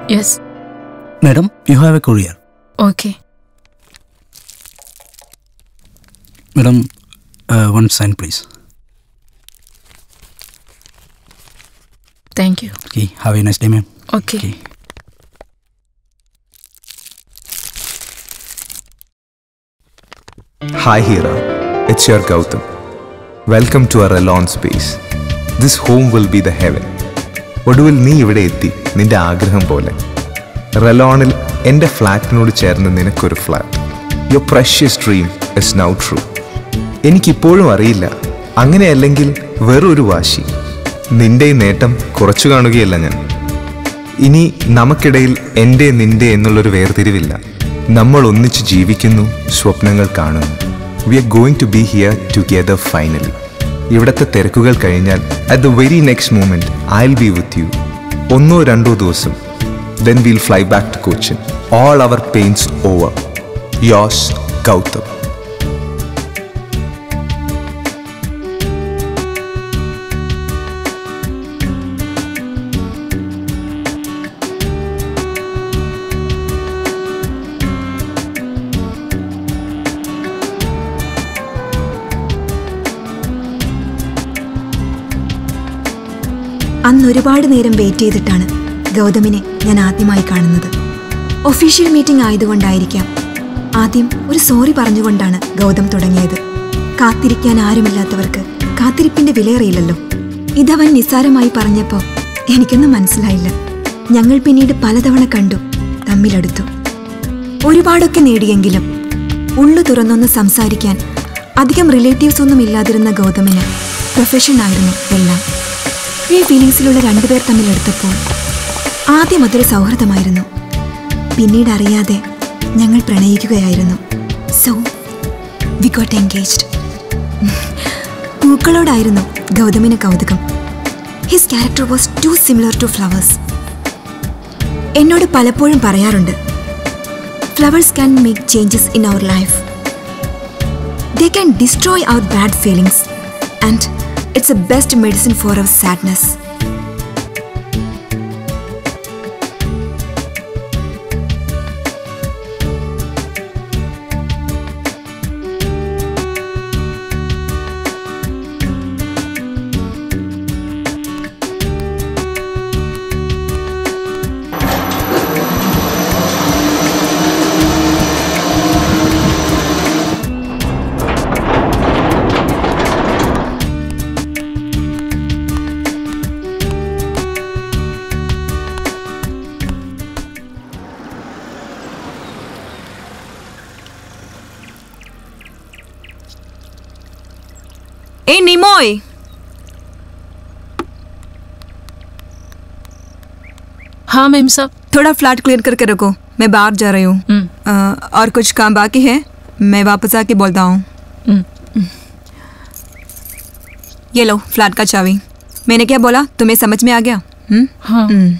Yes Madam, you have a courier. Okay Madam, uh, one sign, please. Thank you Okay, have a nice day, ma'am. ഓക്കെ Okay. Hi Hira, it's your Gautam. Welcome to our alone space. This home will be the heaven. ഒടുവിൽ നീ ഇവിടെ എത്തി നിന്റെ ആഗ്രഹം പോലെ റെലോണിൽ എൻ്റെ ഫ്ലാറ്റിനോട് ചേർന്ന് നിനക്കൊരു flat your precious dream is now true എനിക്കിപ്പോഴും അറിയില്ല അങ്ങനെയല്ലെങ്കിൽ വെറൊരു വാശി നിന്റെ ഈ നേട്ടം കുറച്ചു കാണുകയല്ല ഞാൻ ഇനി നമുക്കിടയിൽ എൻ്റെ നിന്റെ എന്നുള്ളൊരു വേർതിരിവില്ല നമ്മൾ ഒന്നിച്ച് ജീവിക്കുന്നു സ്വപ്നങ്ങൾ കാണുന്നു we are going to be here together finally ഇവിടുത്തെ തിരക്കുകൾ കഴിഞ്ഞാൽ at the very next moment I will be with you ഒന്നോ രണ്ടോ ദിവസം then will fly back to Cochin all our pains over യോസ് ഗൗതം അന്ന് ഒരുപാട് നേരം വെയിറ്റ് ചെയ്തിട്ടാണ് ഗൗതമിനെ ഞാൻ ആദ്യമായി കാണുന്നത് ഒഫീഷ്യൽ മീറ്റിംഗ് ആയതുകൊണ്ടായിരിക്കാം ആദ്യം ഒരു സോറി പറഞ്ഞുകൊണ്ടാണ് ഗൗതം തുടങ്ങിയത് കാത്തിരിക്കാൻ ആരുമില്ലാത്തവർക്ക് കാത്തിരിപ്പിന്റെ വിലയറിയില്ലല്ലോ ഇതവൻ നിസ്സാരമായി പറഞ്ഞപ്പോൾ എനിക്കൊന്നും മനസ്സിലായില്ല ഞങ്ങൾ പിന്നീട് പലതവണ കണ്ടു തമ്മിലടുത്തു ഒരുപാടൊക്കെ നേടിയെങ്കിലും ഉള്ളു തുറന്നൊന്ന് സംസാരിക്കാൻ അധികം റിലേറ്റീവ്സ് ഒന്നും ഇല്ലാതിരുന്ന ഗൗതമിന് പ്രൊഫഷൻ ആയിരുന്നു എല്ലാം ഈ ഫീലിങ്സിലുള്ള രണ്ടുപേർ തമ്മിൽ എടുത്തപ്പോൾ ആദ്യം അതൊരു സൗഹൃദമായിരുന്നു പിന്നീട് അറിയാതെ ഞങ്ങൾ പ്രണയിക്കുകയായിരുന്നു സോ വി ഗോട്ട് എൻഗേജ്ഡ് പൂക്കളോടായിരുന്നു ഗൗതമിന് കൗതുകം his character was too similar to flowers എന്നോട് പലപ്പോഴും പറയാറുണ്ട് flowers can make changes in our life they can destroy our bad feelings and it's a best medicine for our sadness ए निमोय हाँ ma'am साहब थोड़ा फ्लैट क्लियर करके रखो मैं बाहर जा रही हूँ हम्म, अ, और कुछ काम बाकी है मैं वापस आके बोलता हूँ हम्म। ये लो फ्लैट का चाबी मैंने क्या बोला तुम्हें समझ में आ गया हम्म? हाँ हम्म।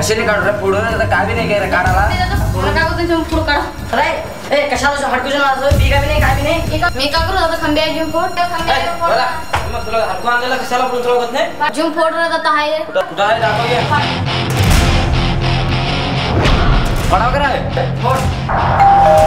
कशाने काढू रे पुढं काय बी नाही काय रे काढायला मला काय होतं तुम्ही पुढं काढा अरे ए कशाला हटकू असं बी काय बी नाही काय बी नाही मी का- मी का करू आता खंबे घेऊन फोड त्या खंबे ए, घेऊन फोड बोला मग तुला हटकू आणलेला कशाला पुढून तुला होत नाही घेऊन फोड रहा आता आहे कुठं कुठं आहे दाखव घे पडाव करा हे. फोड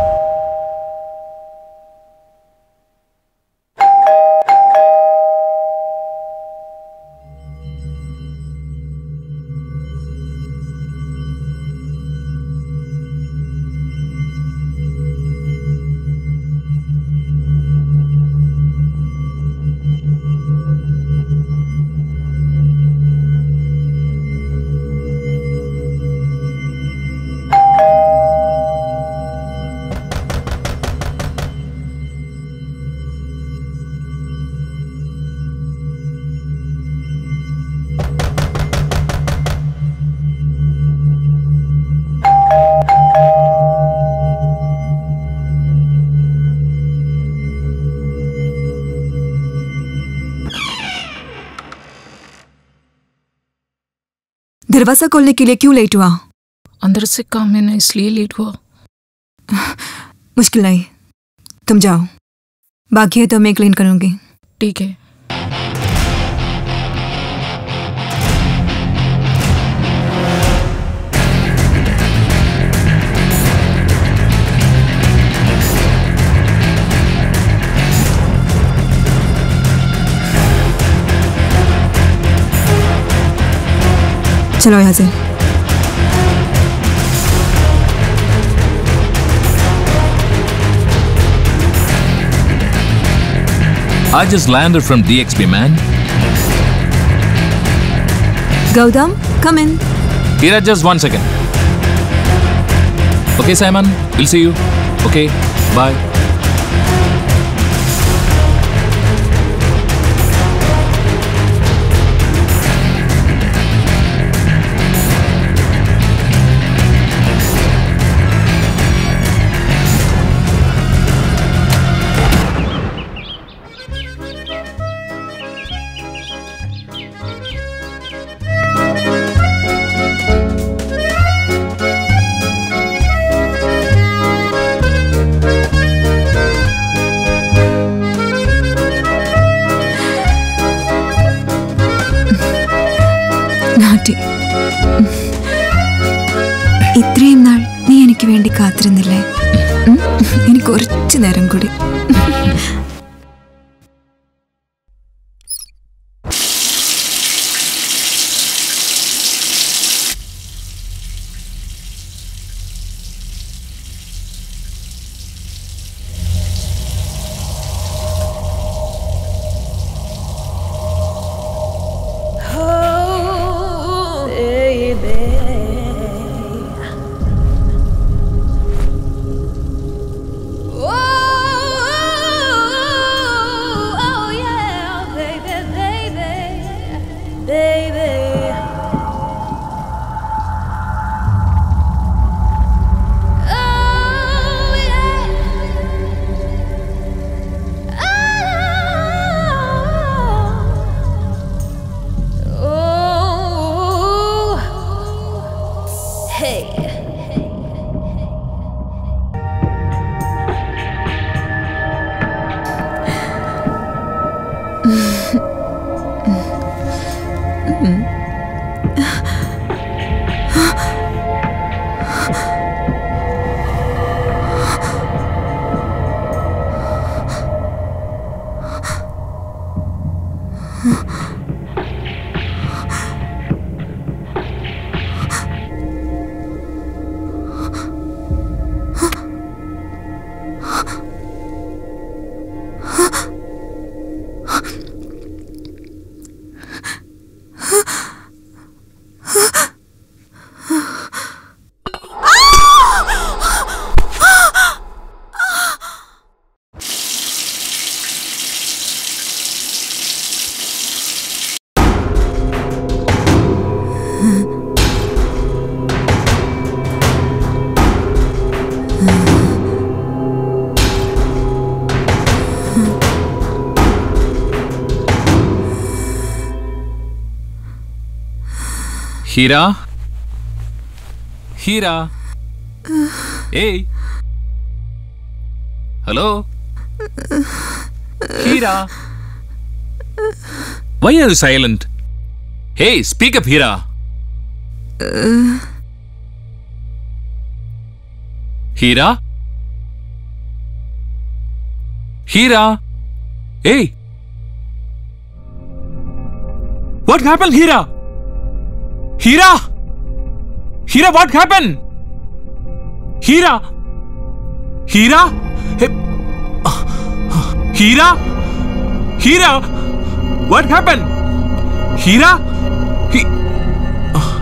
दरवाजा खोलने के लिए क्यों लेट हुआ अंदर से काम है ना इसलिए लेट हुआ मुश्किल नहीं तुम जाओ बाकी है तो मैं क्लीन करूंगी ठीक है चलो यहाँ से I just landed from DXB, man. Gautam come in Here, just one second. Okay, Simon, we'll see you. Okay, bye. നാട്ടി ഇത്രയും നാൾ നീ എനിക്ക് വേണ്ടി കാത്തിരുന്നില്ലേ ഉം? ഇനി കുറച്ചു നേരം കൂടി Hira, Hira. hey. Hello. Hira. Why are you silent? Hey, speak up, Hira. Hira? Hira? Hey! What happened, Hira? Hira! Hira, what happened? Hira! Hira? Hey. Hira? Hira? What happened? Hira? He. Ah!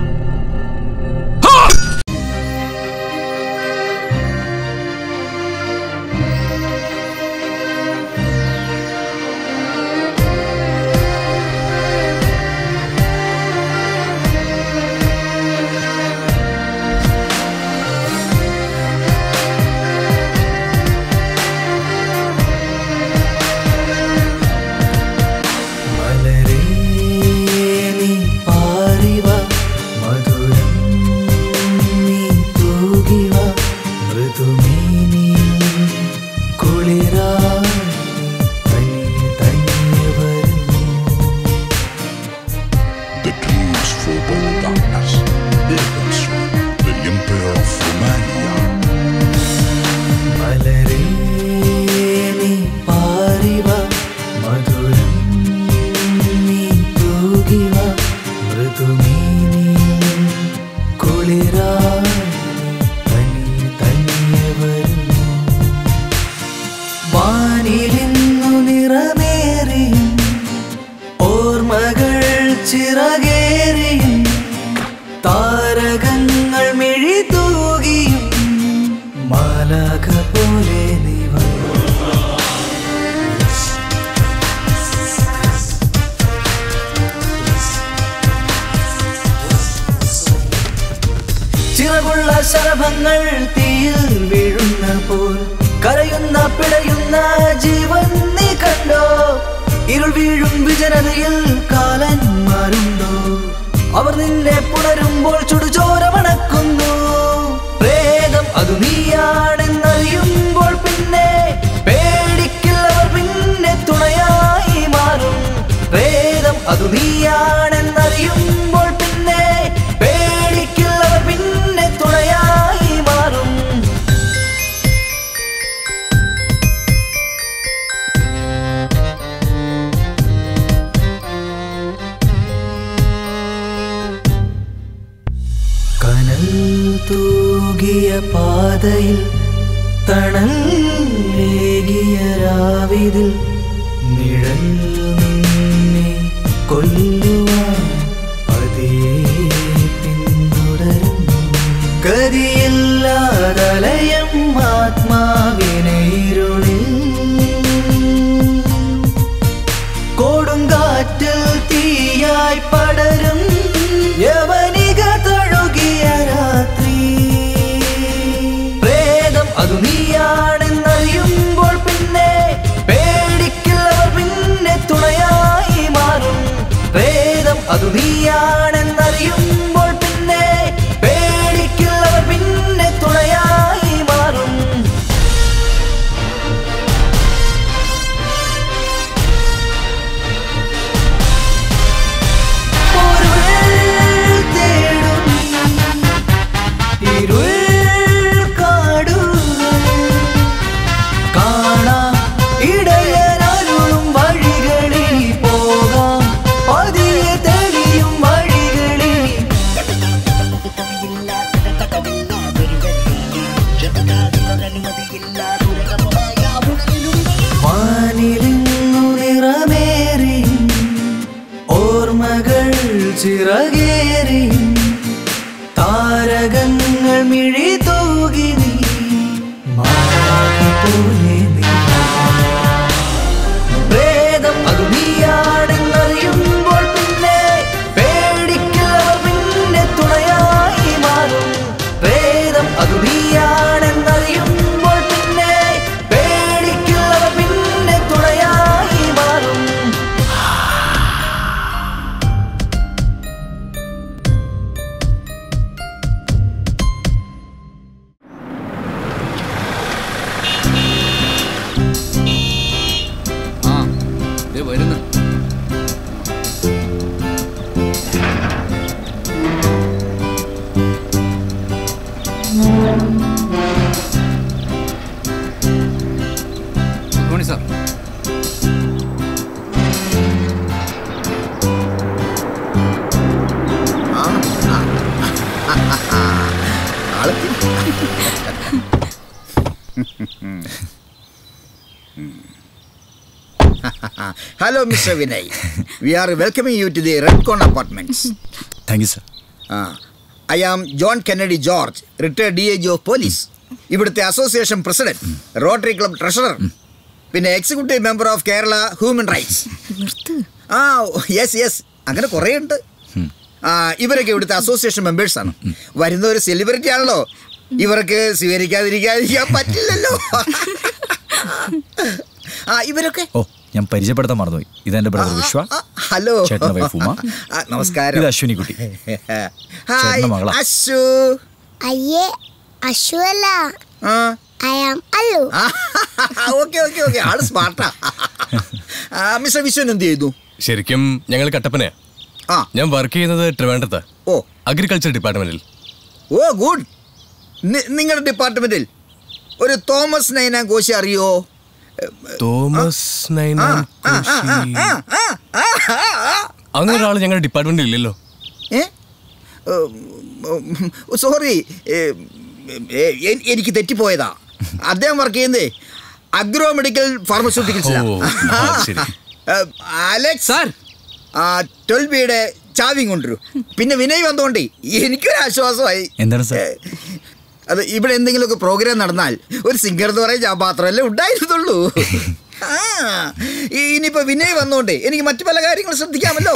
മലരേ നീ പാറിവ മധുരം നീ തൂകിവ മൃദുമേനി കുളിരായി തനിയെ തനിയെ വരുന്നു The dreams forbode darkness. Evans, the Emperor of Romania. മലരേ നീ പാറിവ മധുരം നീ തൂകിവ മൃദുമേനി കുളിരായി തനിയെ തനിയെ വരുന്നു വാനിലിന്നു നിറമേറിയും ഓർമ്മകൾ ചിറകേറിയും താരകങ്ങൾ മിഴി തൂകിയും മാലാക പോലെ നീ വന്നു ചിറകുള്ള ശലഭങ്ങൾ തീയിൽ വീഴുന്ന പോൽ കരയുന്ന പിടയുന്ന ജീവൻ നീ കണ്ടോ ഇരുൾ വീഴും വിജനതയിൽ കാലന്മാരുണ്ടോ അവർ നിന്നെ പുണരുമ്പോൾ ചുടുചോര മണക്കുന്നു പ്രേതം അത് നീയാണെന്നറിയുമ്പോൾ പിന്നെ പേടിക്കില്ലവർ പിന്നെ തുണയായി മാറും പ്രേതം അത് നീയാണെന്നറിയുമ്പോൾ പിന്നെ പേടിക്കില്ലവർ പിന്നെ തുണയായി മാറും കനൽ തൂകിയ പാതയിൽ തണലേകിയ രാവിതിൽ നിഴൽ നിന്നെ കൊല്ലുവാൻ പതിയെ പിന്തുടരുന്നു ഗതിയില്ലാതലയം ആത്മാവിനെ ഇരുളിൽ കൊടുങ്കാറ്റിൽ തീയായി പടരും യവനിക തഴുകിയ രാത്രി പ്രേതം അത് നീയാണെന്നറിയുമ്പോൾ പിന്നെ പേടിക്കില്ലവർ പിന്നെ തുണയായി മാറും പ്രേതം അത് നീയാണെന്നറിയുമ്പോൾ പിന്നെ പേടിക്കില്ലവർ പിന്നെ തുണയായി മാറും പൊരുൾ തേടും ഇരുൾ കാടുകൾ കാണാം ഇടയനരുളും വഴികളിൽ പോകാം പതിയെ തെളിയും വഴികളിൽ വാനിലിങ്ങു നിറമേറി ഓർമ്മകൾ ചിറകേറി താരകങ്ങൾ മിഴി തൂകി നീ മാലാഖ പോലെ നീ പ്രേതം അത് നീയാണെന്നറിയുമ്പോൾ പിന്നെ പേടിക്കില്ലവർ പിന്നെ തുണയായി മാറും പ്രേതം അത് നീയാണെന്നറിയുമ്പോൾ പിന്നെ പേടിക്കില്ലവർ പിന്നെ തുണയായി മാറും hello mister Vinay we are welcoming you to the red corn apartments thank you sir I am John Kennedy George retired D I G of police ഇവിടുത്തെ association president Rotary club treasurer പിന്നെ executive member of Kerala human rights ആ yes yes അങ്ങനെ കുറേ ഉണ്ട് ആ ഇവരൊക്കെ ഇവിടുത്തെ association members ആണ് വരുന്ന ഒരു സെലിബ്രിറ്റി ആണല്ലോ ഇവർക്ക് സ്വീകരിക്കാതിരിക്കാതിരിക്കാൻ പറ്റില്ലല്ലോ ആ ഇവരൊക്കെ ഓ ഞാൻ പരിചയപ്പെടുത്താൻ മറന്നുപോയി ഇതെന്റെ ബ്രദർ വിശ്വ ഹലോ ചേട്ടന്റെ വൈഫ് ഉമ ആ, നമസ്കാരം ഇത് അശ്വിനി കുട്ടി ഹായ് ചേട്ടന്റെ മകളാ. അശു അയ്യേ അശു അല്ല ആ I am Allu okay okay okay ആള് സ്മാർട്ടാ മിസ്റ്റർ വിശ്വൻ എന്ത് ചെയ്തു ശരിക്കും ഞങ്ങൾ കട്ടപ്പനയാ ആ ഞാൻ വർക്ക് ചെയ്യുന്നത് ട്രിവാൻഡ്രത്ത് ഓ അഗ്രികൾച്ചർ ഡിപ്പാർട്ട്മെന്റിൽ ഓ ഗുഡ് നിങ്ങളുടെ ഡിപ്പാർട്ട്മെന്റിൽ ഒരു തോമസ് നൈനാൻ കോശി അറിയോ തോമസ് നൈനാൻ കോശി. അങ്ങനെ ഒരാൾ ഞങ്ങളുടെ ഡിപ്പാർട്ട്മെന്റിൽ ഇല്ലല്ലോ ഏ സോറി എനിക്ക് തെറ്റിപ്പോയതാ അദ്ദേഹം വർക്ക് ചെയ്യുന്നേ അഗ്രോ മെഡിക്കൽ ഫാർമസ്യൂട്ടിക്കൽസ് ഓ, ആ, ശരി. അലക്സ് സാർ ട്വൽവ് ബിയുടെ ചാവിയും കൊണ്ടുവരൂ പിന്നെ വിനയ് വന്നോണ്ടേ എനിക്കൊരു ആശ്വാസമായി എന്താണ് സാർ അത് ഇവിടെ എന്തെങ്കിലുമൊക്കെ പ്രോഗ്രാം നടന്നാൽ ഒരു സിംഗർ എന്ന് പറയാൻ ഞാൻ മാത്രമല്ലേ ഉണ്ടായിരുന്നുള്ളൂ ആ ഈ- ഇനിയിപ്പോ വിനയ് വന്നോണ്ടേ എനിക്ക് മറ്റു പല കാര്യങ്ങളും ശ്രദ്ധിക്കാമല്ലോ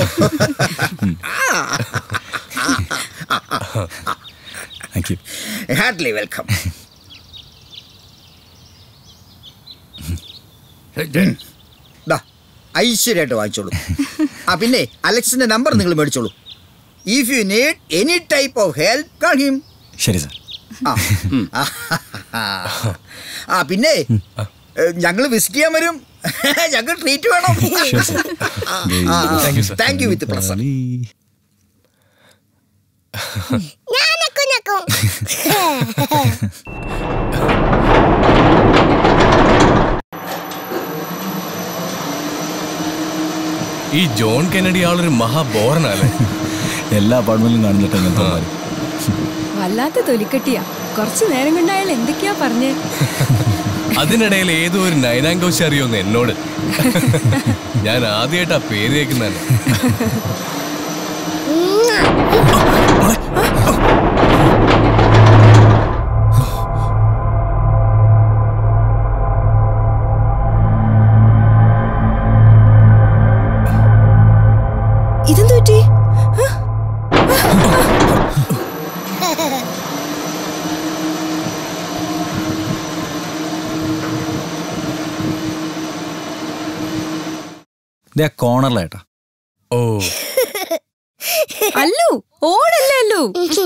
താങ്ക് യു ഹാർട്ട്ലി വെൽക്കം ദാ ഐശ്വര്യമായിട്ട് വാങ്ങിച്ചോളൂ ആ പിന്നെ അലക്സിന്റെ നമ്പർ നിങ്ങൾ മേടിച്ചോളൂ if you need any type of help call him ശരി സാർ ആ ആ പിന്നെ ഞങ്ങൾ വിസിറ്റ് ചെയ്യാൻ വരും ഞങ്ങൾ ട്രീറ്റ് വേണം Sure, sir. Thank you, sir. Thank you with present ഞാനക്കും ഞക്കും ഈ ജോൺ കെന്നഡി ആളൊരു മഹാബോറനല്ലേ എല്ലാ അപ്പാർട്ട്മെന്റിലും കാണുന്നിട്ട് ഇങ്ങനത്തെ മാതിരി. വല്ലാത്ത തൊലിക്കെട്ടിയാ കുറച്ചു നേരം കൊണ്ട് അയാൾ എന്തൊക്കെയാ പറഞ്ഞേ അതിനിടയിൽ ഏതോ ഒരു നൈനാങ്കോശി അറിയോന്ന് എന്നോട് ഞാൻ ആദ്യമായിട്ടാ പേര് കേൾക്കുന്നതന്നെ ഇതെന്തു പറ്റി ദേ ആ കോർണറിലേട്ടാ ഓ അല്ലു ഓടല്ലേ അല്ലു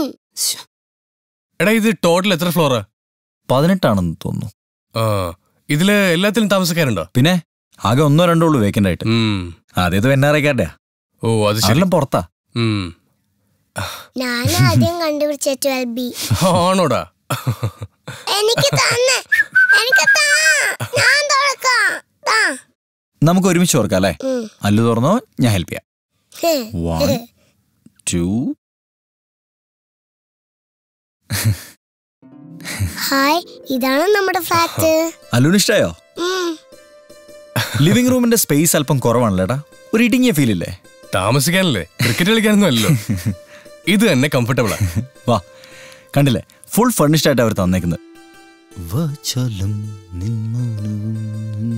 എടാ ഇത് ടോട്ടൽ എത്ര ഫ്ലോറാ പതിനെട്ടാണെന്ന് തോന്നുന്നു ആ ഇതില് എല്ലാത്തിലും താമസക്കാരുണ്ടോ പിന്നെ ആകെ ഒന്നോ രണ്ടോ ഉള്ളൂ വേക്കൻ്റ് ആയിട്ട് അതേത് എൻ ആർ ഐക്കാരുടെയാ ഓ അത് ശരി അതെല്ലാം പുറത്താ ഉം. ഞാൻ ആദ്യം കണ്ടുപിടിച്ച ട്വൽവ് ബി ആണോടാ എനിക്ക് തന്നെ എനിക്ക് താ ഞാൻ തുറക്കാം താ നമുക്ക് ഒരുമിച്ച് ഓർക്കാം അല്ലേ ഉം. അല്ലു തുറന്നോ ഞാൻ ഹെൽപ്പ് ചെയ്യാം ഹേ. വൺ ടു ഹായ് ഇതാണ് നമ്മുടെ ഫ്ലാറ്റ് അല്ലുവിന് ഇഷ്ടായോ ലിവിംഗ് റൂമിന്റെ സ്പേസ് അല്പം കുറവാണല്ലോ ഏട്ടാ ഒരു ഇടുങ്ങിയ ഫീൽ ഇല്ലേ താമസിക്കാനല്ലേ ക്രിക്കറ്റ് കളിക്കാനൊന്നും അല്ലല്ലോ ഇത് തന്നെ കംഫർട്ടബിളാ വാ കണ്ടില്ലേ ഫുൾ ഫർണിഷ്ഡ് ആയിട്ട് അവർ തന്നേക്കുന്നത് വചലം നിന്മനവും.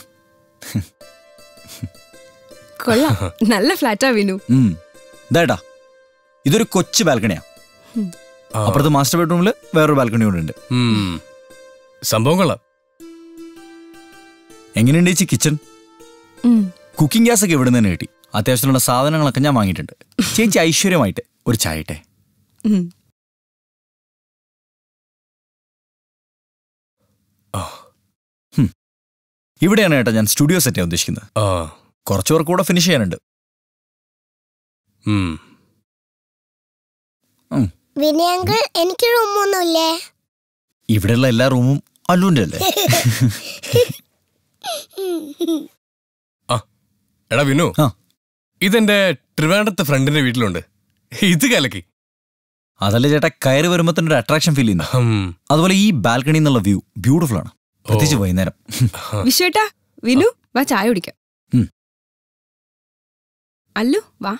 കൊള്ളാം നല്ല ഫ്ലാറ്റാ വിനു ഉം. ഇതാട്ടാ ഇതൊരു കൊച്ചു ബാൽക്കണിയാ അപ്പുറത്ത് മാസ്റ്റർ ബെഡ്റൂമിൽ വേറൊരു ബാൽക്കണി കൂടെ ഉണ്ട് ഉം. സംഭവം കൊള്ളാം എങ്ങനെയുണ്ട് ചേച്ചി കിച്ചൺ ഉം. കുക്കിംഗ് ഗ്യാസ് ഒക്കെ ഇവിടെ നിന്ന് കിട്ടി അത്യാവശ്യത്തിനുള്ള സാധനങ്ങളൊക്കെ ഞാൻ വാങ്ങിയിട്ടുണ്ട് ചേച്ചി ഐശ്വര്യമായിട്ട് ഒരു ചായ ഇട്ടെ ഉം. ഹും. ഇവിടെയാണ് ഏട്ടാ ഞാൻ സ്റ്റുഡിയോ സെറ്റ് ചെയ്യാൻ ഉദ്ദേശിക്കുന്നത് ആ കുറച്ചു പേർക്ക് കൂടെ ഫിനിഷ് ചെയ്യാനുണ്ട് ഉം. വിനയങ്കിൾ എനിക്ക് റൂമൊന്നുമില്ലേ ഇവിടെയുള്ള എല്ലാ റൂമും അല്ലുവിൻ്റെ അല്ലേ എടാ വിനു ആ. ഇതെന്റെ ട്രിവാൻഡ്രത്തെ ഫ്രണ്ടിന്റെ വീട്ടിലുണ്ട് ഇത് കലക്കി അതല്ലേ ചേട്ടാ കയറി വരുമ്പോൾ തന്നെ ഒരു അട്രാക്ഷൻ ഫീൽ ചെയ്യുന്നു ഉം. അതുപോലെ ഈ ബാൽക്കണി എന്നുള്ള വ്യൂ ബ്യൂട്ടിഫുൾ ആണ് പ്രത്യേകിച്ച് വൈകുന്നേരം വിശ്വേട്ടാ വിനു വാ ചായ കുടിക്കാം അല്ലു വാ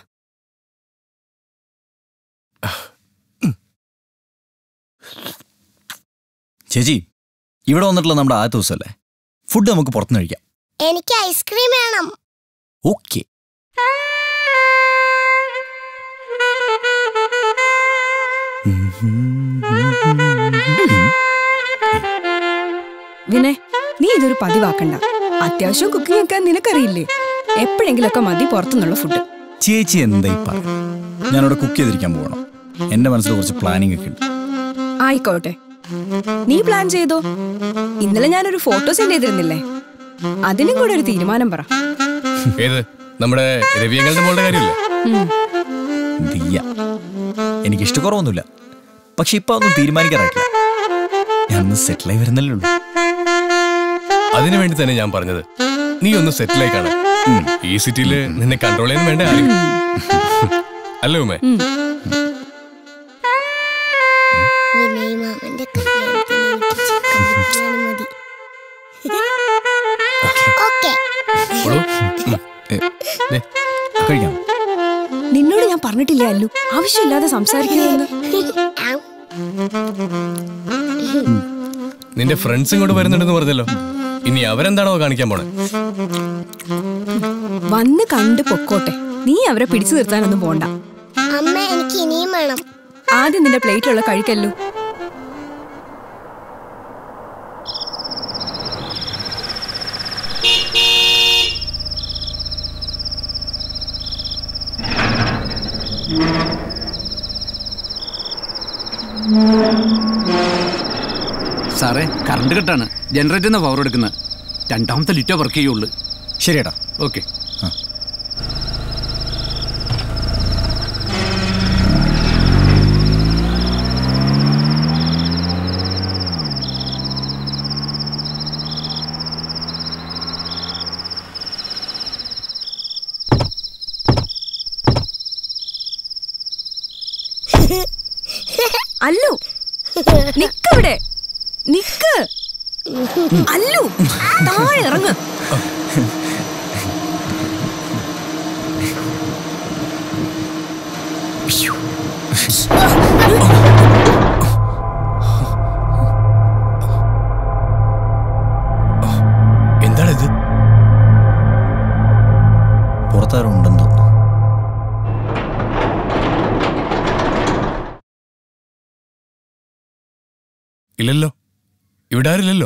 ചേച്ചി ഇവിടെ വന്നിട്ടുള്ള നമ്മുടെ ആദ്യത്തെ ദിവസമല്ലേ ഫുഡ് നമുക്ക് പുറത്തുനിന്ന് കഴിക്കാം എനിക്ക് ഐസ്ക്രീം വേണം ഓക്കെ വിനയ് നീ ഇതൊരു പതിവാക്കണ്ട അത്യാവശ്യം കുക്കിംഗ് ഒക്കെ നിനക്കറിയില്ലേ എപ്പോഴെങ്കിലൊക്കെ മതി പുറത്തുനിന്നുള്ള ഫുഡ് ചേച്ചി എന്തായി പറ ഞാനിവിടെ കുക്ക് ചെയ്തിരിക്കാൻ പോകണം എന്റെ മനസ്സിൽ കുറച്ച് പ്ലാനിങ് ഒക്കെ ഉണ്ട് ആയിക്കോട്ടെ നീ പ്ലാൻ ചെയ്തോ ഇന്നലെ ഞാനൊരു ഫോട്ടോ സെൻഡ് ചെയ്തിരുന്നില്ലേ അതിനും കൂടെ ഒരു തീരുമാനം പറ ഏത് നമ്മുടെ രവിയങ്ങളുടെ മോളുടെ കാര്യമില്ലേ ഉം. ദിയ എനിക്ക് ഇഷ്ടക്കുറവൊന്നുമില്ല പക്ഷെ ഇപ്പൊ ഒന്നും തീരുമാനിക്കാറായിട്ടില്ല ഞാൻ സെറ്റിലായി വരുന്നല്ലേ ഉള്ളൂ അതിനു വേണ്ടി തന്നെ ഞാൻ പറഞ്ഞത് നീ ഒന്ന് സെറ്റിലായി കാണാൻ ഈ സിറ്റിയിൽ നിന്നെ കൺട്രോൾ ചെയ്യാൻ വേണ്ട ആരും അല്ലേ ഉമ്മേ വിനയ് മാമന്റെ കല്യാണത്തിന് എനിക്ക് ചിക്കൻ ബിരിയാണി മതി ഓക്കെ ഓളൂ, ഉം. ഏ, ദേ, കഴിക്കാം നിന്നോട് ഞാൻ പറഞ്ഞിട്ടില്ലേ അല്ലു ആവശ്യമില്ലാതെ സംസാരിക്കണമെന്ന് നിന്റെ ഫ്രണ്ട്സ് ഇങ്ങോട്ട് വരുന്നുണ്ടെന്ന് പറഞ്ഞല്ലോ ഇനി അവരെന്താണോ കാണിക്കാൻ പോണേ വന്ന് കണ്ട് പൊക്കോട്ടെ നീ അവരെ പിടിച്ചു നിർത്താനൊന്നും പോണ്ട അമ്മ എനിക്ക് ഇനിയും വേണം ആദ്യം നിന്റെ പ്ലേറ്റിലുള്ള കഴിക്കല്ലു സാറേ കറണ്ട് കട്ടാണ് ജനറേറ്ററിൽ നിന്ന് പവർ എടുക്കുന്നത് രണ്ടാമത്തെ ലിറ്റോ വർക്ക് ചെയ്യുള്ളൂ ശരിയേട്ടാ ഓക്കെ അല്ലു നിക്കവിടെ നിക്ക് അല്ലു താഴെ ഇറങ്ങ് എന്താണ് ഇത് പുറത്താരും ഉണ്ടെന്ന് തോന്നുന്നു ഇല്ലല്ലോ ഇവിടെ ആരില്ലല്ലോ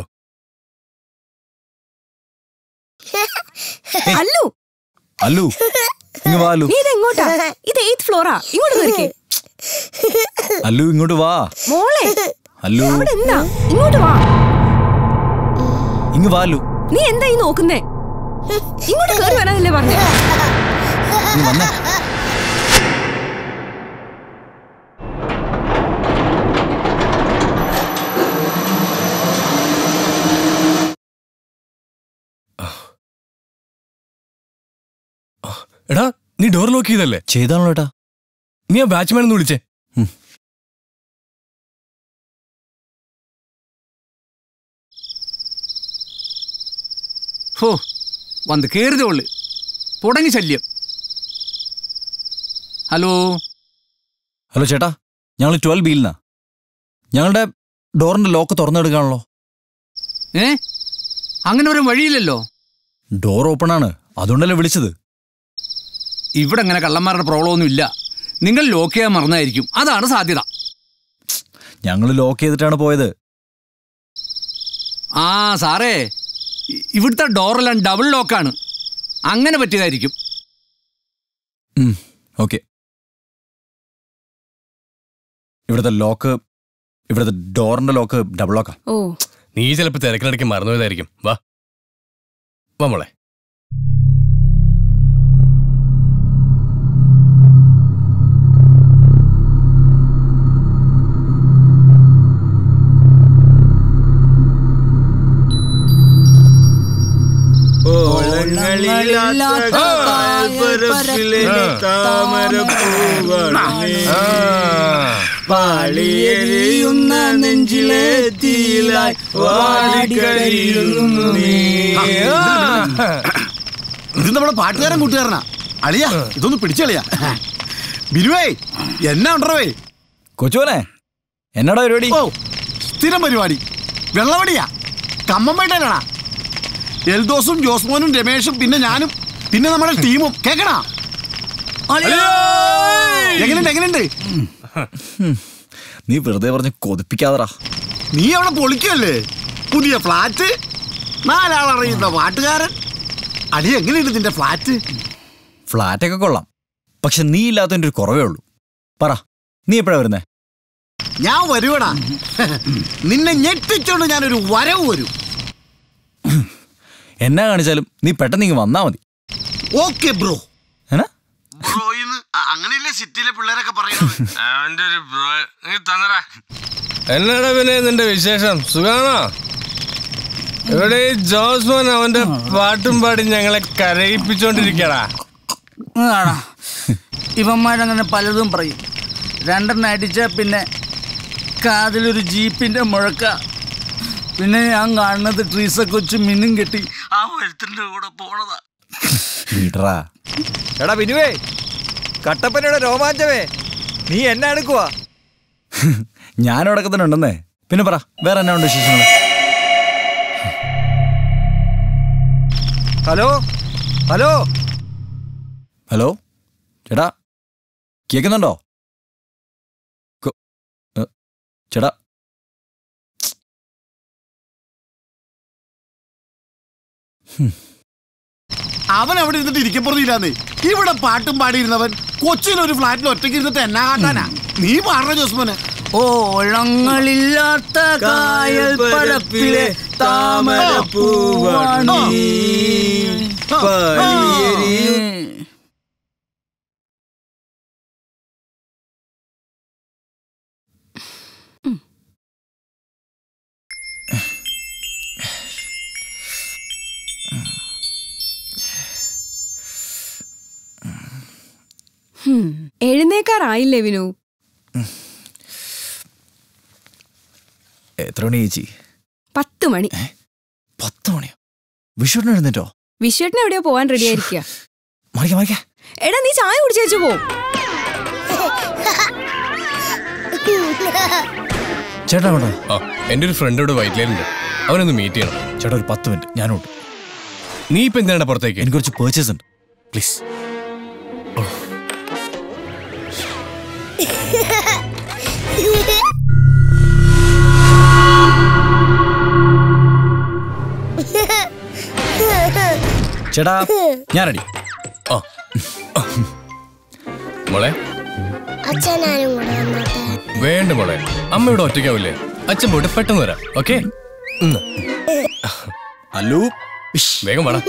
അല്ലു അല്ലു ഇങ്ങ് വാ അല്ലു നീ ഇത് എങ്ങോട്ടാ ഇത് എയ്ത്ത് ഫ്ലോറാ ഇങ്ങോട്ട് നോക്കിയേ അല്ലു ഇങ്ങോട്ട് വാ മോളെ അല്ലു അവിടെ എന്താ ഇങ്ങോട്ട് വാ ഇങ്ങ് വാ അല്ലു നീ എന്താ ഈ നോക്കുന്നേ ഇങ്ങോട്ട് കേറി വരാനല്ലേ പറഞ്ഞേ ഇങ്ങ് വന്നേ എടാ നീ ഡോർ ലോക്ക് ചെയ്തല്ലേ ചെയ്താണല്ലോ ഏട്ടാ നീ ആ ബാച്ച്മാൻ ഒന്ന് വിളിച്ചേ ഹോ വന്ന് കയറിയതേ ഉള്ളു തുടങ്ങി ശല്യം ഹലോ ഹലോ ചേട്ടാ ഞങ്ങൾ ട്വൽവ് ബിയിൽന്നാ ഞങ്ങളുടെ ഡോറിന്റെ ലോക്ക് തുറന്നെടുക്കാണല്ലോ ഏ അങ്ങനെ ഒരു വഴിയില്ലല്ലോ ഡോർ ഓപ്പൺ ആണ് അതുകൊണ്ടല്ലേ വിളിച്ചത് ഇവിടെ അങ്ങനെ കള്ളന്മാരുടെ പ്രോബ്ലം ഒന്നും ഇല്ല നിങ്ങൾ ലോക്ക് ചെയ്യാൻ മറന്നായിരിക്കും അതാണ് സാധ്യത ഞങ്ങൾ ലോക്ക് ചെയ്തിട്ടാണ് പോയത് ആ സാറേ ഇ- ഇവിടുത്തെ ഡോറെല്ലാം ഡബിൾ ലോക്കാണ് അങ്ങനെ പറ്റിയതായിരിക്കും ഓക്കെ ഇവിടുത്തെ ലോക്ക് ഇവിടുത്തെ ഡോറിന്റെ ലോക്ക് ഡബിൾ ലോക്കാ ഓ നീ ചിലപ്പോ തിരക്കിനിടയ്ക്ക് മറന്നുപോയതായിരിക്കും വാ വാ മോളെ ഓളങ്ങളില്ലാത്ത പാൽപ്പരപ്പിലെ താമരപ്പൂവാണ് പാളിയെരിയുന്ന നെഞ്ചിലെ തീയിലായി വാടിക്കരിയുന്നു നീ ഇത് നമ്മുടെ പാട്ടുകാരൻ കൂട്ടുകാരനാ അളിയാ ഇതൊന്ന് പിടിച്ചളിയാ ബിരുവേ എന്നാ ഉണ്ടറവേ കൊച്ചുവനെ എന്നാടാ പരിപാടി ഓ സ്ഥിരം പരിപാടി വെള്ളവടിയാ കമ്മമ്പേട്ടനാ എൽദോസും ജോസ്മോനും രമേഷും പിന്നെ ഞാനും പിന്നെ നമ്മുടെ ടീമും കേക്കണാ എങ്ങനെയുണ്ട് എങ്ങനെയുണ്ട് നീ വെറുതെ പറഞ്ഞ് കൊതിപ്പിക്കാതടാ നീ അവിടെ പൊളിക്കല്ലേ പുതിയ ഫ്ലാറ്റ് നാലാളറിയുന്ന പാട്ടുകാരൻ അടി എങ്ങനെയുണ്ട് നിന്റെ ഫ്ലാറ്റ് ഫ്ലാറ്റൊക്കെ കൊള്ളാം പക്ഷെ നീ ഇല്ലാത്തതിന്റെ ഒരു കുറവേ ഉള്ളൂ പറ നീ എപ്പോഴാ വരുന്നേ ഞാൻ വരുവടാ നിന്നെ ഞെട്ടിച്ചോണ്ട് ഞാനൊരു വരവ് വരും എന്നാ കാണിച്ചാലും നീ പെട്ടെന്ന് ഇങ്ങ് വന്നാ മതി ഓക്കെ ബ്രോ എന്നാ ബ്രോയിന്ന് അങ്ങനെയല്ലേ സിറ്റിയിലെ പിള്ളേരൊക്കെ പറയുന്നത് അവന്റെ ഒരു ബ്രോ നീ തന്നടാ എന്നാടാ പിന്നെ നിന്റെ വിശേഷം സുഖാണോ ഇവിടെ ഈ ജോസ്മോൻ അവന്റെ പാട്ടും പാടി ഞങ്ങളെ കരയിപ്പിച്ചോണ്ടിരിക്കടാ ആടാ ഇവന്മാരങ്ങനെ പലതും പറയും രണ്ടെണ്ണം അടിച്ചാൽ പിന്നെ കാതിലൊരു ജീപ്പിന്റെ മുഴക്ക പിന്നെ ഞാൻ കാണുന്നത് ട്രീസൊക്കെ വെച്ച് മിന്നും കെട്ടി ആ വരുത്തിന്റെ കൂടെ പോണതാ വിടറാ എടാ ബിനുവേ കട്ടപ്പനയുടെ രോമാഞ്ചമേ നീ എന്നെ എടുക്കുവാ ഞാനും അടക്കം തന്നെ ഉണ്ടെന്നേ പിന്നെ പറ വേറെ എന്നാ ഉണ്ട് വിശേഷങ്ങൾ ഹലോ ഹലോ ഹലോ ചേട്ടാ കേൾക്കുന്നുണ്ടോ കൊ- ഏ, ചേട്ടാ അവൻ അവിടെ ഇരുന്നിട്ട് ഇരിക്കപ്പുറത്തില്ലാന്നേ ഇവിടെ പാട്ടും പാടിയിരുന്നവൻ കൊച്ചിയിൽ ഒരു ഫ്ലാറ്റിൽ ഒറ്റയ്ക്ക് ഇരുന്നിട്ട് എന്നാ കാട്ടാനാ നീ പാടണ ജോസ്മോനെ ഓളങ്ങളില്ലാത്ത കായൽ പരപ്പിലെ താമര പൂവാണി ഹും, എഴുന്നേക്കാറായില്ലേ വിനു എത്ര മണി ചേച്ചി പത്ത് മണി പത്ത് മണിയോ വിഷുവിന് എഴുന്നേറ്റോ വിഷുവേട്ടന് എവിടെയോ പോവാൻ റെഡി ആയിരിക്കുക മറിക്ക മറിക്ക എടാ നീ ചായ കുടിച്ചേച്ചു പോ ചേട്ടാ അങ്ങോട്ടോ ആ എന്റെ ഒരു ഫ്രണ്ട് ഇവിടെ വൈറ്റ് ലൈനുണ്ട് അവനൊന്ന് മീറ്റ് ചെയ്യണം ചേട്ടാ ഒരു പത്ത് മിനിറ്റ് ഞാനോട്ട് നീ ഇപ്പൊ എന്താണ് പുറത്തേക്ക് എനിക്ക് കുറച്ച് പേർച്ചേസ് ഉണ്ട് പ്ലീസ് ചേട്ടാ ഞാൻ റെഡി ആ മോളെ അച്ഛനാരും കൂടെ വന്നോട്ടെ വേണ്ട മോളെ അമ്മ ഇവിടെ ഒറ്റയ്ക്കാവില്ലേ അച്ഛൻ പോയിട്ട് പെട്ടെന്ന് വരാം ഓക്കെ ഹലോ വേഗം വേണം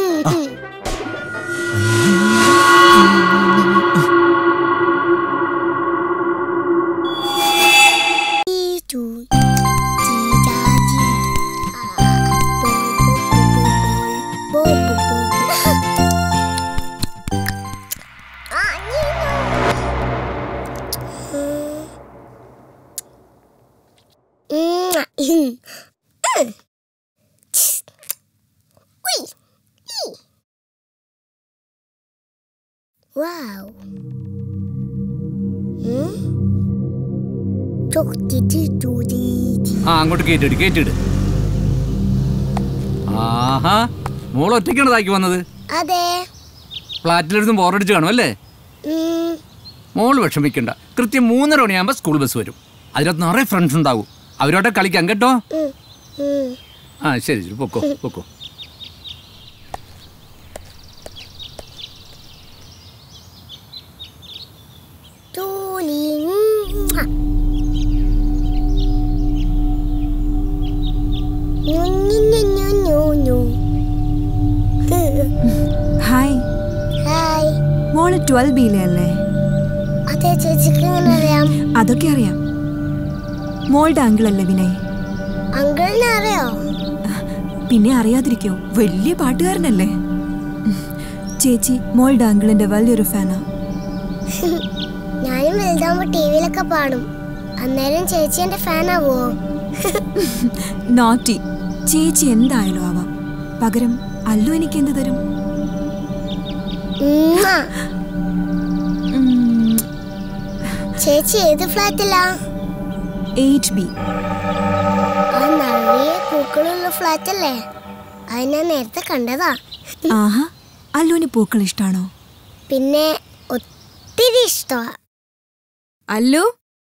Wow. Hmm? ചൊക്കിച്ചിട്ടൂടി. ആ അങ്ങോട്ട് കയറ്റിട് കയറ്റിട് ആഹാ മോൾ ഒറ്റയ്ക്കാണ് താക്കി വന്നത് അതെ ഫ്ലാറ്റിലിരുന്ന് ബോറടിച്ച് കാണും അല്ലേ ഉം. മോൾ വിഷമിക്കണ്ട കൃത്യം മൂന്നര മണിയാകുമ്പോൾ സ്കൂൾ ബസ് വരും അതിനകത്ത് നിറയെ ഫ്രണ്ട്സ് ഉണ്ടാവും അവരോടെ കളിക്കാം കേട്ടോ ഉം. ഉം. ആ ശരി ശരി പൊക്കോ പൊക്കോ തൂലി. ഞു, ഞു, ഞു, ഞു, ഞു, ഞു. ഹായ് ഹായ് മോള് ട്വൽവ് ബിയിലെ അല്ലേ അതെ ചേച്ചിക്ക് എങ്ങനെ അറിയാം അതൊക്കെ അറിയാം മോളുടെ അങ്കിൾ അല്ലേ വിനയ് അങ്കിളിനെ അറിയോ പിന്നെ അറിയാതിരിക്കോ വലിയ പാട്ടുകാരനല്ലേ ചേച്ചി മോളുടെ അങ്കിളിന്റെ വലിയൊരു ഫാനാ ഞാനും വലുതാകുമ്പോ ടി വിയിലൊക്കെ പാടും അന്നേരം ചേച്ചി എന്റെ ഫാൻ ആവോ നോട്ടി ചേച്ചി എന്തായാലും ആവാം പകരം അല്ലു എനിക്ക് എന്ത് തരും ഉമ്മ. ചേച്ചി ഏത് ഫ്ലാറ്റിലാ എയ്റ്റ് ബി ആ നിറയെ പൂക്കളുള്ള ഫ്ലാറ്റ് അല്ലേ അത് ഞാൻ നേരത്തെ കണ്ടതാ ആഹാ അല്ലുവിന് പൂക്കൾ ഇഷ്ടാണോ പിന്നെ ഒത്തിരി ഇഷ്ടമാ അല്ലു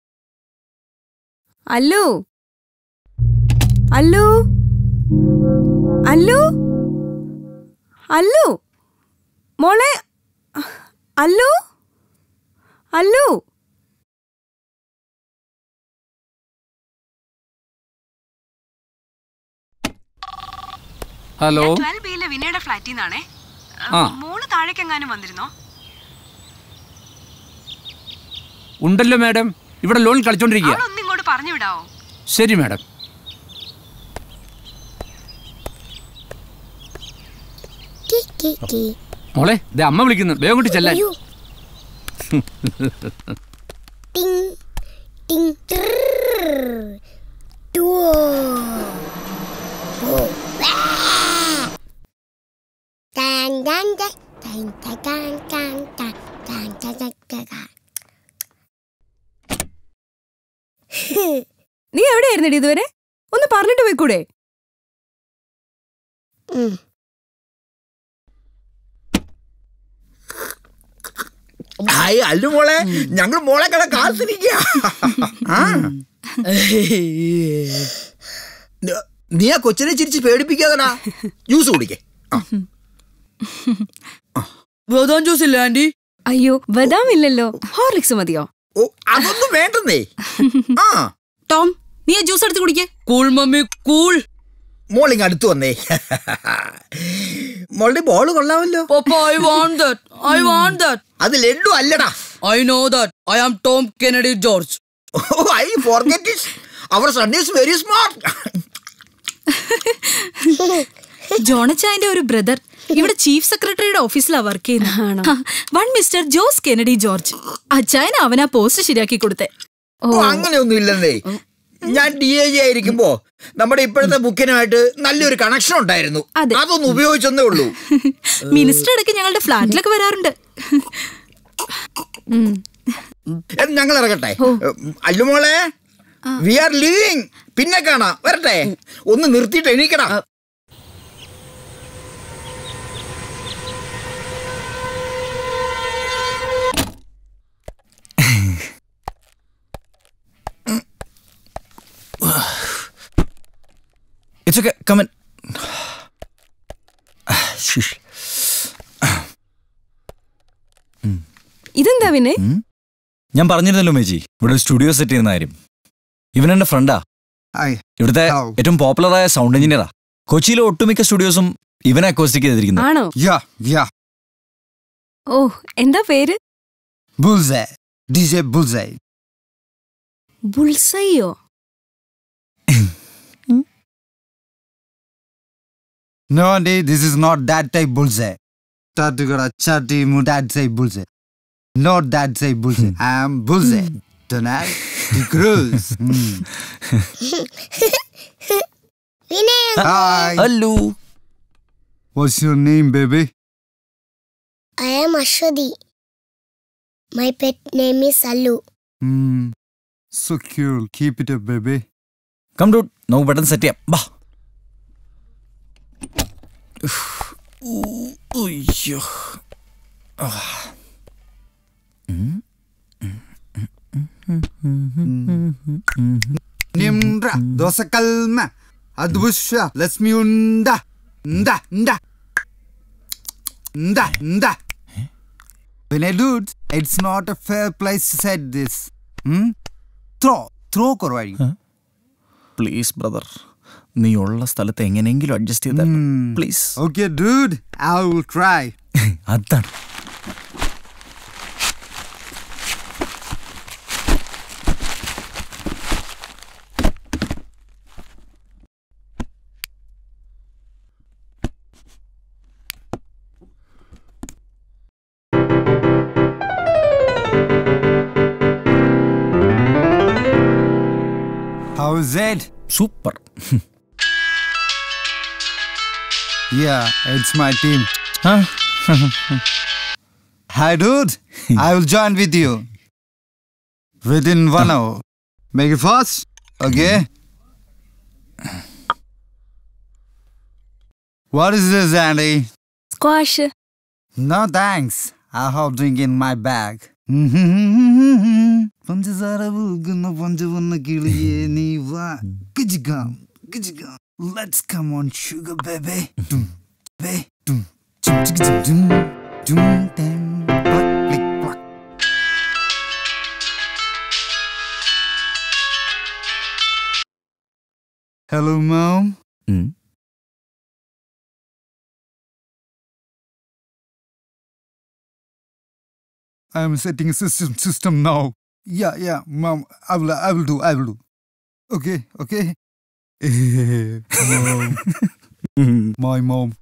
അല്ലു അല്ലു അല്ലു അല്ലു മോളെ അല്ലു അല്ലു ഹലോ ബിയിലെ വിനയുടെ ഫ്ലാറ്റിൽ നിന്നാണേ ആ. മോള് താഴേക്കെങ്ങാനും വന്നിരുന്നോ ഉണ്ടല്ലോ മാഡം ഇവിടെ ലോൺ കളിച്ചോണ്ടിരിക്കുക ഒന്ന് ഇങ്ങോട്ട് പറഞ്ഞു വിടാവോ ശരി മാഡം കി കി കി മോളെ ദേ അമ്മ വിളിക്കുന്നു വേഗം കൊണ്ട് ചെല്ലാൻ അയ്യോ. ടിങ് ടിങ് ട്രർ. ടോ. ഓ. വാ. ടാൻ ടാൻ ടാൻ ടാൻ ടാൻ ടാൻ ടാൻ ടാൻ ടാൻ ടാൻ ടാൻ ടാൻ. നീ എവിടെയായിരുന്നടി ഇതുവരെ ഒന്ന് പറഞ്ഞിട്ട് പോയിക്കൂടെ ഉം. ഹായ് അല്ലു മോളെ ഞങ്ങൾ മോളെ കട കാത്തിരിക്കുക ആ. ന- നീ ആ കൊച്ചിനെ ചിരിച്ച് പേടിപ്പിക്കാതടാ ജ്യൂസ് കുടിക്കേ ബദാം ജ്യൂസ് ഇല്ല ആന്റി അയ്യോ ബദാം ഇല്ലല്ലോ ഹോർലിക്സ് മതിയോ ഓ അതൊന്നും വേണ്ടെന്നേ ആ ടോം നീ ആ ജ്യൂസ് എടുത്ത് കുടിക്കേ കൂൾ മമ്മി കൂൾ മോളിങ് അടുത്ത് വന്നേ മോളുടെ ബോള് കൊള്ളാമല്ലോ I want that I want that അത് ലഡു അല്ലടാ I know that I am Tom Kennedy George oh I forget it our son is very smart ജോണച്ചായന്റെ ഒരു ബ്രദർ ഇവിടെ ചീഫ് സെക്രട്ടറിയുടെ ഓഫീസിലാ വർക്ക് ചെയ്യുന്നത് one mister Jose Kennedy George അച്ചായന അവനാ പോസ്റ്റ് ശരിയാക്കി കൊടുത്തേ ഓ അങ്ങനെയൊന്നും ഇല്ലെന്നേ ഞാൻ ഡി എ ജി ആയിരിക്കുമ്പോ നമ്മുടെ ഇപ്പോഴത്തെ ബുക്കിനുമായിട്ട് നല്ലൊരു കണക്ഷൻ ഉണ്ടായിരുന്നു അതൊന്നും ഉപയോഗിച്ചെന്നേ ഉള്ളൂ മിനിസ്റ്റർ ഇടയ്ക്ക് ഞങ്ങളുടെ ഫ്ലാറ്റിലൊക്കെ വരാറുണ്ട് എന്ന് ഞങ്ങൾ ഇറങ്ങട്ടെ അല്ലുമോളെ വി ആർ ലിവിങ് പിന്നെ കാണാം വരട്ടെ ഒന്ന് നിർത്തിയിട്ട് എണീക്കടാ ഇറ്റ്സ് ഓക്കെ കമൻ ഇതെന്താ പിന്നെ ഞാൻ പറഞ്ഞിരുന്നല്ലോ മേജി ഇവിടെ ഒരു സ്റ്റുഡിയോ സെറ്റ് ചെയ്യുന്ന കാര്യം ഇവൻ എന്റെ ഫ്രണ്ടാ ഇവിടുത്തെ ഏറ്റവും പോപ്പുലറായ സൗണ്ട് എഞ്ചിനീയറാ കൊച്ചിയിലെ ഒട്ടുമിക്ക സ്റ്റുഡിയോസും ഇവനെ അക്കോസ്റ്റിക് ചെയ്തിരിക്കുന്നത് ആണോ യാ യാ ഓ എന്താ പേര് ബുൾസൈ ഡിജെ ബുൾസൈ ബുൾസയ്യോ No, Andy, this is not that type bullseye. Tatugara chati mu that say bullseye. Not that say bullseye. I am bullseye. Tonight, the cruise. Vinayan Hi. Hello. What's your name, baby? I am Ashwadi. My pet name is Allu. Hmm. So cool. Keep it up, baby. Come dude നമുക്ക് പെട്ടെന്ന് set ചെയ്യാം ബാ അയ്യോ Nimra, dosa kalma. Advusha, let's me unda. Nda, nda. Nda, nda. When I do it, it's not a fair place to set this. Hmm? Throw, throw korvari. Please brother നീ ഉള്ള സ്ഥലത്ത് എങ്ങനെയെങ്കിലും adjust ചെയ്ത please Okay, dude, I will try. അതാണ് How is it? Super Yeah, it's my team. Hi, dude. I will join with you. Within one hour. Make it fast. Okay. What is this, Andy? Squash No thanks. I have drink in my bag. പഞ്ചസാര വിൽക്കുന്ന പഞ്ചവർണ്ണ കിളിയെ നീ വാ കിജിക്കാം കിജിക്കാം let's come on sugar baby ബേ ടും ചും ചിക്ക് ചും ചും ചും ടെം പ്ലക് ക്ലിക് പ്ലക് hello ma'am I am setting a system system now. Yeah, yeah, mom. I will I will do. I will do. Okay, okay. mom. My mom.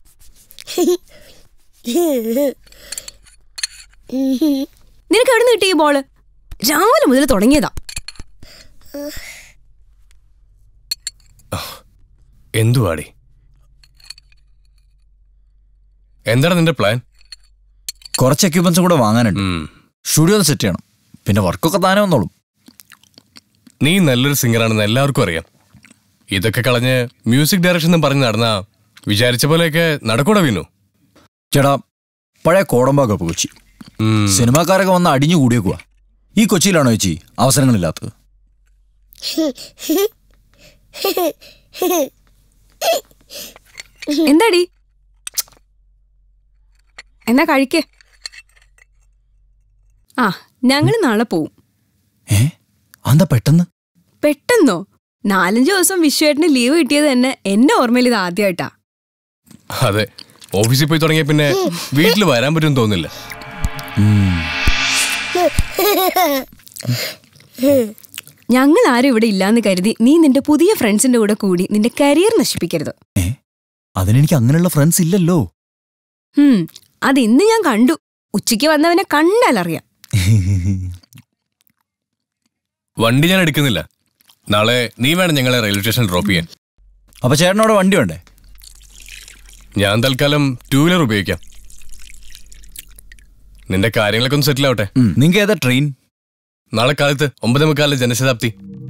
നിനക്ക് എവിടെ നിന്ന് കിട്ടി ഈ ബോള് രാവിലെ മുതൽ തുടങ്ങിയതാ എന്തുവാടി എന്താണ് നിന്റെ പ്ലാൻ കുറച്ച് എക്യുപ്മെന്റ്സും കൂടെ വാങ്ങാനുണ്ട് സ്റ്റുഡിയോ സെറ്റ് ചെയ്യണം പിന്നെ വർക്കൊക്കെ താനേ വന്നോളും നീ നല്ലൊരു സിംഗറാണെന്ന് എല്ലാവർക്കും അറിയാം ഇതൊക്കെ കളഞ്ഞ് മ്യൂസിക് ഡയറക്ഷൻ എന്ന് പറഞ്ഞ് നടന്നാ വിചാരിച്ച പോലെയൊക്കെ നടക്കൂടെ വീണു ചേട്ടാ പഴയ കോടമ്പാക്കൊപ്പം കൊച്ചി സിനിമാക്കാരൊക്കെ വന്ന് അടിഞ്ഞു കൂടിയേക്കുക ഈ കൊച്ചിയിലാണോ ചേച്ചി അവസരങ്ങളില്ലാത്തത് എന്താടി എന്നാ കഴിക്കേ ആ ഞങ്ങൾ നാളെ പോവും എന്താ പെട്ടെന്ന് പെട്ടെന്നോ നാലഞ്ച് ദിവസം വിശ്വേട്ടന് ലീവ് കിട്ടിയത് തന്നെ എന്റെ ഓർമ്മയിൽ ഇത് ആദ്യമായിട്ടാ അതെ ഓഫീസിൽ പോയി തുടങ്ങിയ പിന്നെ വീട്ടിൽ വരാൻ പറ്റുമെന്ന് തോന്നില്ല ഞങ്ങൾ ആരും ഇവിടെ ഇല്ലാന്ന് കരുതി നീ നിന്റെ പുതിയ ഫ്രണ്ട്സിന്റെ കൂടെ കൂടി നിന്റെ കരിയർ നശിപ്പിക്കരുത് അതിനെനിക്ക് അങ്ങനെയുള്ള ഫ്രണ്ട്സ് ഇല്ലല്ലോ ഹും അത് ഇന്ന് ഞാൻ കണ്ടു ഉച്ചയ്ക്ക് വന്നവനെ കണ്ടാലറിയാം വണ്ടി ഞാൻ എടുക്കുന്നില്ല നാളെ നീ വേണം ഞങ്ങളെ റെയിൽവേ സ്റ്റേഷനിൽ ഡ്രോപ്പ് ചെയ്യാൻ അപ്പൊ ചേട്ടനോടെ വണ്ടി വേണ്ടേ ഞാൻ തൽക്കാലം ടൂ വീലർ ഉപയോഗിക്കാം നിന്റെ കാര്യങ്ങളൊക്കെ ഒന്ന് സെറ്റിൽ ആവട്ടെ നിങ്ങൾക്ക് ഏതാ ട്രെയിൻ നാളെ കാലത്ത് ഒമ്പത് മുക്കാലിന് ജനശതാബ്ദി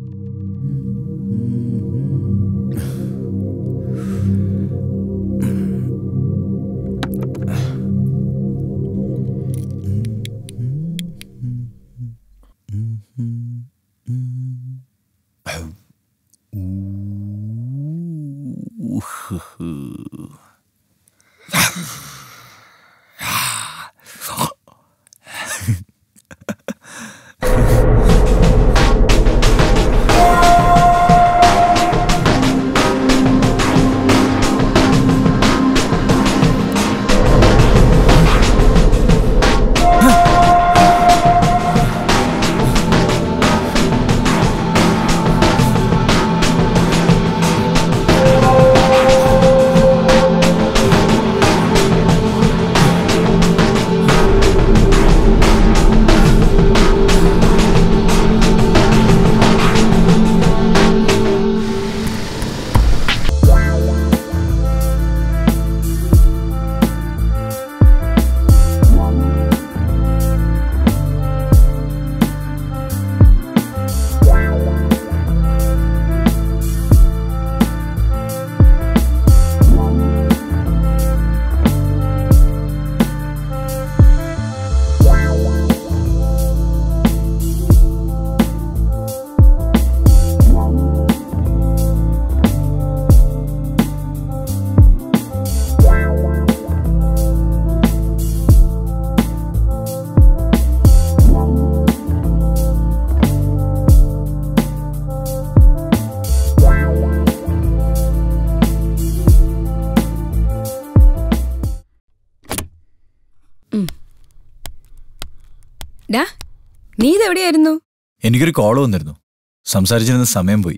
ഡാ നീ ഇതെവിടെയായിരുന്നു എനിക്കൊരു കോൾ വന്നിരുന്നു സംസാരിച്ചിരുന്ന സമയം പോയി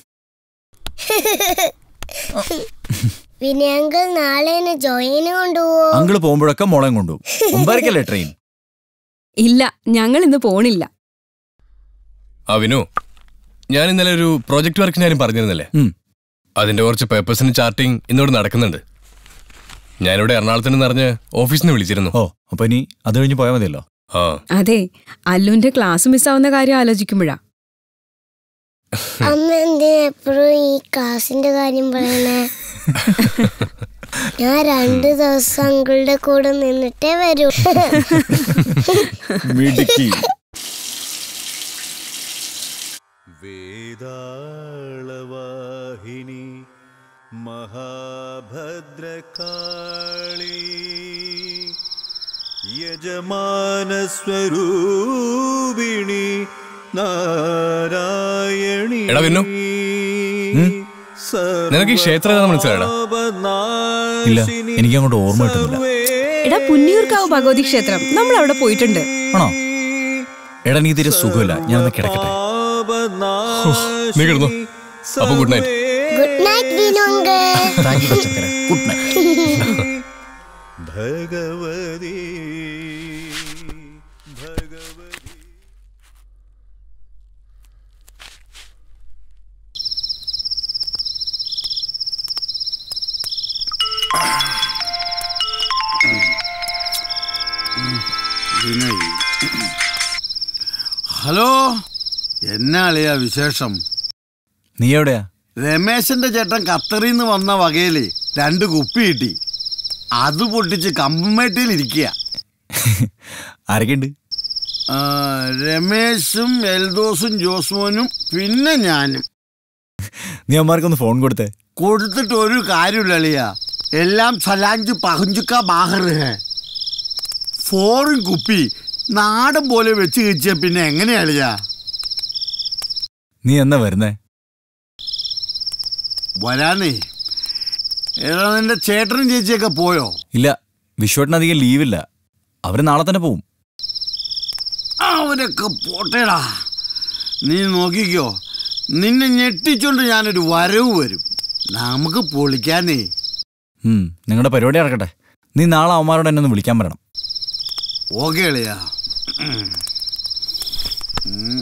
വിനയങ്കൾ നാളെ എന്നെ ജോയിന് കൊണ്ടുപോവോ അങ്കിള് പോകുമ്പോഴൊക്കെ മോളെയും കൊണ്ടുപോകും ഒമ്പതരക്കല്ലേ ട്രെയിൻ ഇല്ല ഞങ്ങൾ ഇന്ന് പോണില്ല ആ വിനു ഞാൻ ഇന്നലെ ഒരു പ്രോജക്റ്റ് വർക്കിന് കാര്യം പറഞ്ഞിരുന്നല്ലേ അതിന്റെ കുറച്ച് പേപ്പേഴ്സിന് ചാർട്ടിങ് ഇന്നോട് നടക്കുന്നുണ്ട് ഞാനിവിടെ എറണാകുളത്തിന് നിറഞ്ഞ് ഓഫീസിൽ നിന്ന് വിളിച്ചിരുന്നു ഓ അപ്പൊ ഇനി അത് കഴിഞ്ഞ് പോയാൽ മതിയല്ലോ ആ അതെ അല്ലുവിന്റെ ക്ലാസ് മിസ്സാവുന്ന കാര്യം ആലോചിക്കുമ്പോഴാ അമ്മ എന്തിനാ എപ്പോഴും ഈ ക്ലാസിന്റെ കാര്യം പറയണേ ഞാൻ രണ്ട് ദിവസം അങ്കിളുടെ കൂടെ നിന്നിട്ടേ വരൂ മിടുക്കി വേതാളവാഹിനി മഹാഭദ്രകാളി യജമാനസ്വരൂപിണി നാരായണി എടാ വിന്നു നിനക്ക് ഈ ക്ഷേത്രം ഏതാ മനസ്സിലായടാ ഇല്ല എനിക്ക് അങ്ങോട്ട് ഓർമ്മ കിട്ടുന്നില്ല എടാ പുന്നിയൂർക്കാവ് ഭഗവതി ക്ഷേത്രം നമ്മൾ അവിടെ പോയിട്ടുണ്ട് ആണോ എടാ നീ തീരെ സുഖമില്ല ഞാനൊന്ന് കിടക്കട്ടെ നീ കിടന്നു അപ്പൊ ഗുഡ് നൈറ്റ് ഗുഡ് നൈറ്റ് വിനോങ്ക താങ്ക് യു പച്ചക്കര ഗുഡ് നൈറ്റ് ഭഗവതി വിനയ് ഹലോ എന്നാ അളിയാ വിശേഷം നീ എവിടെയാ രമേശന്റെ ചേട്ടൻ ഖത്തറിന്ന് വന്ന വകയില് രണ്ട് കുപ്പി കിട്ടി അത് പൊട്ടിച്ച് കമ്പമേട്ടിൽ ഇരിക്കുക ആരൊക്കെയുണ്ട് രമേശും എൽദോസും ജോസ്മോനും പിന്നെ ഞാനും നീ അമ്മമാർക്കൊന്ന് ഫോൺ കൊടുത്തേ കൊടുത്തിട്ട് ഒരു കാര്യമില്ല അളിയ എല്ലാം സലാഞ്ച് പഹഞ്ചുക്ക മാഹറ് ഹേ ഫോറിൻ കുപ്പി നാടൻ പോലെ വെച്ച് കഴിച്ച പിന്നെ എങ്ങനെയാ അളിയാ നീ എന്നാ വരുന്നേ വരാനേ ഏതാ നിന്റെ ചേട്ടനും ചേച്ചിയൊക്കെ പോയോ ഇല്ല വിശ്വട്ടിന് അധികം ലീവില്ല അവര് നാളെ തന്നെ പോവും അവരൊക്കെ പോട്ടേടാ നീ നോക്കിക്കോ നിന്നെ ഞെട്ടിച്ചോണ്ട് ഞാനൊരു വരവ് വരും നമുക്ക് പൊളിക്കാനേ ഉം നിങ്ങളുടെ പരിപാടി നടക്കട്ടെ നീ നാളെ അവന്മാരോട് എന്നെ ഒന്ന് വിളിക്കാൻ പറയണം ഓക്കെ അളിയാ ഉം. ഉം.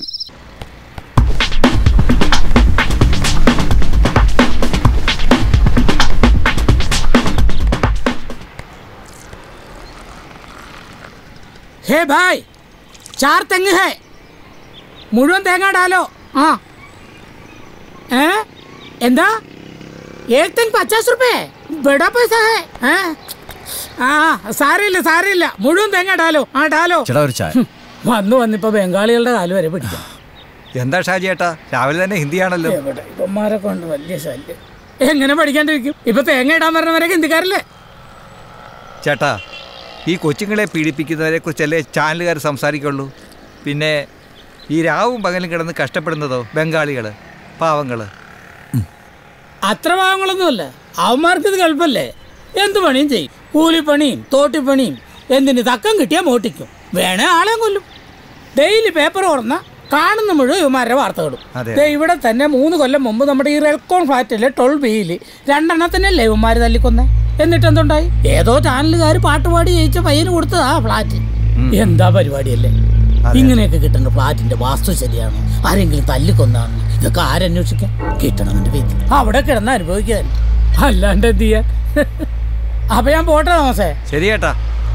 ഹേ ഭായ് ചാർ തെങ്ങ് ഹേ മുഴുവൻ തേങ്ങ ഡാലോ ആ ഏ എന്താ एक तेंग पचास रुपए बड़ा पैसा है हैं? ആ സാരമില്ല സാരമില്ല മുഴുവൻ തേങ്ങ ഡാലോ ആ ഡാലോ ചേട്ടാ ഒരു ചായ വന്നു വന്നിപ്പോ ബംഗാളികളുടെ കാല് വരെ പിടിക്കാം എന്താ ഷാജി ഏട്ടാ രാവിലെ തന്നെ ഹിന്ദിയാണല്ലോ എവിടെ ഇവന്മാരെ കൊണ്ട് വലിയ ശല്യം എങ്ങനെ പഠിക്കാണ്ടിരിക്കും ഇപ്പൊ തേങ്ങ ഇടാൻ പറഞ്ഞവരൊക്കെ ഹിന്ദിക്കാരല്ലേ ചേട്ടാ ഈ കൊച്ചുങ്ങളെ പീഡിപ്പിക്കുന്നവരെ കുറിച്ചല്ലേ ചാനലുകാർ സംസാരിക്കുള്ളൂ പിന്നെ ഈ രാവും പകലും കിടന്ന് കഷ്ടപ്പെടുന്നതോ ബംഗാളികൾ പാവങ്ങൾ അത്ര പാവങ്ങളൊന്നുമല്ല അവന്മാർക്ക് ഇത് എളുപ്പല്ലേ എന്ത് പണിയും ചെയ്യും കൂലിപ്പണിയും തോട്ടിപ്പണിയും എന്തിന് തക്കം കിട്ടിയാൽ മോട്ടിക്കും വേണേ ആളെ കൊല്ലും ഡെയിലി പേപ്പർ തുറന്ന കാണുന്ന മുഴുവൻ ഇവന്മാരുടെ വാർത്തകളും അതെ. ദേ ഇവിടെ തന്നെ മൂന്ന് കൊല്ലം മുമ്പ് നമ്മുടെ ഈ റെൽക്കോൺ ഫ്ലാറ്റിലെ ടോൾ ബിയിൽ രണ്ടെണ്ണത്തിനല്ലേ ഇവന്മാർ തല്ലിക്കൊന്നേ എന്നിട്ട് എന്തുണ്ടായി ഏതോ ചാനലുകാർ പാട്ടുപാടി ജയിച്ച പയ്യന് കൊടുത്തതാ ഫ്ലാറ്റ് എന്താ പരിപാടിയല്ലേ ഇങ്ങനെയൊക്കെ കിട്ടുന്ന ഫ്ലാറ്റിന്റെ വാസ്തു ശരിയാണോ ആരെങ്കിലും തല്ലിക്കൊന്നാണോ ഇതൊക്കെ ആരന്വേഷിക്കാൻ കിട്ടണമെന്റെ വിധി അവിടെ കിടന്ന് അനുഭവിക്കാൻ അല്ലാണ്ട് എന്ത് ചെയ്യാൻ അപ്പൊ ഞാൻ പോട്ടെ തോമസേ ശരി ചേട്ടാ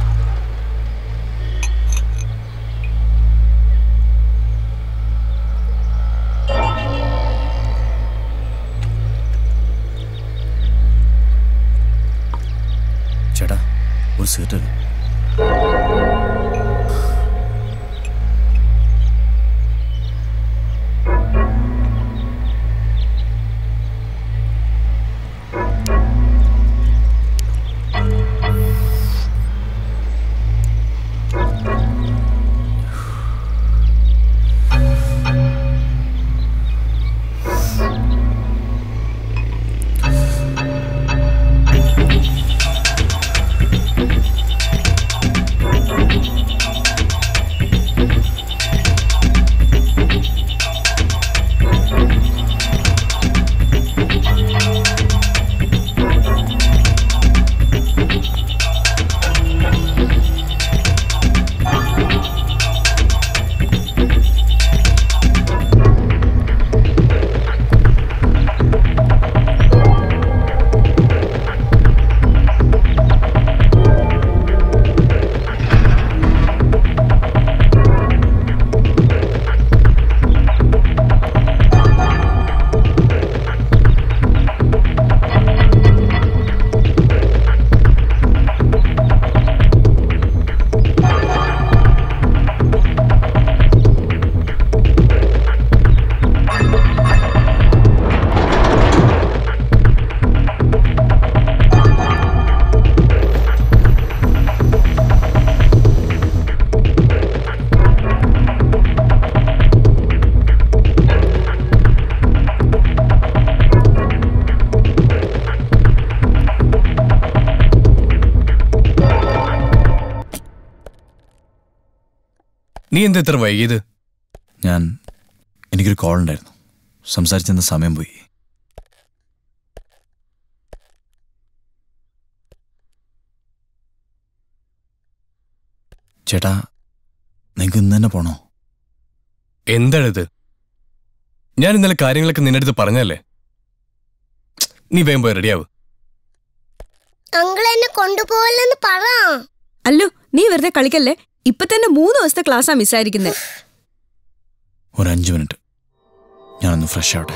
ചേട്ടാ ഒരു സീറ്റ് നീ എന്താ ഇത്ര വൈകിയത് ഞാൻ എനിക്കൊരു കോൾ ഉണ്ടായിരുന്നു സംസാരിച്ചെന്ന സമയം പോയി ചേട്ടാ നിങ്ങൾക്ക് ഇന്ന് തന്നെ പോണോ എന്താണിത് ഞാൻ ഇന്നലെ കാര്യങ്ങളൊക്കെ നിന്റെ അടുത്ത് പറഞ്ഞല്ലേ നീ വേഗം പോയി റെഡിയാവ് അങ്കിൾ എന്നെ കൊണ്ടുപോകല്ലെന്ന് പറ അല്ലോ നീ വെറുതെ കളിക്കല്ലേ ഇപ്പൊ തന്നെ മൂന്ന് ദിവസത്തെ ക്ലാസ്സാ മിസ്സായിരിക്കുന്നത് ഒരു അഞ്ച് മിനിറ്റ് ഞാനൊന്ന് ഫ്രഷ് ആവട്ടെ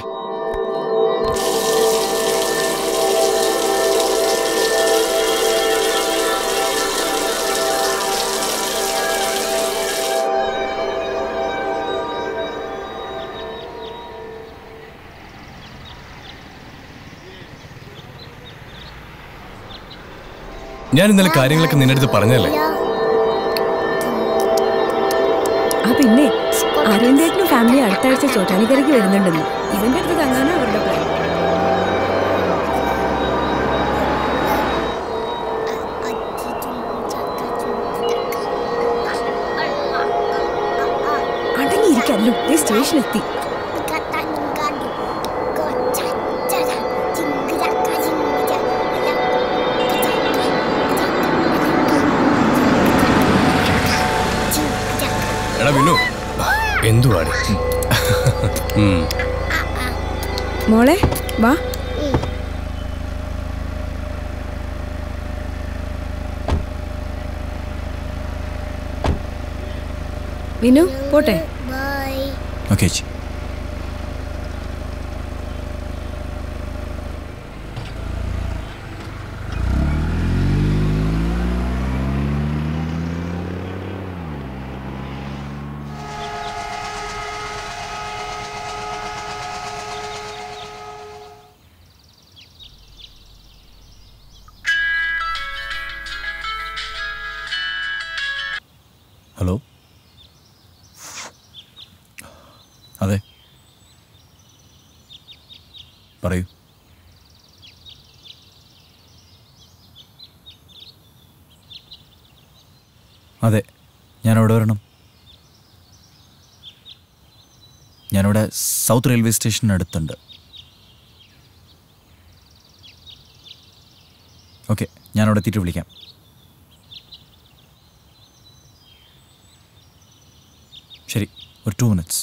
ഞാൻ ഇന്നലെ കാര്യങ്ങളൊക്കെ നിന്റെ അടുത്ത് പറഞ്ഞല്ലേ ആ പിന്നെ അരവിന്ദേട്ടനും ഫാമിലി അടുത്ത ആഴ്ച ചോറ്റാനിക്കരയ്ക്ക് വരുന്നുണ്ടെന്ന് ഇവന്റെ അടുത്ത് തങ്ങാനാ അവരുടെ പ്ലാൻ അടങ്ങിയിരിക്കല്ലോ ദേ സ്റ്റേഷൻ എത്തി എടാ വിനു എന്തുവാടി ഉം. മോളെ വാ വിനു പോട്ടെ ഓക്കെ ചേച്ചി ഹലോ അതെ പറയൂ അതെ ഞാൻ അവിടെ വരണം ഞാനിവിടെ സൗത്ത് റെയിൽവേ സ്റ്റേഷന് അടുത്തുണ്ട് ഓക്കെ ഞാനവിടെ എത്തിയിട്ട് വിളിക്കാം ശരി ഒരു two minutes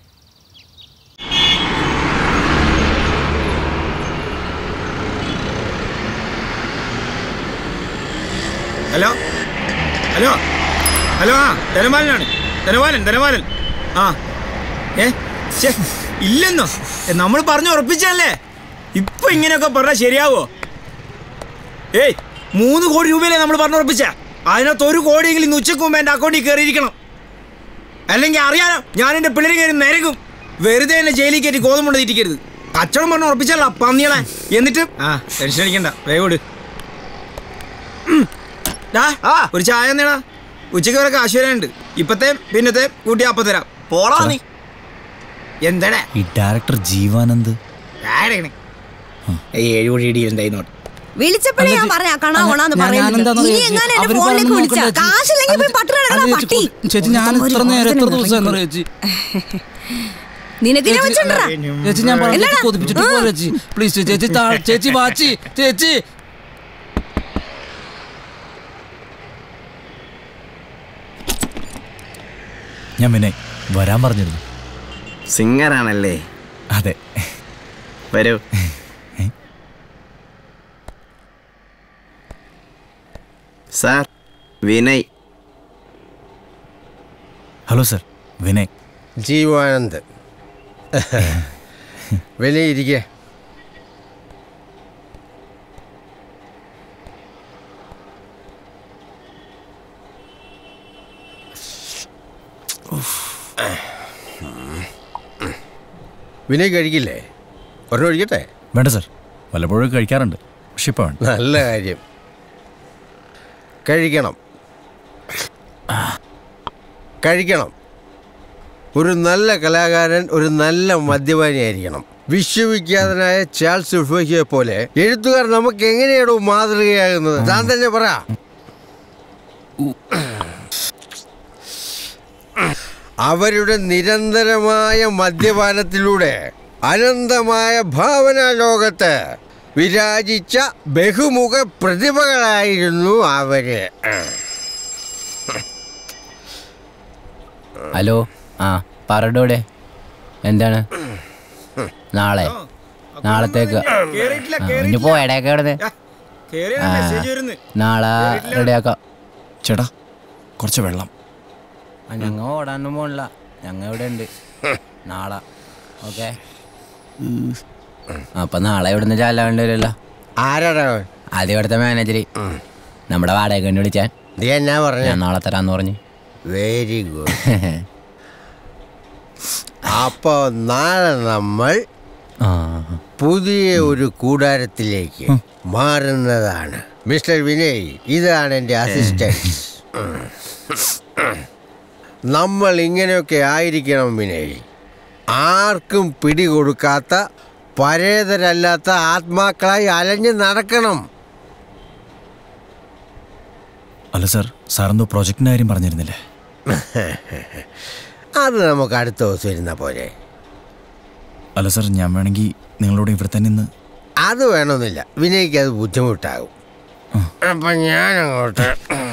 hello hello hello ആ ധനപാലനാണ് ധനപാലൻ ധനപാലൻ ആ ഏ ശ്ശേ, ഇല്ലെന്നോ നമ്മൾ പറഞ്ഞു ഉറപ്പിച്ചല്ലേ ഇപ്പൊ ഇങ്ങനെയൊക്കെ പറഞ്ഞാൽ ശരിയാവോ ഏയ് മൂന്ന് കോടി രൂപയല്ലേ നമ്മൾ പറഞ്ഞു ഉറപ്പിച്ച അതിനകത്ത് ഒരു കോടിയെങ്കിലും ഇന്ന് ഉച്ചക്ക് മുമ്പ് എൻ്റെ അക്കൗണ്ടിൽ കയറിയിരിക്കണം അല്ലെങ്കിൽ അറിയാലോ ഞാൻ എൻ്റെ പിള്ളേരെ കയറി നിരക്കും വെറുതെ എന്നെ ജയിലിൽ കയറ്റി ഗോതമ്പുണ്ട് തീറ്റിക്കരുത് കച്ചവടം പറഞ്ഞു ഉറപ്പിച്ചല്ല പന്നികളെ എന്നിട്ട് ആ ടെൻഷൻ അടിക്കണ്ട വേഗം വിട് ഉം. ഡാ, ഒരു ചായ നേടാ ഉച്ചയ്ക്ക് വരെ കാശ് വരാനുണ്ട് ഇപ്പത്തെ പിന്നത്തെ കൂട്ടി അപ്പ തരാം പോളാ നീ എന്താടാ ഈ ഡയറക്ടർ ജീവാനന്ദ് ആരെയാണ് ഏഴ് കോടി ഇടി എന്തായി നോട്ട് വിളിച്ചപ്പോഴേ ഞാൻ പറഞ്ഞ കണാ ഓണാന്ന് ഞാൻ- പറയുന്നത് ഞാനെന്താന്ന് ഇനി ചേച്ചി, എങ്ങനെ എന്റെ അവര് ഫോണിലേക്ക് പറയുന്നത് വിളിച്ചാ നോക്കണ്ട ചേച്ചി. കാശില്ലെങ്കിൽ പോയി പട്ടിണി അത് കിടക്കണ ചേച്ചി, പട്ടി ചേച്ചി ഞാൻ ഇത്ര നേരം എത്ര ദിവസം എന്ന് ചേച്ചി നിനക്കിനെ ചേച്ചി, വെച്ചിട്ടുണ്ടാ ചേച്ചി ഞാൻ പറഞ്ഞു ചേച്ചി കൊതിപ്പിച്ചിട്ട് പോ ചേച്ചി പ്ലീസ് ചേച്ചി താ- ചേച്ചി വാച്ചി ചേച്ചി ഞാൻ പിന്നെ വരാൻ പറഞ്ഞിരുന്നു സിംഗറാണല്ലേ അതെ വരൂ sir Vinay hello sir Vinay Jeevanand വിലയിരിക്കെ വിനയ് കഴിക്കില്ലേ ഒരെണ്ണം ഒഴിക്കട്ടെ വേണ്ട സർ വല്ലപ്പോഴും കഴിക്കാറുണ്ട് പക്ഷെ ഇപ്പോൾ വേണ്ട നല്ല കാര്യം കഴിക്കണം കഴിക്കണം ഒരു നല്ല കലാകാരൻ ഒരു നല്ല മദ്യപാനിയായിരിക്കണം വിശ്വവിഖ്യാതനായ ചാൾസ് ഉൾഫോക്കിയെ പോലെ എഴുത്തുകാർ നമുക്ക് എങ്ങനെയാണോ മാതൃകയാകുന്നത് താൻ തന്നെ പറ അവരുടെ നിരന്തരമായ മദ്യപാനത്തിലൂടെ അനന്തമായ ഭാവനാ ലോകത്ത് വിരാജിച്ച ബഹുമുഖ പ്രതിഭകളായിരുന്നു അവര് ഹലോ ആ പറടൂടെ എന്താണ് നാളെ നാളത്തേക്ക് ഇനി പോയടയൊക്കെ കിടന്ന് നാളെ റെഡിയാക്കാം ചേട്ടാ കുറച്ച് വെള്ളം ഞങ്ങ ഓടാനൊന്നും പോണില്ല ഞങ്ങ ഇവിടെ ഉണ്ട് നാളെ ഓക്കെ അപ്പൊ നാളെ ഇവിടുന്ന് ചാലാണ്ട് വരുമല്ലോ ആരാടാ ആദ്യം ഇവിടുത്തെ മാനേജർ നമ്മുടെ വാടക കണ്ടു വിളിച്ചാൻ നീ എന്നാ പറഞ്ഞു ഞാൻ നാളെ തരാന്ന് പറഞ്ഞു വെരി ഗുഡ് അപ്പോ നാളെ നമ്മൾ പുതിയ ഒരു കൂടാരത്തിലേക്ക് മാറുന്നതാണ് മിസ്റ്റർ വിനയ് ഇതാണ് എൻ്റെ അസിസ്റ്റന്റ് നമ്മൾ ഇങ്ങനെയൊക്കെ ആയിരിക്കണം വിനയ് ആർക്കും പിടികൊടുക്കാത്ത പരേതരല്ലാത്ത ആത്മാക്കളായി അലഞ്ഞ് നടക്കണം അല്ല സാർ സാറെന്തോ പ്രൊജക്ടിൻ്റെ കാര്യം പറഞ്ഞിരുന്നില്ലേ അത് നമുക്ക് അടുത്ത ദിവസം ഇരുന്ന പോലെ അല്ല സാർ ഞാൻ വേണമെങ്കിൽ നിങ്ങളോട് ഇവിടെ തന്നെ നിന്ന് അത് വേണമെന്നില്ല വിനയ്ക്ക് അത് ബുദ്ധിമുട്ടാകും അപ്പൊ ഞാൻ അങ്ങോട്ട്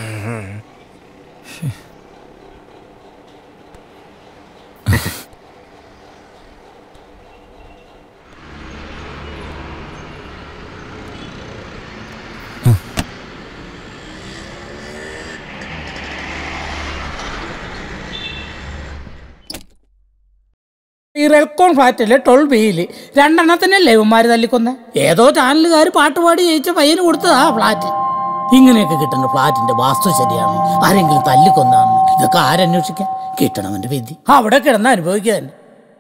ഈ റെൽക്കോൺ ഫ്ലാറ്റിലെ ടോൾ ബിയില് രണ്ടെണ്ണത്തിനല്ലേ ഇവന്മാര് തല്ലിക്കൊന്നെ ഏതോ ചാനലുകാർ പാട്ടുപാടി ജയിച്ച പയ്യന് കൊടുത്തതാ ഫ്ലാറ്റ് ഇങ്ങനെയൊക്കെ കിട്ടുന്ന ഫ്ലാറ്റിന്റെ വാസ്തു ശരിയാണ് ആരെങ്കിലും തല്ലിക്കൊന്നാന്ന് ഇതൊക്കെ ആരന്വേഷിക്കാൻ കിട്ടണവന്റെ വിധി അവിടെ കിടന്ന് അനുഭവിക്കുക തന്നെ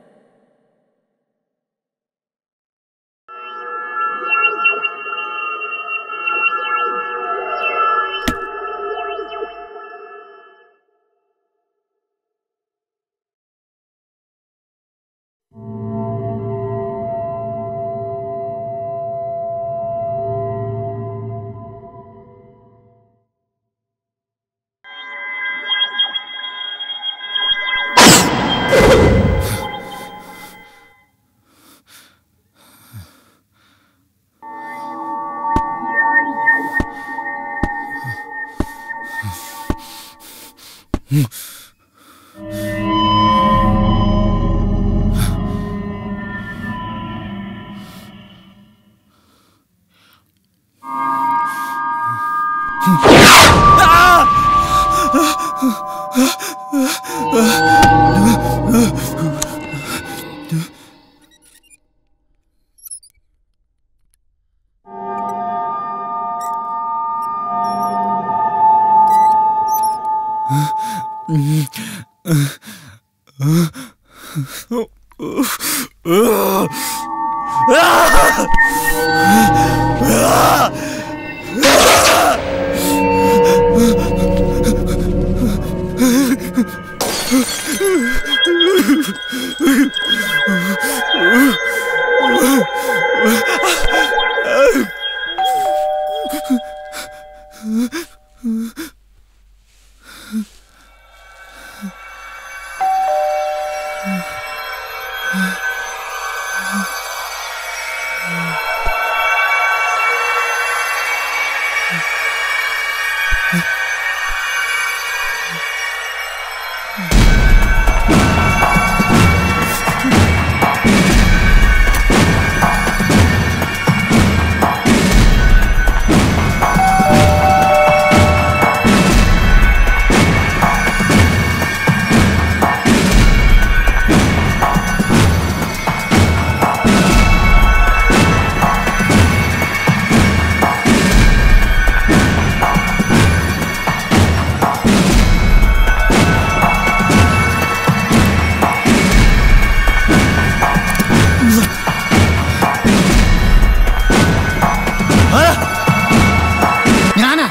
ഞാനാ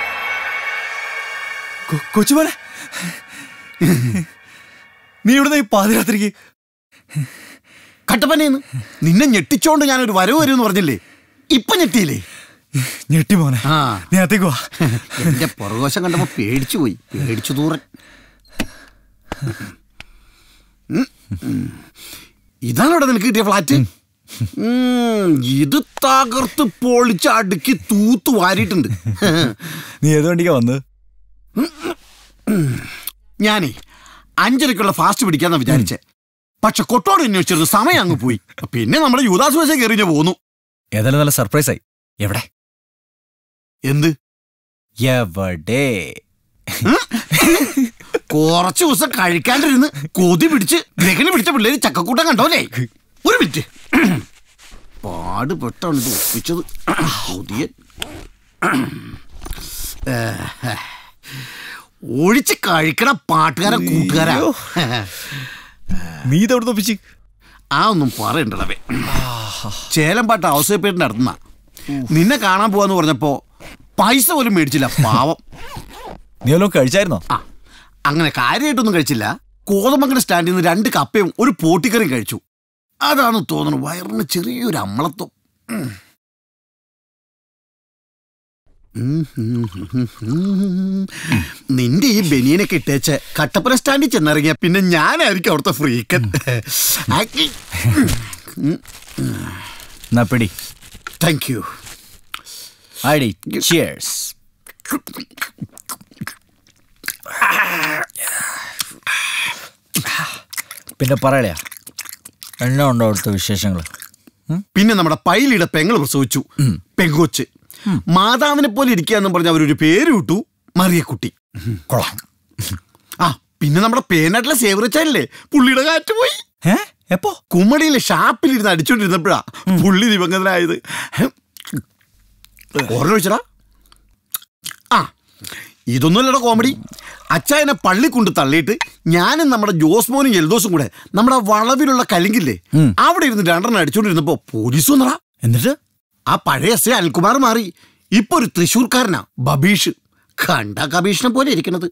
കൊച്ചുമോനെ നീ ഇവിടുന്ന് ഈ പാതിരാത്രിക്ക് കട്ടപ്പനയെന്ന് നിന്നെ ഞെട്ടിച്ചോണ്ട് ഞാനൊരു വരവ് വരും എന്ന് പറഞ്ഞില്ലേ ഇപ്പൊ ഞെട്ടിയില്ലേ ഞെട്ടി മോനെ ആ നീ അകത്തേക്ക് വാ എന്റെ പുറകോശം കണ്ടപ്പോ പേടിച്ചു പോയി പേടിച്ചു ദൂരൻ ഇതാണ് ഇവിടെ നിനക്ക് കിട്ടിയ ഫ്ലാറ്റ് ഉം, ഇത് തകർത്ത് പൊളിച്ച് അടുക്കി തൂത്ത് വാരിയിട്ടുണ്ട് നീ ഏത് വണ്ടിക്കാ വന്നത് ഞാനേ അഞ്ചരക്കുള്ള ഫാസ്റ്റ് പിടിക്കാന്നാ വിചാരിച്ചേ പക്ഷെ കൊട്ടോട് അന്വേഷിച്ചിരുന്നു സമയം അങ്ങ് പോയി പിന്നെ നമ്മുടെ യുവദാസ് ബസ് കയറിഞ്ഞ പോന്നു ഏതായാലും നല്ല സർപ്രൈസ് ആയി എവിടെ എന്ത് എവിടെ കുറച്ച് ദിവസം കഴിക്കാണ്ടിരുന്ന് കൊതി പിടിച്ച് ഗ്രഹണി പിടിച്ച പിള്ളേര് ചക്കക്കൂട്ടം കണ്ടോലേ ഒരു മിനിറ്റ് പാടുപെട്ടാണ് ഇത് ഒപ്പിച്ചത് പുതിയ ഒഴിച്ച് കഴിക്കണ പാട്ടുകാര കൂട്ടുകാരാ നീ ഇതെവിടെ ഒപ്പിച്ച് ആ ഒന്നും പറയണ്ടടവേ ചേലം പാട്ട് ഔസേപ്പേട്ടിന്റെ നടത്തുന്ന നിന്നെ കാണാൻ പോവാന്ന് പറഞ്ഞപ്പോ പൈസ പോലും മേടിച്ചില്ല പാവം നീ വല്ലതും കഴിച്ചായിരുന്നോ ആ അങ്ങനെ കാര്യമായിട്ടൊന്നും കഴിച്ചില്ല കോതമംഗലം സ്റ്റാൻഡിൽ നിന്ന് രണ്ട് കപ്പയും ഒരു പോട്ടിക്കറിയും കഴിച്ചു അതാണ് തോന്നുന്നു വയറിന് ചെറിയൊരു അമ്മളത്വം ഉം. നിന്റെ ഈ ബനിയനൊക്കെ ഇട്ടേച്ച് കട്ടപ്പന സ്റ്റാൻഡിൽ ചെന്നിറങ്ങിയ പിന്നെ ഞാനായിരിക്കും അവിടുത്തെ ഫ്രീക്കൻ ആക്കി. എന്നാ പിടി താങ്ക് യു ഐഡി ചിയേഴ്സ് പിന്നെ പറയലയാ എണ്ണ ഉണ്ടോ അവിടുത്തെ വിശേഷങ്ങൾ പിന്നെ നമ്മുടെ പൈലിയുടെ പെങ്ങൾ പ്രസവിച്ചു പെങ്കൊച്ച് മാതാവിനെ പോലെ ഇരിക്കാന്ന് പറഞ്ഞ അവരൊരു പേര് വിട്ടു മറിയക്കുട്ടി കൊള്ളാം ആ പിന്നെ നമ്മുടെ പേനാട്ടിലെ സേവറച്ചാലല്ലേ പുള്ളിയുടെ കാറ്റ് പോയി എപ്പോ കുമ്മടിയിലെ ഷാപ്പിലിരുന്ന് അടിച്ചോണ്ടിരുന്നപ്പോഴാ പുള്ളി ദിവംഗതനായത് ഓർമ്മ ആ ഇതൊന്നുമല്ലട കോമഡി അച്ചായനെ പള്ളി കൊണ്ട് തള്ളിയിട്ട് ഞാനും നമ്മുടെ ജോസ്മോനും എൽദോസും കൂടെ നമ്മുടെ വളവിലുള്ള കലിങ്കില്ലേ അവിടെ ഇരുന്ന് രണ്ടെണ്ണം അടിച്ചോണ്ടിരുന്നപ്പോ പോലീസ് വന്നടാ എന്നിട്ട് ആ പഴയ എസ് അനിൽകുമാർ മാറി ഇപ്പൊ ഒരു തൃശ്ശൂർക്കാരനാ ബബീഷ് കണ്ട കബീഷിനെ പോലെ ഇരിക്കണത്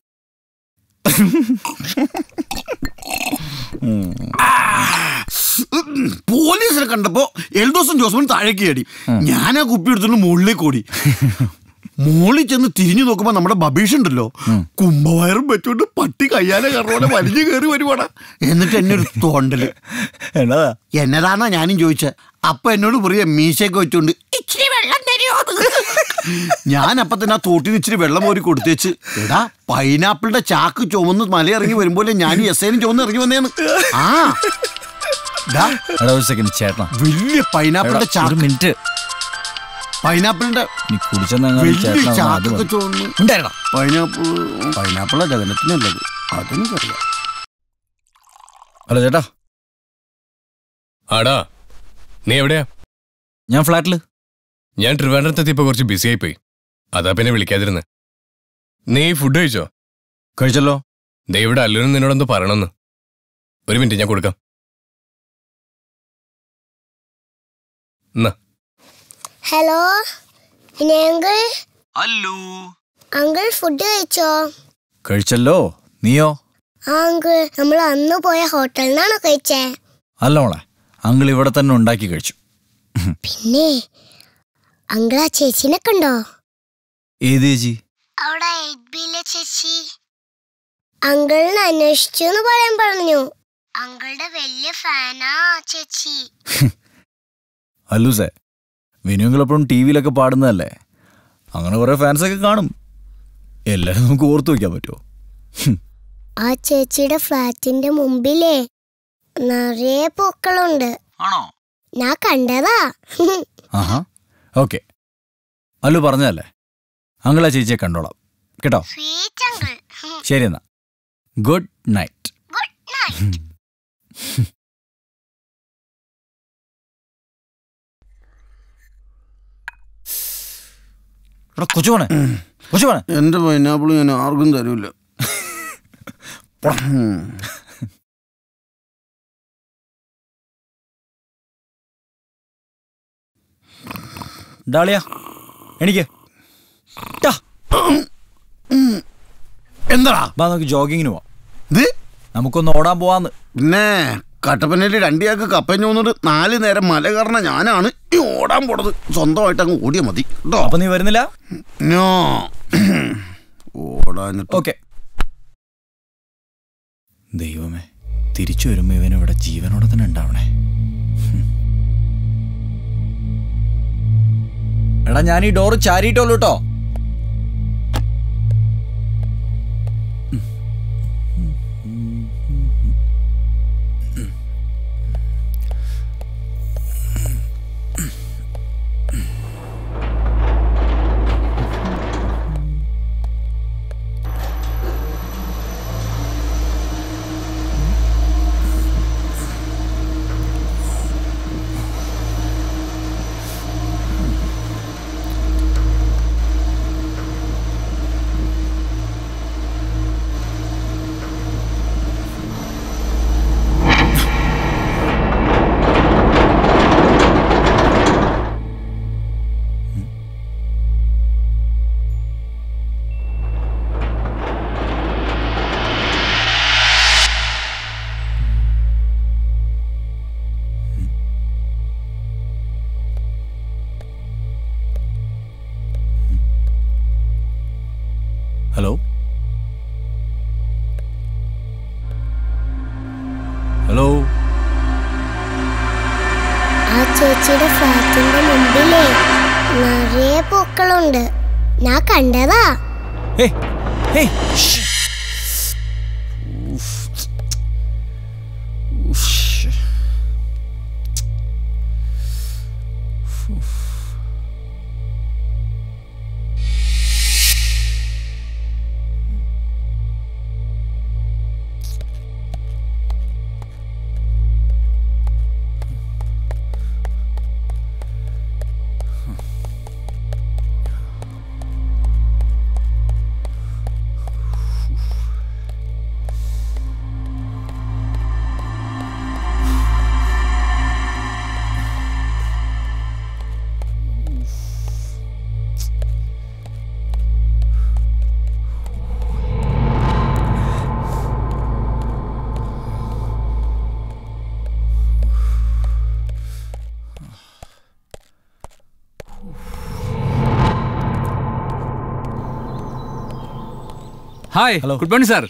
പോലീസിനെ കണ്ടപ്പോ എൽദോസും ജോസഫും താഴേക്ക് ചാടി ഞാൻ ആ കുപ്പി എടുത്തോണ്ട് മുകളിലേക്ക് ഓടി മോളിൽ ചെന്ന് തിരിഞ്ഞു നോക്കുമ്പോ നമ്മുടെ ബബീഷ് ഉണ്ടല്ലോ കുംഭവയറും വെച്ചോണ്ട് പട്ടി കയ്യാലെ കറോടെ വലിഞ്ഞു കയറി വരുവാടാ എന്നിട്ട് എന്നെ ഒരു തോണ്ടല് എന്നതാ എന്നതാന്നാ ഞാനും ചോദിച്ചെ അപ്പൊ എന്നോട് പറയാ മീശയൊക്കെ വെച്ചോണ്ട് ഇച്ചിരി വെള്ളം തരുമോ ഞാൻ അപ്പൊ തന്നെ ആ തോട്ടിന് ഇച്ചിരി വെള്ളം കോരി കൊടുത്തേച്ച് എടാ പൈനാപ്പിളിന്റെ ചാക്ക് ചുമന്ന് മലയിറങ്ങി വരുമ്പോലെ ഞാൻ എസ് ഐനും ചുമന്ന് ഇറങ്ങി വന്നേന്ന് ആ ദാ, എടാ ഒരു സെക്കൻഡ് ചേട്ടനാ വലിയ പൈനാപ്പിളിന്റെ എടാ, ചാക്ക് ഒരു മിനിറ്റ് പൈനാപ്പിളിന്റെ നീ കുടിച്ചെന്നാ വലിയ ചാക്കൊക്കെ ചേട്ടനാ ചുമന്ന് പൈനാപ്പിൾ പൈനാപ്പിളാ ജഗനത്തിനല്ലത് അതെനിക്കറിയാം ഹലോ ചേട്ടാ ആടാ നീ എവിടെയാ ഞാൻ ഫ്ലാറ്റില് ഞാൻ ട്രിവാൻഡ്രത്തെത്തിയപ്പോ കുറച്ച് ബിസി ആയിപ്പോയി അതാ പിന്നെ വിളിക്കാതിരുന്ന് നീ ഫുഡ് കഴിച്ചോ കഴിച്ചല്ലോ ദേ ഇവിടെ അല്ലുനും നിന്നോടൊന്ന് പറയണമെന്ന് ഒരു മിനിറ്റ് ഞാൻ കൊടുക്കാം എന്നാ ഹലോ പിന്നെ അങ്കിൾ അല്ലു അങ്കിൾ ഫുഡ് കഴിച്ചോ കഴിച്ചല്ലോ നീയോ ആ അങ്കിൾ നമ്മൾ അന്ന് പോയ ഹോട്ടലിൽ നിന്നാണോ കഴിച്ചേ അല്ല മോളെ അങ്കിൾ ഇവിടെ തന്നെ ഉണ്ടാക്കി കഴിച്ചു പിന്നെ അങ്കിൾ ആ ചേച്ചിനെ കണ്ടോ ഏത് ചേച്ചി അവിടെ എയ്റ്റ് ചേച്ചി അങ്കിളിനെ അന്വേഷിച്ചു എന്ന് പറയാൻ പറഞ്ഞു അങ്കിളുടെ വലിയ ഫാനാ ചേച്ചി അല്ലൂസേ വിനുവെങ്കിൽ എപ്പോഴും ടി വിയിലൊക്കെ പാടുന്നതല്ലേ അങ്ങനെ കുറെ ഫാൻസ് ഒക്കെ കാണും എല്ലാരും നമുക്ക് ഓർത്തു വെക്കാൻ പറ്റുമോ ആ ചേച്ചിയുടെ ഫ്ലാറ്റിന്റെ മുമ്പിലേ നിറയെ പൂക്കളുണ്ട് ആണോ ഞാൻ കണ്ടതാ ആഹാ ഓക്കെ അല്ലു പറഞ്ഞതല്ലേ അങ്കിൾ ആ ചേച്ചിയെ കണ്ടോളാം കേട്ടോ സ്വീറ്റ് അങ്കിൾ ശരി എന്നാ ഗുഡ് നൈറ്റ് ഗുഡ് നൈറ്റ് എടാ കൊച്ചുപോണേ കൊച്ചുപോണേ എന്റെ പൈനാപ്പിൾ ഞാൻ ആർക്കും തരൂല ഡാളിയ എനിക്ക് എന്താ ബാ നമുക്ക് ജോഗിങ്ങിന് പോവാം ഇത് നമുക്കൊന്ന് ഓടാൻ പോവാന്ന് പിന്നെ കട്ടപ്പനയിൽ രണ്ടിയാൾക്ക് കപ്പഞ്ഞു വന്നിട്ട് നാല് നേരം മല കയറണ ഞാനാണ് ഈ ഓടാൻ പോണത് സ്വന്തമായിട്ട് അങ്ങ് ഓടിയാ മതി കേട്ടോ അപ്പൊ നീ വരുന്നില്ല നോ ഓടാനിട്ട് ഓക്കെ ദൈവമേ തിരിച്ചു വരുമ്പോൾ ഇവൻ ഇവിടെ ജീവനോടെ തന്നെ ഉണ്ടാവണേ ഹും. എടാ ഞാൻ ഈ ഡോറ് ചാരിയിട്ടുള്ളൂ കേട്ടോ ഹലോ ഹലോ ആ ചേച്ചിയുടെ ഫ്ലാറ്റിന്റെ മുമ്പിലേ നിറയെ പൂക്കളുണ്ട് ഞാൻ കണ്ടതാ ഏയ് ഏയ് ഹായ് ഗുഡ് മോർണിംഗ് സാർ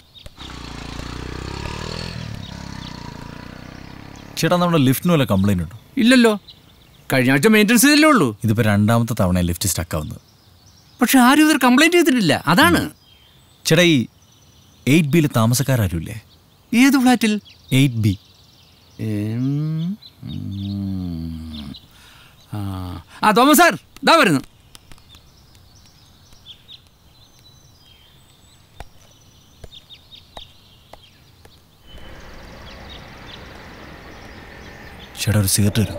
ചേട്ടാ നമ്മുടെ ലിഫ്റ്റിന് വല്ല കംപ്ലൈന്റ് ഉണ്ടോ ഇല്ലല്ലോ കഴിഞ്ഞ ആഴ്ച മെയിൻ്റെനൻസ് ചെയ്തല്ലേ ഉള്ളൂ ഇതിപ്പോ രണ്ടാമത്തെ തവണ ലിഫ്റ്റ് സ്റ്റക്ക് ആവുന്നത് പക്ഷെ ആരും ഇതുവരെ കംപ്ലൈന്റ് ചെയ്തിട്ടില്ല അതാണ് ചേട്ടാ ഈ എയ്റ്റ് ബിയിൽ താമസക്കാരും ഏത് ഫ്ലാറ്റിൽ എയ്റ്റ് ബി ആ തോമസ് സാർ ഇതാ വരുന്നു ചേട്ടാ ഒരു സിഗരറ്റ് തരും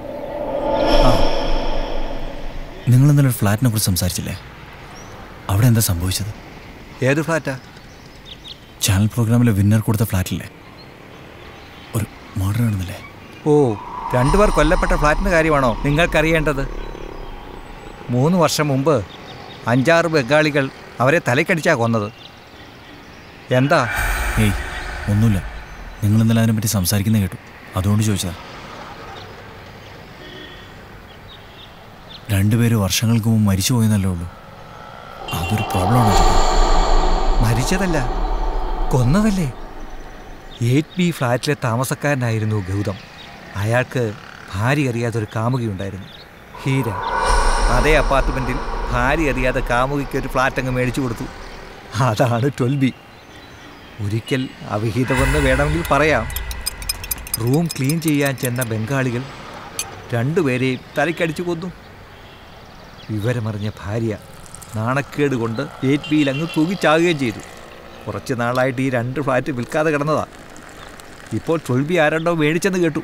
നിങ്ങൾ ഇന്നലെ ഒരു ഫ്ലാറ്റിനെ കുറിച്ച് സംസാരിച്ചില്ലേ അവിടെ എന്താ സംഭവിച്ചത് ഏത് ഫ്ലാറ്റാ ചാനൽ പ്രോഗ്രാമിലെ വിന്നർ കൊടുത്ത ഫ്ലാറ്റില്ലേ ഒരു മർഡർ നടന്നില്ലേ ഓ രണ്ടുപേർ കൊല്ലപ്പെട്ട ഫ്ലാറ്റിൻ്റെ കാര്യമാണോ നിങ്ങൾക്കറിയേണ്ടത് മൂന്ന് വർഷം മുമ്പ് അഞ്ചാറ് ബംഗാളികൾ അവരെ തലക്കടിച്ചാ കൊന്നത് എന്താ ഏയ് ഒന്നുമില്ല നിങ്ങൾ ഇന്നലെ അതിനെപ്പറ്റി സംസാരിക്കുന്നത് കേട്ടു അതുകൊണ്ട് ചോദിച്ചതാ രണ്ടുപേര് വർഷങ്ങൾക്ക് മുമ്പ് മരിച്ചു പോയെന്നല്ലേ ഉള്ളൂ അതൊരു പ്രോബ്ലമാണ് മരിച്ചതല്ല കൊന്നതല്ലേ എയ്റ്റ് ബി ഫ്ലാറ്റിലെ താമസക്കാരനായിരുന്നു ഗൗതം അയാൾക്ക് ഭാര്യ അറിയാതൊരു കാമുകിയുണ്ടായിരുന്നു ഹീര അതേ അപ്പാർട്ട്മെൻറ്റിൽ ഭാര്യ അറിയാതെ കാമുകിക്ക് ഒരു ഫ്ലാറ്റ് അങ്ങ് മേടിച്ചു കൊടുത്തു അതാണ് ട്വൽവ് ബി ഒരിക്കൽ അവിഹിതമെന്ന് വേണമെങ്കിൽ പറയാം റൂം ക്ലീൻ ചെയ്യാൻ ചെന്ന ബംഗാളികൾ രണ്ടുപേരെയും തലക്കടിച്ചു കൊന്നു വിവരമറിഞ്ഞ ഭാര്യ നാണക്കേട് കൊണ്ട് എയ്റ്റ് ബിയിൽ അങ്ങ് തൂങ്ങിച്ചാകുകയും ചെയ്തു കുറച്ച് നാളായിട്ട് ഈ രണ്ട് ഫ്ലാറ്റ് വിൽക്കാതെ കിടന്നതാ ഇപ്പോൾ ട്വൽവ് ബി ആരണ്ടോ മേടിച്ചെന്ന് കേട്ടു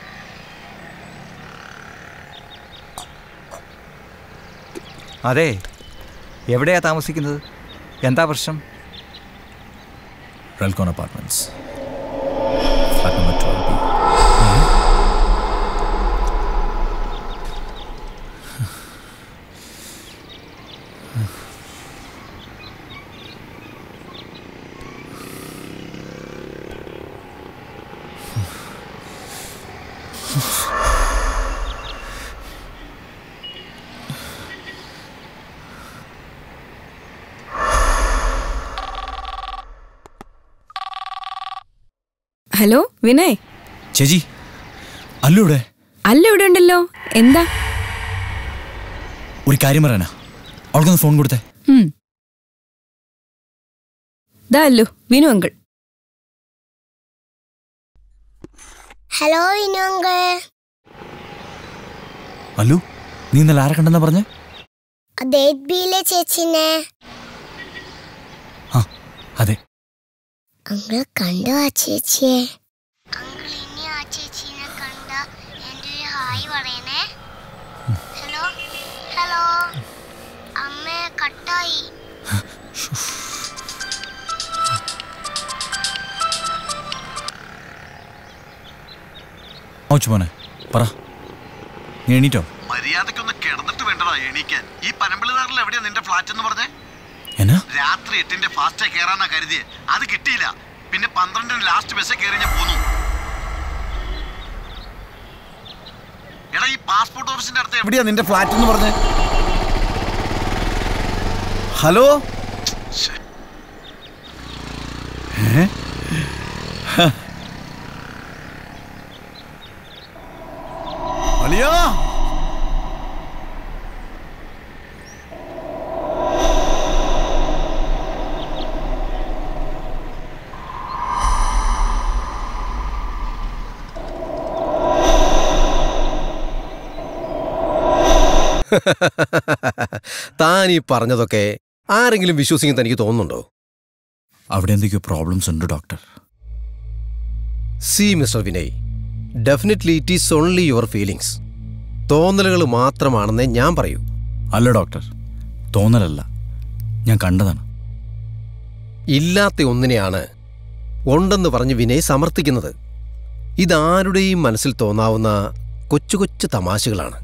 അതെ എവിടെയാ താമസിക്കുന്നത് എന്താ പ്രശ്നം Relcon apartments flat number twelve B hello Vinay ചേച്ചി അല്ലു ഇവിടെ അല്ല ഇവിടെ ഉണ്ടല്ലോ എന്താ ഒരു കാര്യം പറയാനാ അവൾക്കൊന്ന് ഫോൺ കൊടുത്തേ ഉം. ദാ അല്ലു വിനു അങ്കിൾ ഹലോ വിനോങ്കൾ അല്ലു നീ ഇന്നലെ ആരെ കണ്ടെന്നാ പറഞ്ഞേ അത് എയ്റ്റ് ബിയിലെ ചേച്ചിനെ അതെ അങ്കിൾ കണ്ടോ ആ ചേച്ചിയെ അങ്കിൾ ഇനി ആ ചേച്ചീനെ കണ്ട എൻ്റെ ഒരു ഹായ് പറയണേ ഹലോ ഹലോ അമ്മ കട്ടായി ഓച്ചു പോനെ പറ നീ എണീറ്റോ മര്യാദക്കൊന്ന് കിടന്നിട്ട് വേണ്ടടാ എണീക്കാൻ ഈ പനമ്പിളിനാറിൽ എവിടെയാ നിന്റെ ഫ്ലാറ്റ് എന്ന് പറഞ്ഞേ എന്നാ രാത്രി എട്ടിന്റെ ഫാസ്റ്റ് കയറാനാ കരുതിയെ അത് കിട്ടിയില്ല പിന്നെ പന്ത്രണ്ടിന് ലാസ്റ്റ് ബസ് കയറി ഞാൻ പോന്നു എടാ ഈ പാസ്പോർട്ട് ഓഫീസിന്റെ അടുത്ത് എവിടെയാ നിന്റെ ഫ്ലാറ്റ് എന്ന് പറഞ്ഞേ ഹലോ ഏ? ഹ. അളിയാ താൻ ഈ പറഞ്ഞതൊക്കെ ആരെങ്കിലും വിശ്വസിക്കും തനിക്ക് തോന്നുന്നുണ്ടോ അവിടെ എന്തൊക്കെയോ പ്രോബ്ലംസ് ഉണ്ട് doctor see mister Vinay definitely it is only your feelings തോന്നലുകൾ മാത്രമാണെന്നേ ഞാൻ പറയൂ അല്ല ഡോക്ടർ തോന്നലല്ല ഞാൻ കണ്ടതാണ് ഇല്ലാത്ത ഒന്നിനെയാണ് ഉണ്ടെന്ന് പറഞ്ഞ് വിനയ് സമർത്ഥിക്കുന്നത് ഇതാരുടെയും മനസ്സിൽ തോന്നാവുന്ന കൊച്ചു കൊച്ചു തമാശകളാണ്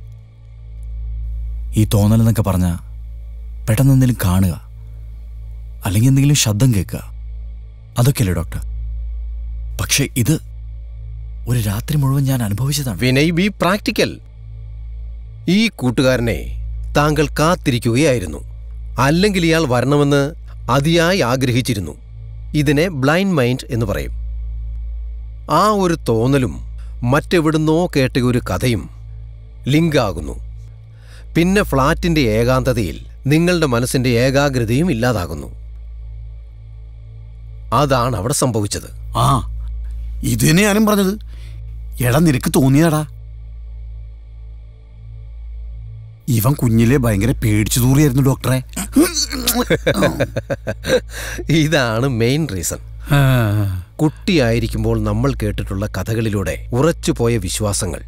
ഈ തോന്നലെന്നൊക്കെ പറഞ്ഞാൽ പെട്ടെന്ന് എന്തെങ്കിലും കാണുക അല്ലെങ്കിൽ എന്തെങ്കിലും ശബ്ദം കേൾക്കുക അതൊക്കെയല്ലേ ഡോക്ടർ പക്ഷേ ഇത് ഒരു രാത്രി മുഴുവൻ ഞാൻ അനുഭവിച്ചതാണ് വിനയ് ബി പ്രാക്ടിക്കൽ ഈ കൂട്ടുകാരനെ താങ്കൾ കാത്തിരിക്കുകയായിരുന്നു അല്ലെങ്കിൽ ഇയാൾ വരണമെന്ന് അതിയായി ആഗ്രഹിച്ചിരുന്നു ഇതിനെ ബ്ലൈൻഡ് മൈൻഡ് എന്ന് പറയും ആ ഒരു തോന്നലും മറ്റെവിടുന്നോ കേട്ട ഒരു കഥയും ലിങ്കാകുന്നു പിന്നെ ഫ്ളാറ്റിന്റെ ഏകാന്തതയിൽ നിങ്ങളുടെ മനസ്സിന്റെ ഏകാഗ്രതയും ഇല്ലാതാകുന്നു അതാണ് അവിടെ സംഭവിച്ചത് ആ ഇത് തന്നെ ഞാനും പറഞ്ഞത് എടാ നിനക്ക് തോന്നിയടാ ഇവൻ കുഞ്ഞിലെ ഭയങ്കര പേടിച്ചു തൂറിയായിരുന്നു ഡോക്ടറെ ഇതാണ് മെയിൻ റീസൺ കുട്ടിയായിരിക്കുമ്പോൾ നമ്മൾ കേട്ടിട്ടുള്ള കഥകളിലൂടെ ഉറച്ചുപോയ വിശ്വാസങ്ങൾ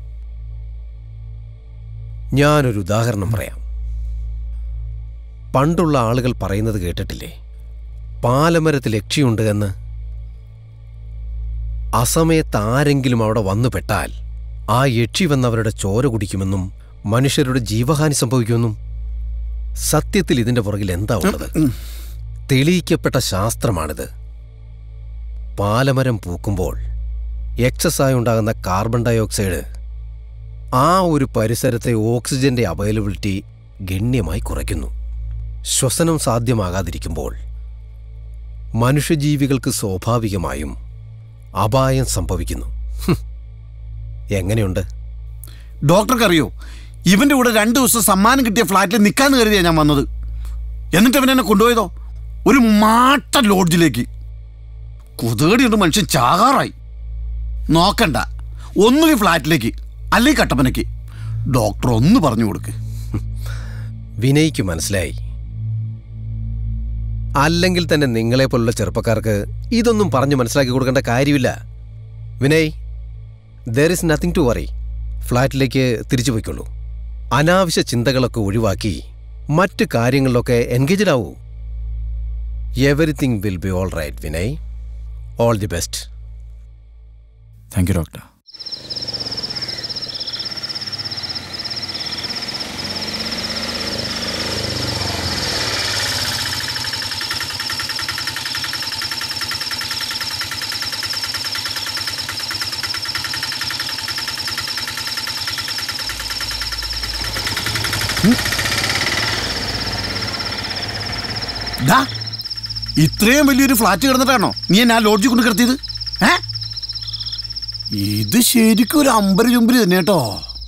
ഞാനൊരു ഉദാഹരണം പറയാം പണ്ടുള്ള ആളുകൾ പറയുന്നത് കേട്ടിട്ടില്ലേ പാലമരത്തിൽ യക്ഷിയുണ്ട് എന്ന് അസമയത്ത് ആരെങ്കിലും അവിടെ വന്നു പെട്ടാൽ ആ യക്ഷി വന്നവരുടെ ചോര കുടിക്കുമെന്നും മനുഷ്യരുടെ ജീവഹാനി സംഭവിക്കുമെന്നും സത്യത്തിൽ ഇതിന്റെ പുറകിൽ എന്താ ഉള്ളത് തെളിയിക്കപ്പെട്ട ശാസ്ത്രമാണിത് പാലമരം പൂക്കുമ്പോൾ എക്സസായി ഉണ്ടാകുന്ന കാർബൺ ഡയോക്സൈഡ് ആ ഒരു പരിസരത്തെ ഓക്സിജന്റെ അവൈലബിലിറ്റി ഗണ്യമായി കുറയ്ക്കുന്നു ശ്വസനം സാധ്യമാകാതിരിക്കുമ്പോൾ മനുഷ്യജീവികൾക്ക് സ്വാഭാവികമായും അപായം സംഭവിക്കുന്നു ഹും. എങ്ങനെയുണ്ട് ഡോക്ടർക്ക് അറിയോ ഇവന്റെ കൂടെ രണ്ടു ദിവസം സമ്മാനം കിട്ടിയ ഫ്ലാറ്റിൽ നിൽക്കാന്ന് കരുതിയാ ഞാൻ വന്നത് എന്നിട്ട് അവൻ എന്നെ കൊണ്ടുപോയതോ ഒരു മാട്ട ലോഡ്ജിലേക്ക് കുതേടിയുണ്ട് മനുഷ്യൻ ചാകാറായി നോക്കണ്ട ഒന്നുകിൽ ഫ്ലാറ്റിലേക്ക് അല്ലെങ്കിൽ കട്ടപ്പനയ്ക്ക് ഡോക്ടർ ഒന്ന് പറഞ്ഞു കൊടുക്ക് വിനയ്ക്ക് മനസ്സിലായി അല്ലെങ്കിൽ തന്നെ നിങ്ങളെപ്പോലുള്ള ചെറുപ്പക്കാർക്ക് ഇതൊന്നും പറഞ്ഞു മനസ്സിലാക്കി കൊടുക്കേണ്ട കാര്യമില്ല Vinay there is nothing to worry ഫ്ലാറ്റിലേക്ക് തിരിച്ചു പോയിക്കൊള്ളൂ അനാവശ്യ ചിന്തകളൊക്കെ ഒഴിവാക്കി മറ്റ് കാര്യങ്ങളിലൊക്കെ എൻഗേജഡ് ആവൂ everything will be all right Vinay all the best thank you doctor ദാ, ഇത്രയും വലിയൊരു ഫ്ലാറ്റ് കിടന്നിട്ടാണോ നീ എന്നെ ആ ലോഡ്ജിൽ കൊണ്ട് കിടത്തിയത് ഏ ഇത് ശരിക്കും ഒരു അമ്പര ചുമ്പരി തന്നെ കേട്ടോ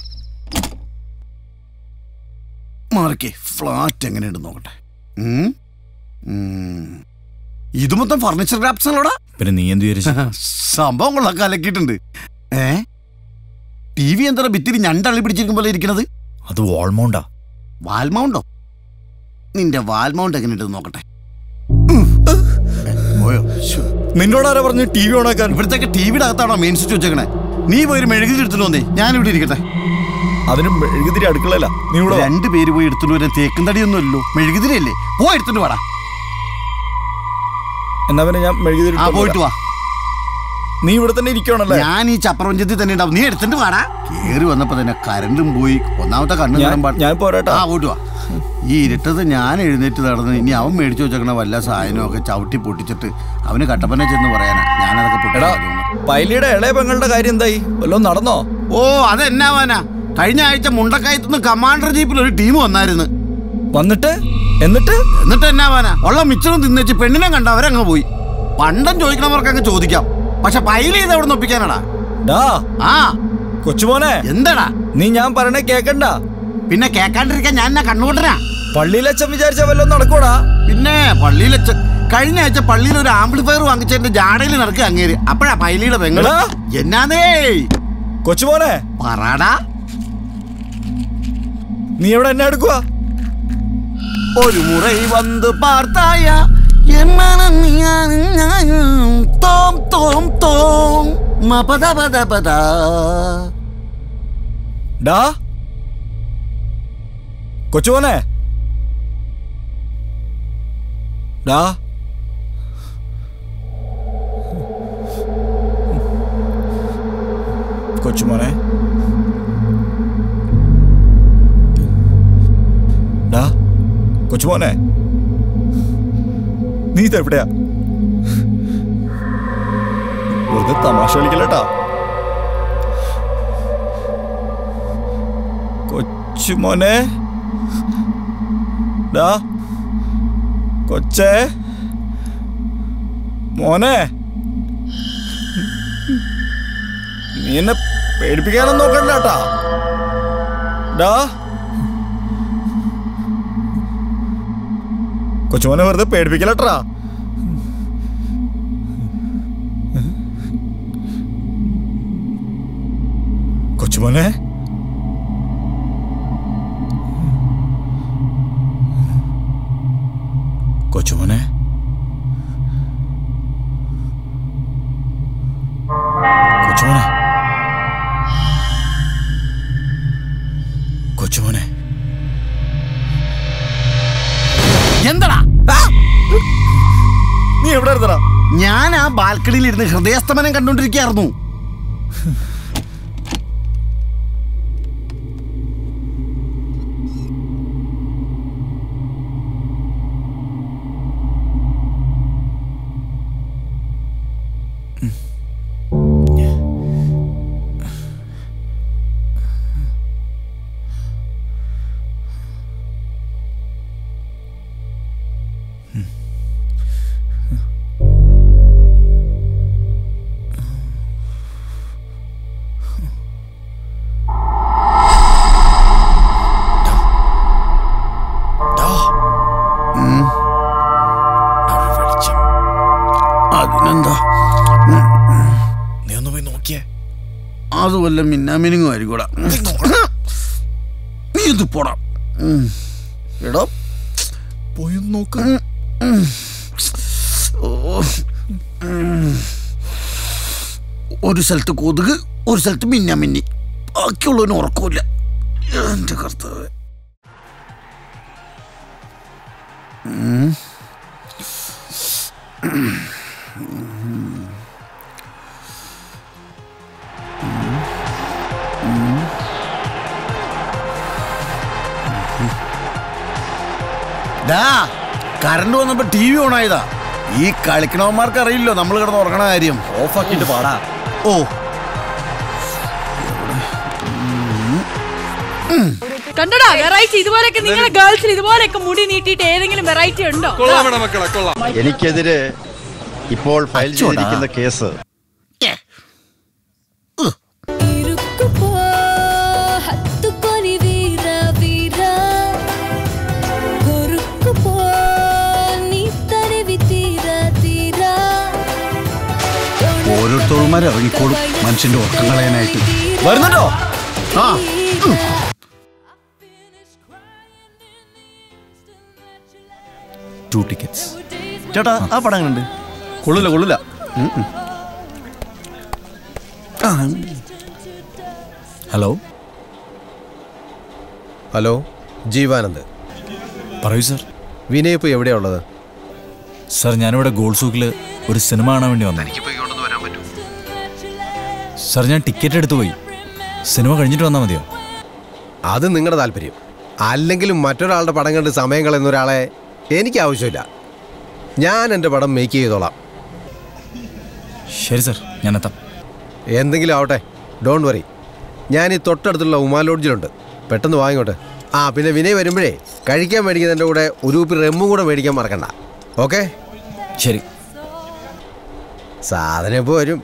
മാറിക്കേ ഫ്ലാറ്റ് എങ്ങനെയുണ്ട് നോക്കട്ടെ ഉം? ഉം. ഇത് മൊത്തം ഫർണിച്ചർ ക്രാഫ്റ്റ്സ് അല്ലോടാ പിന്നെ നീ എന്ത് വിചാരിച്ചു സംഭവം കൊള്ളാൻ കലക്കിയിട്ടുണ്ട് ഏ ടി വി എന്താ ഭിത്തിരി ഞണ്ടള്ളി പിടിച്ചിരിക്കും പോലെ ഇരിക്കണത് അത് വാൾമൗണ്ടാ വാൽമൗണ്ടോ നിന്റെ വാൽമൗണ്ട് എങ്ങനെയുണ്ട് നോക്കട്ടെ ഉം. ഏ, പോയോ ശ്ശോ. നിന്നോട് ആരാ പറഞ്ഞു ടി വി ഓണാക്കാൻ ഇവിടത്തേക്ക് ടി വിയുടെ അകത്താണോ മെയിൻ സ്വിച്ച് വെച്ചേക്കണേ നീ പോയി ഒരു മെഴുകുതിരി എടുത്തിട്ട് വന്നേ ഞാൻ ഇവിടെ ഇരിക്കട്ടെ അതിന് മെഴുകുതിരി അടുക്കളല്ല നീ ഇവിടെ വാ. രണ്ട് പേര് പോയി എടുത്തിട്ട് വരാൻ തേക്കും തടിയൊന്നും അല്ലല്ലോ മെഴുകുതിരി അല്ലേ പോയി എടുത്തിട്ട് വാടാ എന്നാ പിന്നെ ഞാൻ മെഴുകുതിരി ആ എടുത്തോണ്ട് പോയിട്ട് വാ വരാം. നീ ഇവിടെ തന്നെ ഇരിക്കുവാണല്ലേ ഞാൻ ഈ ചപ്രപഞ്ചത്തിൽ തന്നെ ഉണ്ടാവും നീ എടുത്തിട്ട് വാടാ കേറി വന്നപ്പോ തന്നെ കരണ്ടും പോയി ഒന്നാമത്തെ കണ്ണു ഞാൻ- കാണാൻ പാടില്ല. ഞാൻ പോരാട്ടോ. ആ പോയിട്ട് വാ ഈ ഇരുട്ടത്ത് ഞാൻ എഴുന്നേറ്റ് നടന്ന് ഇനി അവൻ മേടിച്ചു വെച്ചേക്കണ വല്ല സാധനവും ഒക്കെ ചവിട്ടി പൊട്ടിച്ചിട്ട് അവന് കട്ടപ്പന ചെന്ന് പറയാനാ ഞാനതൊക്കെ എടാ പൊട്ടി പൈലിയുടെ ഇളയ പെങ്ങളുടെ കാര്യം എന്തായി വല്ലതും നടന്നോ ഓ അതെന്നാവാനാ കഴിഞ്ഞ ആഴ്ച മുണ്ടക്കയത്തുനിന്ന് കമാൻഡർ ജീപ്പിൽ ഒരു ടീം വന്നായിരുന്നു വന്നിട്ട് എന്നിട്ട് എന്നിട്ട് എന്നാവാനാ ഉള്ള മിച്ചറും തിന്നേച്ച് പെണ്ണിനെ കണ്ട അവരങ്ങ് പോയി പണ്ടം ചോദിക്കണവർക്ക് അങ്ങ് ചോദിക്കാം പക്ഷെ പൈല ചെയ്ത് എവിടെ നിന്ന് ഒപ്പിക്കാനാടാ ഡാ ആ കൊച്ചുമോനെ എന്താടാ നീ ഞാൻ പറയണേ കേക്കണ്ട പിന്നെ കേക്കാണ്ടിരിക്കാൻ ഞാൻ എന്നാ കണ്ണുകൊണ്ടനാ പള്ളിയിലച്ഛൻ വിചാരിച്ച വല്ലതും നടക്കൂടാ പിന്നെ പള്ളിയിലെ കഴിഞ്ഞ ആഴ്ച പള്ളിയിൽ ഒരു ആംപ്ലിഫയർ വാങ്ങിച്ചതിന്റെ ജാടയിൽ നടക്കുക അങ്ങേര് അപ്പഴാ പൈലിയുടെ പെങ്ങള് എടാ. എന്നാന്നേ കൊച്ചുമോനെ പറടാ നീ എവിടെ എന്നെ എടുക്കുക ഒരു മുறை வந்து பார்த்தாயா என் மனம் ஞானம் தோம் தோம் தோம் மபத பத பதா ഡാ കൊച്ചുമോനെ ഡാ കൊച്ചുമോനെ ഡാ കൊച്ചുമോനെ നീ ഇതെവിടെയാ വെറുതെ തമാശ കളിക്കല്ലേട്ടാ കൊച്ചുമോനെ ഡാ കൊച്ചേ മോനെ നീ എന്നെ പേടിപ്പിക്കാനൊന്നും നോക്കണ്ട കേട്ടാ ഡാ കൊച്ചുമോനെ വെറുതെ പേടിപ്പിക്കലട്ടാ കൊച്ചുമോനെ കൊച്ചുമോനെ കൊച്ചുമോനെ കൊച്ചുമോനെ എന്താടാ നീ എവിടെ ഇരുന്നടാ ഞാൻ ആ ബാൽക്കണിയിൽ ഇരുന്ന് ഹൃദയസ്തമനം കണ്ടോണ്ടിരിക്കുകയായിരുന്നു ഉം. അവിടെ വെളിച്ചം. അതിനെന്താ ഉം, ഉം. നീ ഒന്ന് പോയി നോക്കിയേ അത് വല്ല മിന്നാമിനിങ്ങും ആയിരിക്കൂടാ നീ ഇത് പോടാ ഉം. എടോ പോയി നോക്ക ഉം. ഓ. ഉം. ഒരു സ്ഥലത്ത് കൊതുക് ഒരു സ്ഥലത്ത് മിന്നാമിന്നി ബാക്കിയുള്ളവന് ഉറക്കമില്ല എന്റെ കർത്താവ് ഉം. ഉം. ഉം. ഡാ കറണ്ട് വന്നപ്പോ ടി വി ഓൺ ആയതാ ഈ കളിക്കണവന്മാർക്ക് അറിയില്ലോ നമ്മൾ കിടന്ന് ഉറങ്ങണ കാര്യം ഓഫാക്കിട്ട് പാടാ ഓ കണ്ടടാ വെറൈറ്റി ഇതുപോലൊക്കെ നിങ്ങളെ ഗേൾസിൽ ഇതുപോലൊക്കെ മുടി നീട്ടിയിട്ട് ഏതെങ്കിലും വെറൈറ്റി ഉണ്ടോ എനിക്കെതിരെ ഇപ്പോൾ ഫയൽ ചെയ്തിരിക്കുന്ന കേസ് അവന്മാർ ഇറങ്ങിക്കോളും മനുഷ്യന്റെ ഉറക്കം കളയാനായിട്ട് വരുന്നുണ്ടോ ആ ഉം. ടു ടിക്കറ്റ്സ് ചേട്ടാ ആ പടം കണ്ട് കൊള്ളില്ല കൊള്ളില്ല ഉം, ഉം. ആ, ഹലോ ഹലോ ജീവാനന്ദ് പറയൂ സർ വിനയ് ഇപ്പോൾ എവിടെയാ ഉള്ളത് സർ ഞാനിവിടെ ഗോൾഡ് സൂക്കിൽ ഒരു സിനിമ കാണാൻ വേണ്ടി വന്നു സർ ഞാൻ ടിക്കറ്റ് എടുത്തു പോയി സിനിമ കഴിഞ്ഞിട്ട് വന്നാൽ മതിയോ അത് നിങ്ങളുടെ താല്പര്യം അല്ലെങ്കിലും മറ്റൊരാളുടെ പടം കണ്ട് സമയം കളയുന്ന ഒരാളെ എനിക്ക് ആവശ്യമില്ല ഞാൻ എൻ്റെ പടം മേക്ക് ചെയ്തോളാം ശരി സർ ഞാൻ എത്താം എന്തെങ്കിലും ആവട്ടെ ഡോണ്ട് വറി ഞാൻ ഈ തൊട്ടടുത്തുള്ള ഉമാ ലോഡ്ജിലുണ്ട് പെട്ടെന്ന് വാങ്ങിക്കോട്ടെ ആ പിന്നെ വിനയ് വരുമ്പോഴേ കഴിക്കാൻ മേടിക്കുന്നതിൻ്റെ കൂടെ ഒരു കുപ്പി റെമ്മും കൂടെ മേടിക്കാൻ മറക്കണ്ട ഓക്കെ ശരി സാധനം ഇപ്പോൾ വരും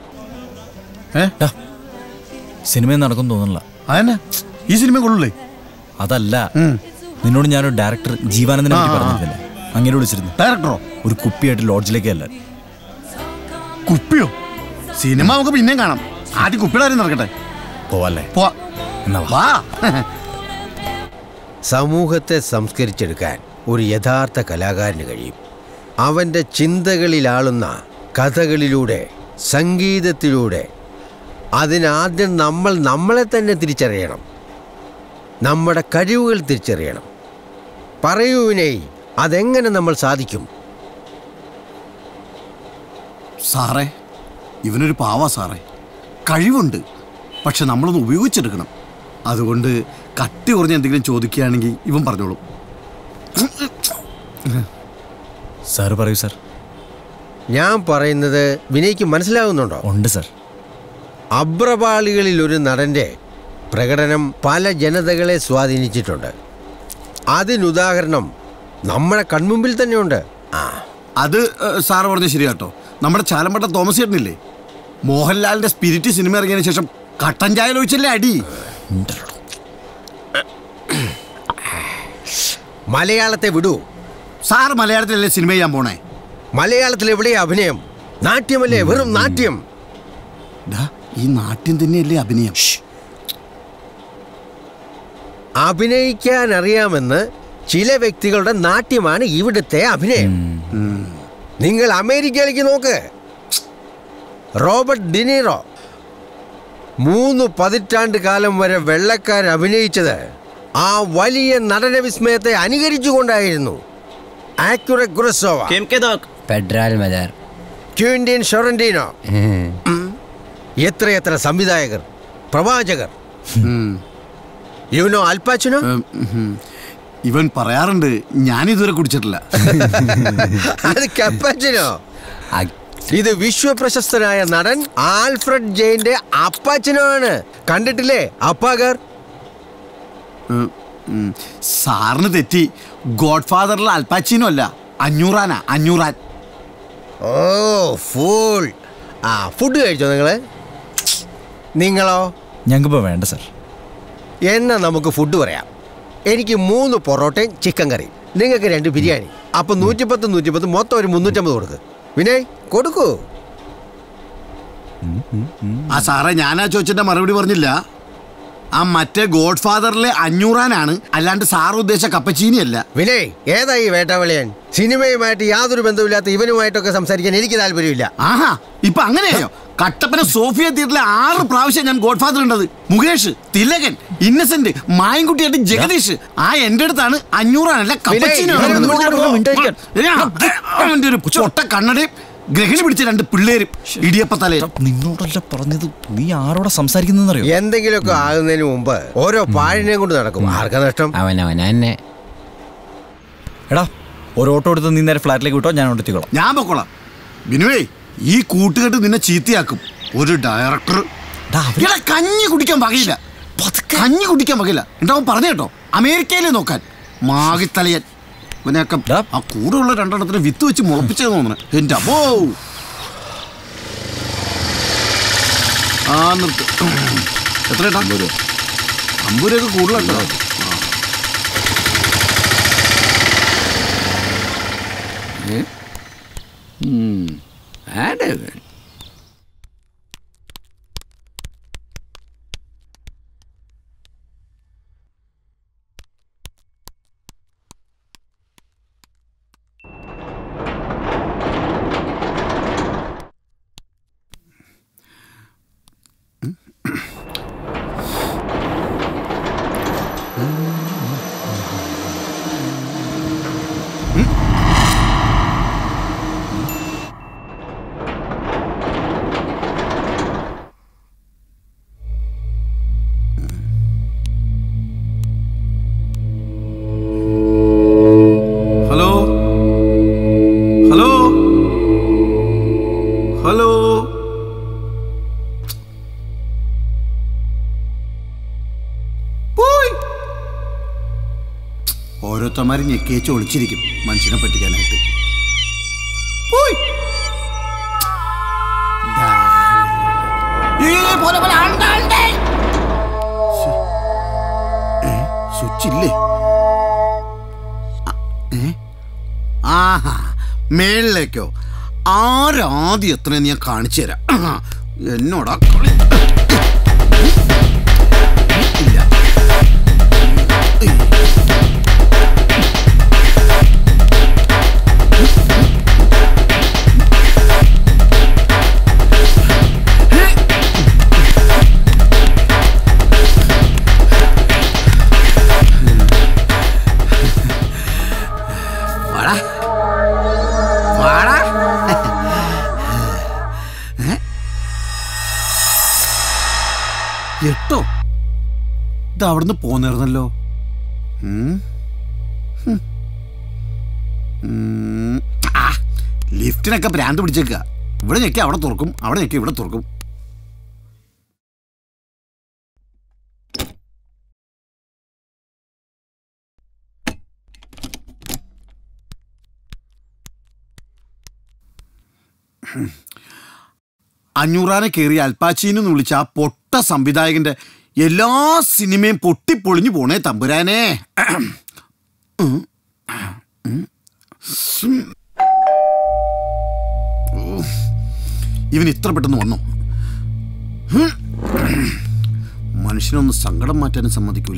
സിനിമ നടക്കും തോന്നുന്നില്ല അതന്നെ ഈ സിനിമ കൊള്ളൂലേ അതല്ല നിന്നോട് ഞാനൊരു ഡയറക്ടർ ജീവാനന്ദനെ പറ്റി ആ, ആ. പറഞ്ഞിരുന്നില്ലേ അങ്ങനെ വിളിച്ചിരുന്നു ഡയറക്ടറോ ഒരു കുപ്പിയായിട്ട് ലോഡ്ജിലേക്ക് അല്ല കുപ്പിയോ സിനിമ നമുക്ക് പിന്നെയും കാണാം ആദ്യം കുപ്പിയുടെ കാര്യം നടക്കട്ടെ പോവല്ലേ പോവാ എന്നാ വാ സമൂഹത്തെ സംസ്കരിച്ചെടുക്കാൻ ഒരു യഥാർത്ഥ കലാകാരന് കഴിയും അവൻ്റെ ചിന്തകളിലാളുന്ന കഥകളിലൂടെ സംഗീതത്തിലൂടെ അതിനാദ്യം നമ്മൾ നമ്മളെ തന്നെ തിരിച്ചറിയണം നമ്മുടെ കഴിവുകൾ തിരിച്ചറിയണം പറയൂ വിനയ് അതെങ്ങനെ നമ്മൾ സാധിക്കും സാറേ ഇവനൊരു പാവാ സാറേ കഴിവുണ്ട് പക്ഷെ നമ്മളൊന്ന് ഉപയോഗിച്ചെടുക്കണം അതുകൊണ്ട് കട്ടി കുറഞ്ഞ എന്തെങ്കിലും ചോദിക്കുകയാണെങ്കിൽ ഇവൻ പറഞ്ഞോളും സാർ പറയൂ സാർ ഞാൻ പറയുന്നത് വിനയ്ക്ക് മനസ്സിലാകുന്നുണ്ടോ ഉണ്ട് സാർ അബ്രപാളികളിൽ ഒരു നടൻ്റെ പ്രകടനം പല ജനതകളെ സ്വാധീനിച്ചിട്ടുണ്ട് അതിനുദാഹരണം നമ്മുടെ കൺമുമ്പിൽ തന്നെയുണ്ട് അത് ഏഹ്, സാറ് പറഞ്ഞ ശരിയാട്ടോ നമ്മുടെ ചാലമ്പട്ട തോമസ് ചേട്ടനില്ലേ മോഹൻലാലിന്റെ സ്പിരിറ്റ് സിനിമ ഇറങ്ങിയതിനു ശേഷം കട്ടൻ ചായ ഒഴിച്ചല്ലേ അടി മലയാളത്തെ വിടൂ സാറ് മലയാളത്തിലല്ലേ സിനിമ ചെയ്യാൻ പോണേ മലയാളത്തിൽ എവിടെയാ അഭിനയം നാട്യമല്ലേ വെറും നാട്യം ദാ, ഈ നാട്യം തന്നെയല്ലേ അഭിനയം അഭിനയിക്കാൻ അറിയാമെന്ന് ചില വ്യക്തികളുടെ നാട്യമാണ് ഇവിടുത്തെ അഭിനയം നിങ്ങൾ അമേരിക്കയിലേക്ക് നോക്ക് റോബർട്ട് ഡിനീറോ മൂന്ന് പതിറ്റാണ്ട് കാലം വരെ വെള്ളക്കാർ അഭിനയിച്ചത് ആ വലിയ നടന വിസ്മയത്തെ അനുകരിച്ചുകൊണ്ടായിരുന്നു ആക്യുറെ ഗ്രസോവ പെഡ്രാൽ മദർ ക്യൂൻറ്റീൻ ഷൊറന്റീനോ എത്രയെത്ര സംവിധായകർ പ്രവാചകർ യുനോ അൽപ്പാച്ചിനോ ഇവൻ പറയാറുണ്ട് ഞാനിതുവരെ കുടിച്ചിട്ടില്ല അത് കപ്പാച്ചിനോ ഇത് വിശ്വപ്രശസ്തനായ നടൻ ആൽഫ്രഡ് ജെയിന്റെ അപ്പാച്ചനോ ആണ് കണ്ടിട്ടില്ലേ അപ്പാഗർ ഉം, ഉം. സാറിന് തെറ്റി ഗോഡ് ഫാദറിൽ അൽപ്പാച്ചിനോ അല്ല അഞ്ഞൂറാനാ അഞ്ഞൂറാൻ ഓ ഫൂൾ ആ ഫുഡ് കഴിച്ചോ നിങ്ങള് നിങ്ങളോ ഞങ്ങൾക്കിപ്പോൾ വേണ്ട സാർ എന്നാ നമുക്ക് ഫുഡ് പറയാം എനിക്ക് മൂന്ന് പൊറോട്ടയും ചിക്കൻ കറി നിങ്ങൾക്ക് രണ്ട് ബിരിയാണി അപ്പൊ നൂറ്റിപ്പത്ത് നൂറ്റിപ്പത്ത് മൊത്തം ഒരു മുന്നൂറ്റമ്പത് കൊടുക്ക് വിനയ് കൊടുക്കൂ ആ സാറേ ഞാനാ ചോദിച്ചതിന്റെ മറുപടി പറഞ്ഞില്ല ആ മറ്റേ ഗോഡ് ഫാദറിലെ അഞ്ഞൂറാനാണ് അല്ലാണ്ട് സാർ ഉദ്ദേശിച്ച കപ്പച്ചീനി അല്ല വിനയ് ഏതാ ഈ വേട്ടാവളിയൻ സിനിമയുമായിട്ട് യാതൊരു ബന്ധമില്ലാത്ത ഇവനുമായിട്ടൊക്കെ സംസാരിക്കാൻ എനിക്ക് താല്പര്യമില്ല ആഹാ ഇപ്പൊ അങ്ങനെയായോ കട്ടപ്പന സോഫിയ തിയേറ്ററിലെ ആറ് പ്രാവശ്യം ഞാൻ ഗോഡ് ഫാദർ ഉണ്ടത് മുകേഷ് തിലകൻ ഇന്നസെന്റ് മായൻകുട്ടിയായിട്ട് ജഗദീഷ് ആ എന്റെ അടുത്താണ് അഞ്ഞൂറാനല്ല കപ്പച്ചീനി വിനയ്, ഇവനോട് മിണ്ടാതിരിക്കാൻ. അവന്റെ ഒരു പൊട്ട കണ്ണടയും ഗ്രഹിണി പിടിച്ച രണ്ട് പിള്ളേരും ഇടിയപ്പത്തലേ നിന്നോടല്ല പറഞ്ഞത് നീ ആരോടാ സംസാരിക്കുന്നറിയോ എന്തെങ്കിലുമൊക്കെ ആകുന്നതിന് മുമ്പ് ഓരോ പാഴിനെയും കൊണ്ട് നടക്കും ആർക്കാ നഷ്ടം അവൻ അവൻ എന്നെ എടാ ഒരു ഓട്ടോ എടുത്ത് നീ നേരെ ഫ്ലാറ്റിലേക്ക് വിട്ടോ ഞാൻ അവിടെ എത്തിക്കോളാം ഞാൻ പൊക്കോളാം ബിനുവേ ഈ കൂട്ടുകെട്ട് നിന്നെ ചീത്തയാക്കും ഒരു ഡയറക്ടർ എടാ, കഞ്ഞി കുടിക്കാൻ വകയില്ല കഞ്ഞി കുടിക്കാൻ വകയില്ല ഉണ്ടാവും പറഞ്ഞു കേട്ടോ അമേരിക്കയിലെ നോക്കാൻ മാകിത്തലയൻ ഇവനെയൊക്കെ ആ കൂടെ ഉള്ള രണ്ടെണ്ണത്തിന് വിത്ത് വെച്ച് മുളപ്പിച്ചത് തോന്നണേ എന്റെ അപ്പോ ആ നിർത്ത് എത്ര അമ്പത് രൂപ അമ്പത് രൂപയൊക്കെ കൂടുതലുണ്ടോ ഉം. ആടെ ഇവൻ. ഓരോരുത്തന്മാർ ഞെക്കിയേച്ച് ഒളിച്ചിരിക്കും മനുഷ്യനെ പറ്റിക്കാനായിട്ട് പോയി സ്വിച്ച് ഇല്ലേ ഏ? ആഹാ മേളിലേക്കോ ആരാദ്യം എത്ര ഞാൻ കാണിച്ചു തരാം എന്നോടാ കളി ഇല്ല വാടാ വാടാ ഏ? എട്ടോ ഇത് അവിടുന്ന് പോന്നിരുന്നല്ലോ ഉം. ഹും. ഉം. ആ, ലിഫ്റ്റിനൊക്കെ ഭ്രാന്ത് പിടിച്ചേക്കുക ഇവിടെ ഞെക്കി അവിടെ തുറക്കും അവിടെ ഞെക്കി ഇവിടെ തുറക്കും അഞ്ഞൂറാനെ കയറി അൽപ്പാച്ചീന്ന് വിളിച്ച ആ പൊട്ട സംവിധായകന്റെ എല്ലാ സിനിമയും പൊട്ടിപ്പൊളിഞ്ഞു പോണേ തമ്പുരാനെ ഉം. ഉം. ഓ. ഇവൻ ഇത്ര പെട്ടെന്ന് വന്നു ഉം. മനുഷ്യനൊന്ന് സങ്കടം മാറ്റാനും സമ്മതിക്കൂല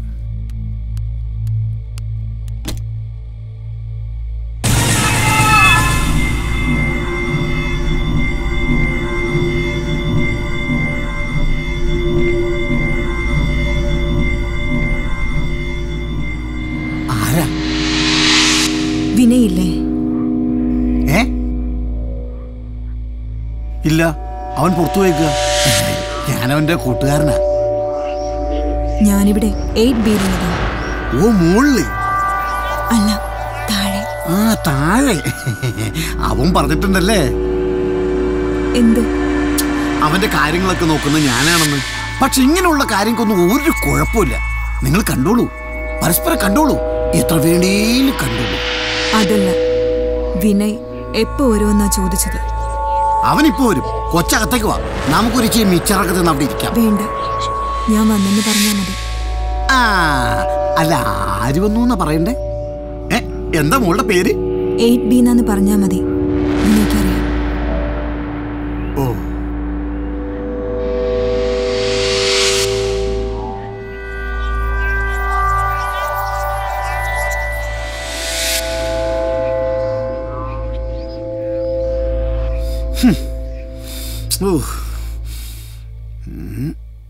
ആരാ വിനയില്ലേ ഏ ഇല്ല അവൻ പുറത്തു പോയേക്കുക ഞാനവന്റെ കൂട്ടുകാരനാ ഞാനിവിടെ എയ്റ്റ് ബിയിലുള്ളതാ ഓ മുകളില് അല്ല താഴെ ആ താഴെ അവൻ പറഞ്ഞിട്ടുണ്ടല്ലേ എന്ത് അവന്റെ കാര്യങ്ങളൊക്കെ നോക്കുന്നത് ഞാനാണെന്ന് പക്ഷെ ഇങ്ങനെയുള്ള കാര്യങ്ങൾക്കൊന്നും ഒരു കുഴപ്പമില്ല നിങ്ങൾ കണ്ടോളൂ പരസ്പരം കണ്ടോളൂ എത്ര വേണേലും കണ്ടോളൂ അതല്ല വിനയ് എപ്പോ വരുമെന്നാ ചോദിച്ചത് അവനിപ്പോ വരും കൊച്ചകത്തേക്ക് വാ നമുക്കൊരു ഇച്ചിരി മിച്ചറൊക്കെ തിന്ന് അവിടെ ഇരിക്കാം വേണ്ട ഞാൻ വന്നെന്ന് പറഞ്ഞാ മതി ആ അല്ല ആര് വന്നു എന്നാ പറയണ്ടേ ഏ എന്താ മോളുടെ പേര് എയ്റ്റ് ബി എന്നാന്ന് പറഞ്ഞാ മതി വിനയ്ക്കറിയാം ഓ ഹും. ഓ. ഉം.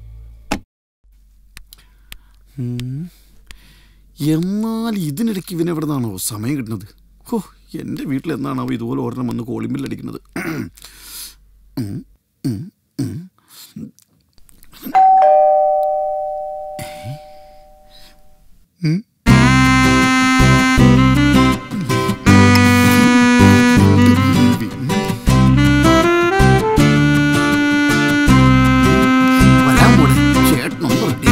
ഉം. എന്നാൽ ഇതിനിടയ്ക്ക് ഇവൻ എവിടെ നിന്നാണോ സമയം കിട്ടുന്നത് ഓ എൻ്റെ വീട്ടിൽ എന്നാണോ ഇതുപോലെ ഒരെണ്ണം വന്ന് കോളിമ്പിൽ അടിക്കുന്നത് ഉം, ഉം, ഉം. ഉം. വരാൻ പോണേ ചേട്ടനൊന്നും റെഡി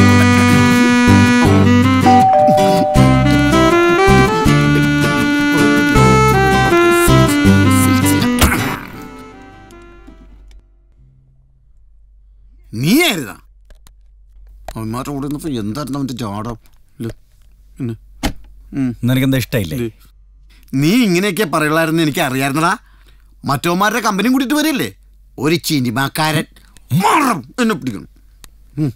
നീയായിരുന്നാ അവന്മാരുടെ കൂടെ നിന്നപ്പോ എന്തായിരുന്നു അവന്റെ ജാടം ഇല്ല. പിന്നെ ഉം. നിനക്കെന്താ ഇഷ്ടമില്ലേ നീ ഇങ്ങനെയൊക്കെ പറയുള്ളായിരുന്നു എനിക്ക് അറിയായിരുന്നടാ മറ്റോമാരുടെ കമ്പനിയും കൂട്ടിട്ട് വരില്ലേ ഒരു ചിനിമാക്കാരൻ മാറും എന്നെ പിടിക്കണം ഉം.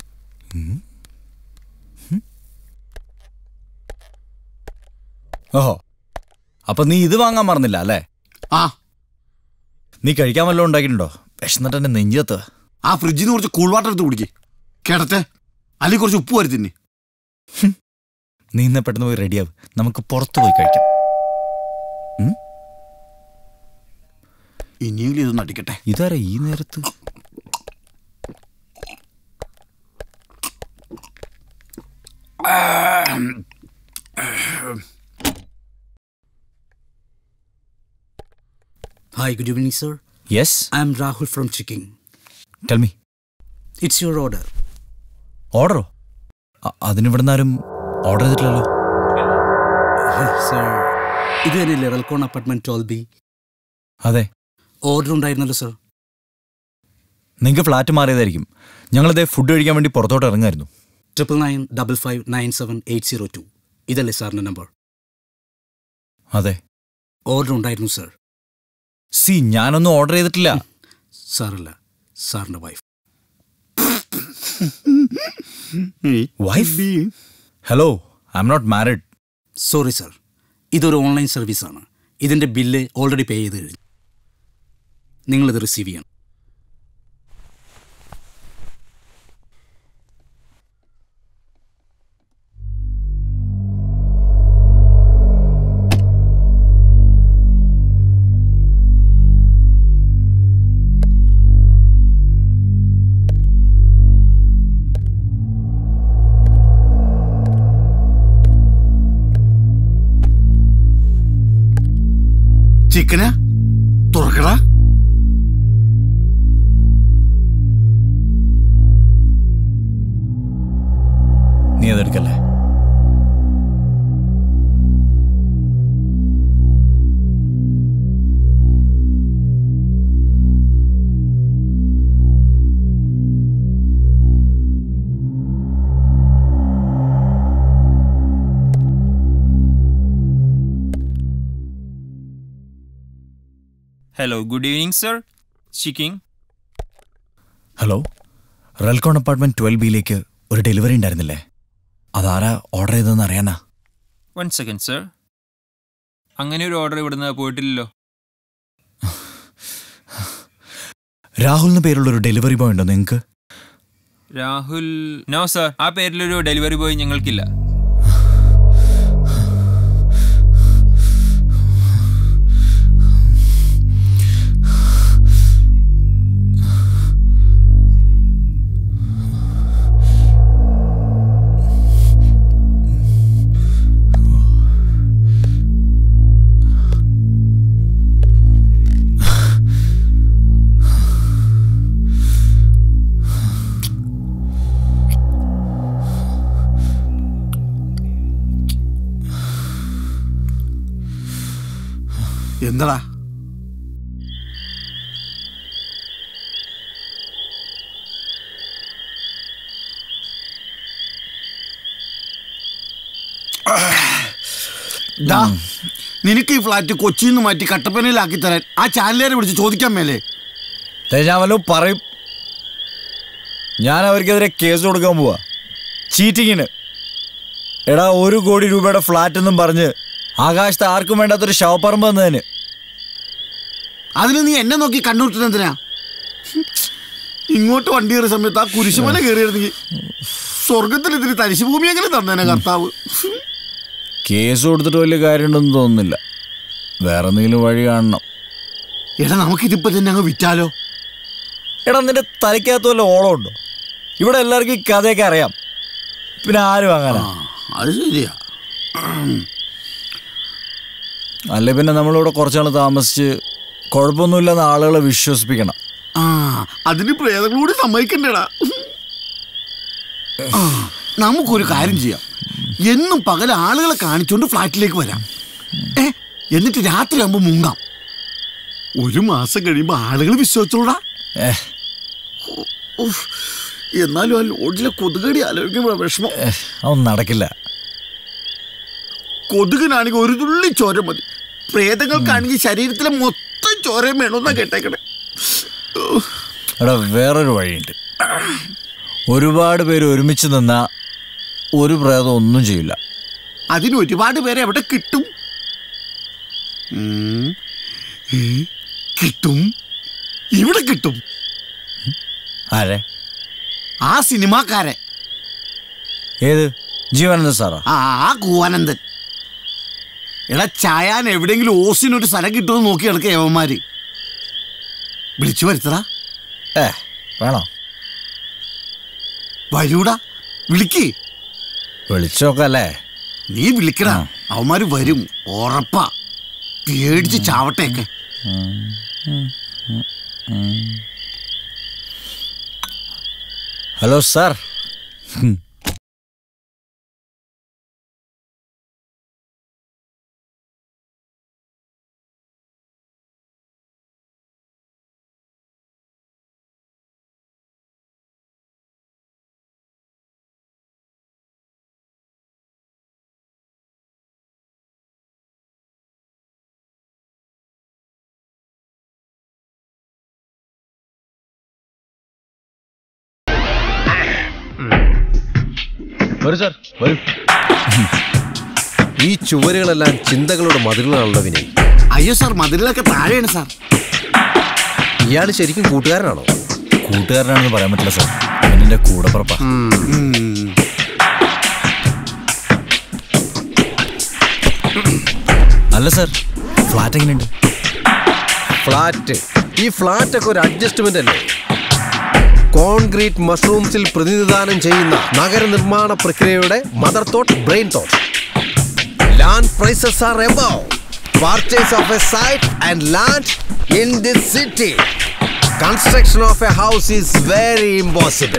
ഓഹോ അപ്പൊ നീ ഇത് വാങ്ങാൻ മറന്നില്ല അല്ലേ ആ നീ കഴിക്കാൻ വല്ലതും ഉണ്ടാക്കിയിട്ടുണ്ടോ വിശന്നിട്ട് എന്നെ നെഞ്ചത്ത് ആ ഫ്രിഡ്ജിൽ നിന്ന് കുറച്ച് കൂൾ വാട്ടർ എടുത്ത് കുടിക്കേ കേടത്തെ അല്ലെങ്കിൽ കുറച്ച് ഉപ്പ് വരി തിന്നി നീ ഇന്ന് പെട്ടെന്ന് പോയി റെഡിയാവും നമുക്ക് പുറത്ത് പോയി കഴിക്കാം ഇനിയെങ്കിലും ഇതൊന്ന് അടിക്കട്ടെ ഇതാരാ ഈ നേരത്ത് Hi, good evening, sir. Yes I'm Rahul from Chicking. Tell me It's your order. ഓർഡറോ അതിനിവിടുന്ന് ആരും ഓർഡർ ചെയ്തിട്ടില്ലല്ലോ സർ ഇത് തന്നെയല്ലേ റെൽക്കോൺ അപ്പാർട്ട്മെന്റ് ട്വൽവ് ബി അതെ ഓർഡർ ഉണ്ടായിരുന്നല്ലോ സർ നിങ്ങൾക്ക് ഫ്ലാറ്റ് മാറിയതായിരിക്കും ഞങ്ങളിതേ ഫുഡ് കഴിക്കാൻ വേണ്ടി പുറത്തോട്ട് ഇറങ്ങായിരുന്നു triple nine double five nine seven eight zero two ഇതല്ലേ സാറിന്റെ നമ്പർ അതെ ഓർഡർ ഉണ്ടായിരുന്നു സർ സി ഞാനൊന്നും ഓർഡർ ചെയ്തിട്ടില്ല സാറല്ല സാറിന്റെ wife wife hello I am not married sorry sir ഇതൊരു ഓൺലൈൻ സർവീസാണ് ഇതിന്റെ ബില്ല് ഓൾറെഡി പേ ചെയ്ത് കഴിഞ്ഞു നിങ്ങളിത് റിസീവ് ചെയ്യണം ചിക്കനാ തുറക്കടാ നീ അതെടുക്കല്ലേ hello good evening sir speaking hello Relcon apartment twelve ബിയിലേക്ക് ഒരു ഡെലിവറി ഉണ്ടായിരുന്നില്ലേ അതാരാ ഓർഡർ ചെയ്തതെന്ന് അറിയാനാ വൺ സെക്കൻഡ് സർ അങ്ങനെ ഒരു ഓർഡർ ഇവിടുന്ന് പോയിട്ടില്ലല്ലോ രാഹുൽ എന്ന പേരുള്ള ഒരു ഡെലിവറി ബോയ് ഉണ്ടോ നിങ്ങൾക്ക് രാഹുൽ നോ സർ ആ പേരിലൊരു ഡെലിവറി ബോയ് ഞങ്ങൾക്കില്ല എന്താടാ ഡാ, നിനക്ക് ഈ ഫ്ലാറ്റ് കൊച്ചിയിൽ നിന്ന് മാറ്റി കട്ടപ്പനയിലാക്കി തരാൻ ആ ചാനലുകാരെ വിളിച്ച് ചോദിക്കാൻ മേലേ ഞാൻ വല്ലതും പറയും ഞാൻ അവർക്കെതിരെ കേസ് കൊടുക്കാൻ പോവാ ചീറ്റിങ്ങിന് എടാ ഒരു കോടി രൂപയുടെ ഫ്ലാറ്റ് എന്നും പറഞ്ഞ് ആകാശത്ത് ആർക്കും വേണ്ടാത്തൊരു ശവപ്പറമ്പ് എന്നതിന് അതിന് നീ എന്നെ നോക്കി കണ്ണൂർട്ടിനെന്തിനാ ഇങ്ങോട്ട് വണ്ടി കയറിയ സമയത്ത് ആ കുരിശുമല കയറിയിരുന്നെങ്കിൽ സ്വർഗത്തിൽ ഇതിന് തരിശു ഭൂമി എങ്ങനെ തന്നേനെ കർത്താവ് കേസ് കൊടുത്തിട്ട് വലിയ കാര്യമുണ്ടെന്ന് തോന്നുന്നില്ല വേറെ എന്തെങ്കിലും വഴി കാണണം എടാ നമുക്കിതിപ്പോ തന്നെ അങ്ങ് വിറ്റാലോ എടാ നിന്റെ തലയ്ക്കകത്ത് വല്ല ഓളമുണ്ടോ ഇവിടെ എല്ലാവർക്കും ഈ കഥയൊക്കെ അറിയാം പിന്നെ ആര് വാങ്ങാനാ അത് ശരിയാ അല്ലെ പിന്നെ നമ്മളിവിടെ കുറച്ചാൾ താമസിച്ച് കുഴപ്പമൊന്നുമില്ലെന്ന് ആളുകളെ വിശ്വസിപ്പിക്കണം ആ അതിന് പ്രേതങ്ങളൂടി സമ്മതിക്കണ്ടേടാ ആ, നമുക്കൊരു കാര്യം ചെയ്യാം എന്നും പകൽ ആളുകളെ കാണിച്ചുകൊണ്ട് ഫ്ലാറ്റിലേക്ക് വരാം ഏ എന്നിട്ട് രാത്രി ആകുമ്പോ മുങ്ങാം ഒരു മാസം കഴിയുമ്പോ ആളുകൾ വിശ്വസിച്ചോടാ ഉഫ്, എന്നാലും ആ ലോഡ്ജിലെ കൊതുകടി ആലോചിക്കുമ്പോഴാണ് വിഷമം അതൊന്നും നടക്കില്ല കൊതുകിനാണെങ്കിൽ ഒരു തുള്ളി ചോര മതി പ്രേതങ്ങൾക്കാണെങ്കിൽ ശരീരത്തിലെ മൊത്തം ചോരയും വേണമെന്നാ കേട്ടേക്കണേ എടാ വേറൊരു വഴിയുണ്ട് ഒരുപാട് പേര് ഒരുമിച്ച് നിന്നാ ഒരു പ്രേതം ഒന്നും ചെയ്യില്ല അതിന് ഒരുപാട് പേരെ എവിടെ കിട്ടും ഉം. ഏ, കിട്ടും ഇവിടെ കിട്ടും ആരെ ആ സിനിമാക്കാരെ ഏത് ജീവാനന്ദ സാറാ ആ ആ കൂവാനന്ദൻ എടാ ചായാൻ എവിടെയെങ്കിലും ഓസിനൊരു സ്ഥലം കിട്ടുമെന്ന് നോക്കി കിടക്കുക യവന്മാര് വിളിച്ചു വരുത്തടാ ഏ വേണോ വരൂടാ വിളിക്ക് വിളിച്ചോക്കല്ലേ നീ വിളിക്കടാ അവന്മാര് വരും ഉറപ്പാ പേടിച്ച് ചാവട്ടേക്കെ ഹലോ സാർ വരൂ സാർ വരൂ ഈ ചുവരുകളെല്ലാം ചിന്തകളുടെ മതിലുകളാണല്ലോ വിനയ് അയ്യോ സാർ മതിലൊക്കെ താഴെയാണ് സാർ ഇയാൾ ശരിക്കും കൂട്ടുകാരനാണോ കൂട്ടുകാരനാണെന്ന് പറയാൻ പറ്റില്ല സാർ അവനെന്റെ കൂടെ പറപ്പാ അല്ല സാർ ഫ്ലാറ്റ് എങ്ങനെയുണ്ട് ഫ്ലാറ്റ് ഈ ഫ്ലാറ്റ് ഒക്കെ ഒരു അഡ്ജസ്റ്റ്മെന്റ് അല്ലേ കോൺക്രീറ്റ് മഷ്റൂംസിൽ പ്രതിനിധാനം ചെയ്യുന്ന നഗരനിർമ്മാണ പ്രക്രിയയുടെ mother thought brain thought land prices are above purchase of a site and land in this city construction of a house is very impossible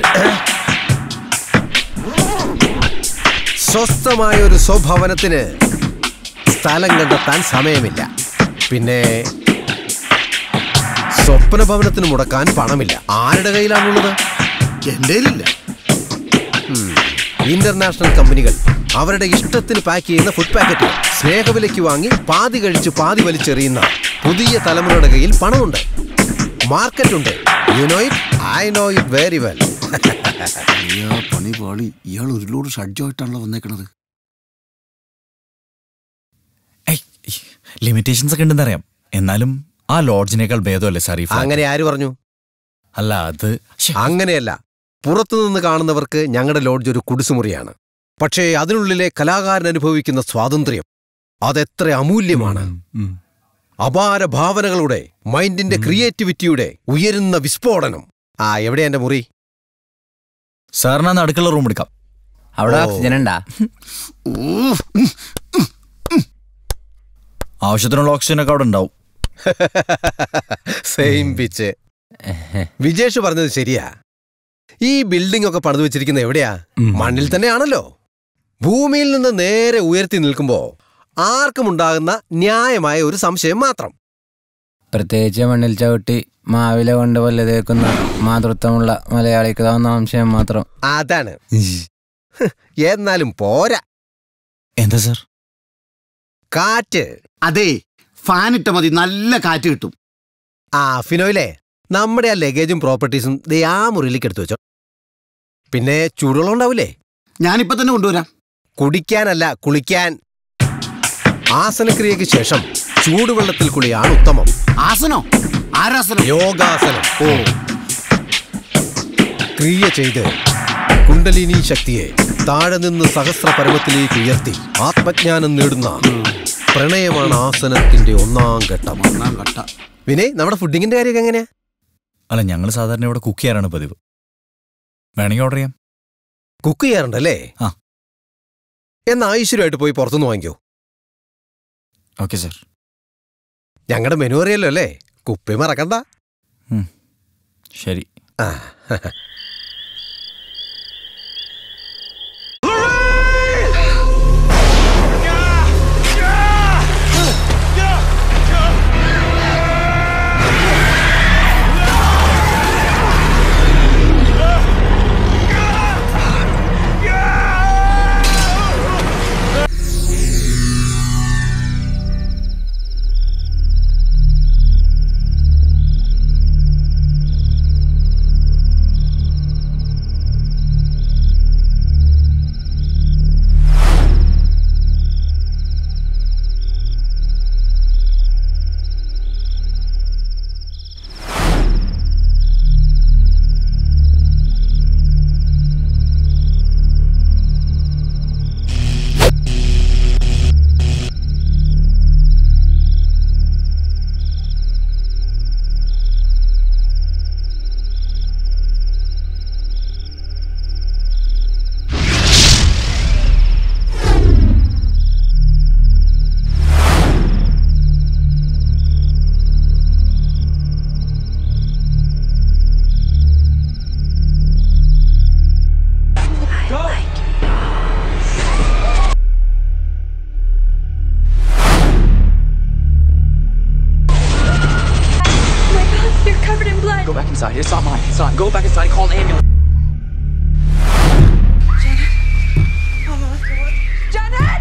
സ്വസ്ഥമായ ഒരു സ്വഭവനത്തിന് സ്ഥലം കണ്ടെത്താൻ സമയമില്ല പിന്നെ സ്വപ്ന ഭവനത്തിന് മുടക്കാൻ പണമില്ല ആരുടെ കയ്യിലാണുള്ളത് എൻ്റെ ഇന്റർനാഷണൽ കമ്പനികൾ അവരുടെ ഇഷ്ടത്തിന് പാക്ക് ചെയ്യുന്ന ഫുഡ് പാക്കറ്റുകൾ സ്നേഹവിലയ്ക്ക് വാങ്ങി പാതി കഴിച്ച് പാതി വലിച്ചെറിയുന്ന പുതിയ തലമുറയുടെ കയ്യിൽ പണമുണ്ട് മാർക്കറ്റുണ്ട് you know it I know it very well അയ്യോ പണി പാളി ഇയാൾ ഒരു ലോഡ് ഷഡ്ജമായിട്ടാണല്ലോ വന്നേക്കണത് ലിമിറ്റേഷൻസ് ഒക്കെ ഉണ്ടെന്ന് അറിയാം എന്നാലും ആ ലോഡ്ജിനേക്കാൾ ഭേദമല്ലേ സാർ ഈ flat? അങ്ങനെ ആര് പറഞ്ഞു അല്ല അത് അങ്ങനെയല്ല പുറത്തുനിന്ന് കാണുന്നവർക്ക് ഞങ്ങളുടെ ലോഡ്ജ് ഒരു കുടിസുമുറിയാണ് പക്ഷേ അതിനുള്ളിലെ കലാകാരൻ അനുഭവിക്കുന്ന സ്വാതന്ത്ര്യം അതെത്ര അമൂല്യമാണ് അപാര ഭാവനകളുടെ മൈൻഡിന്റെ ക്രിയേറ്റിവിറ്റിയുടെ ഉയരുന്ന വിസ്ഫോടനം ആ എവിടെയാ എന്റെ മുറി സാറിനാ അടുക്കള റൂം എടുക്കാം അവിടെ ഓ. ഓക്സിജൻ ഉണ്ടാ ആവശ്യത്തിനുള്ള ഓക്സിജൻ ഒക്കെ അവിടെ ഉണ്ടാവും സെയിം പിച്ച് വിജേഷ് പറഞ്ഞത് ശരിയാ ഈ ബിൽഡിംഗ് ഒക്കെ പണിതു വെച്ചിരിക്കുന്ന എവിടെയാ മണ്ണിൽ തന്നെയാണല്ലോ ഭൂമിയിൽ നിന്ന് നേരെ ഉയർത്തി നിൽക്കുമ്പോ ആർക്കും ഉണ്ടാകുന്ന ന്യായമായ ഒരു സംശയം മാത്രം പ്രത്യേകിച്ച് മണ്ണിൽ ചവിട്ടി മാവില കൊണ്ട് വല്ല തേക്കുന്ന മാതൃത്വമുള്ള മലയാളിക്ക് തോന്നുന്ന സംശയം മാത്രം അതാണ് ഹ്, എന്നാലും പോരാ എന്താ സാർ കാറ്റ് അതെ ഫാൻ ഇട്ട മതി നല്ല കാറ്റ് കിട്ടും ആ ഫിനോയിലെ നമ്മുടെ ആ ലഗേജും പ്രോപ്പർട്ടീസും ദേ ആ മുറിയിലേക്ക് എടുത്തു വെച്ചോ പിന്നെ ചൂടുവെള്ളം ഉണ്ടാവില്ലേ ഞാനിപ്പോ തന്നെ കൊണ്ടുവരാം കുടിക്കാനല്ല കുളിക്കാൻ ആസനക്രിയയ്ക്ക് ശേഷം ചൂടുവെള്ളത്തിൽ കുളിയാണ് ഉത്തമം ആസനോ ആരാസനം യോഗാസനം ഓ ക്രിയ ചെയ്ത് കുണ്ടലിനി ശക്തിയെ താഴെ നിന്ന് സഹസ്ര പരമത്തിലേക്ക് ഉയർത്തി ആത്മജ്ഞാനം നേടുന്ന പ്രണയമാണ് ആസനത്തിന്റെ ഒന്നാം ഘട്ടം ഒന്നാം ഘട്ട വിനയ് നമ്മുടെ ഫുഡിങ്ങിന്റെ കാര്യമൊക്കെ എങ്ങനെയാ അല്ല ഞങ്ങൾ സാധാരണ ഇവിടെ കുക്ക് ചെയ്യാറാണ് പതിവ് വേണമെങ്കിൽ ഓർഡർ ചെയ്യാം കുക്ക് ചെയ്യാറുണ്ടല്ലേ ആ. എന്നാ ഐശ്വര്യമായിട്ട് പോയി പുറത്തുനിന്ന് വാങ്ങിക്കോ ഓക്കെ സാർ ഞങ്ങളുടെ മെനു അറിയല്ലോ അല്ലേ കുപ്പി മറക്കണ്ട ശരി ആ You're covered in blood. Go back inside. It's not mine. It's not. Go back inside and call an ambulance. Janet!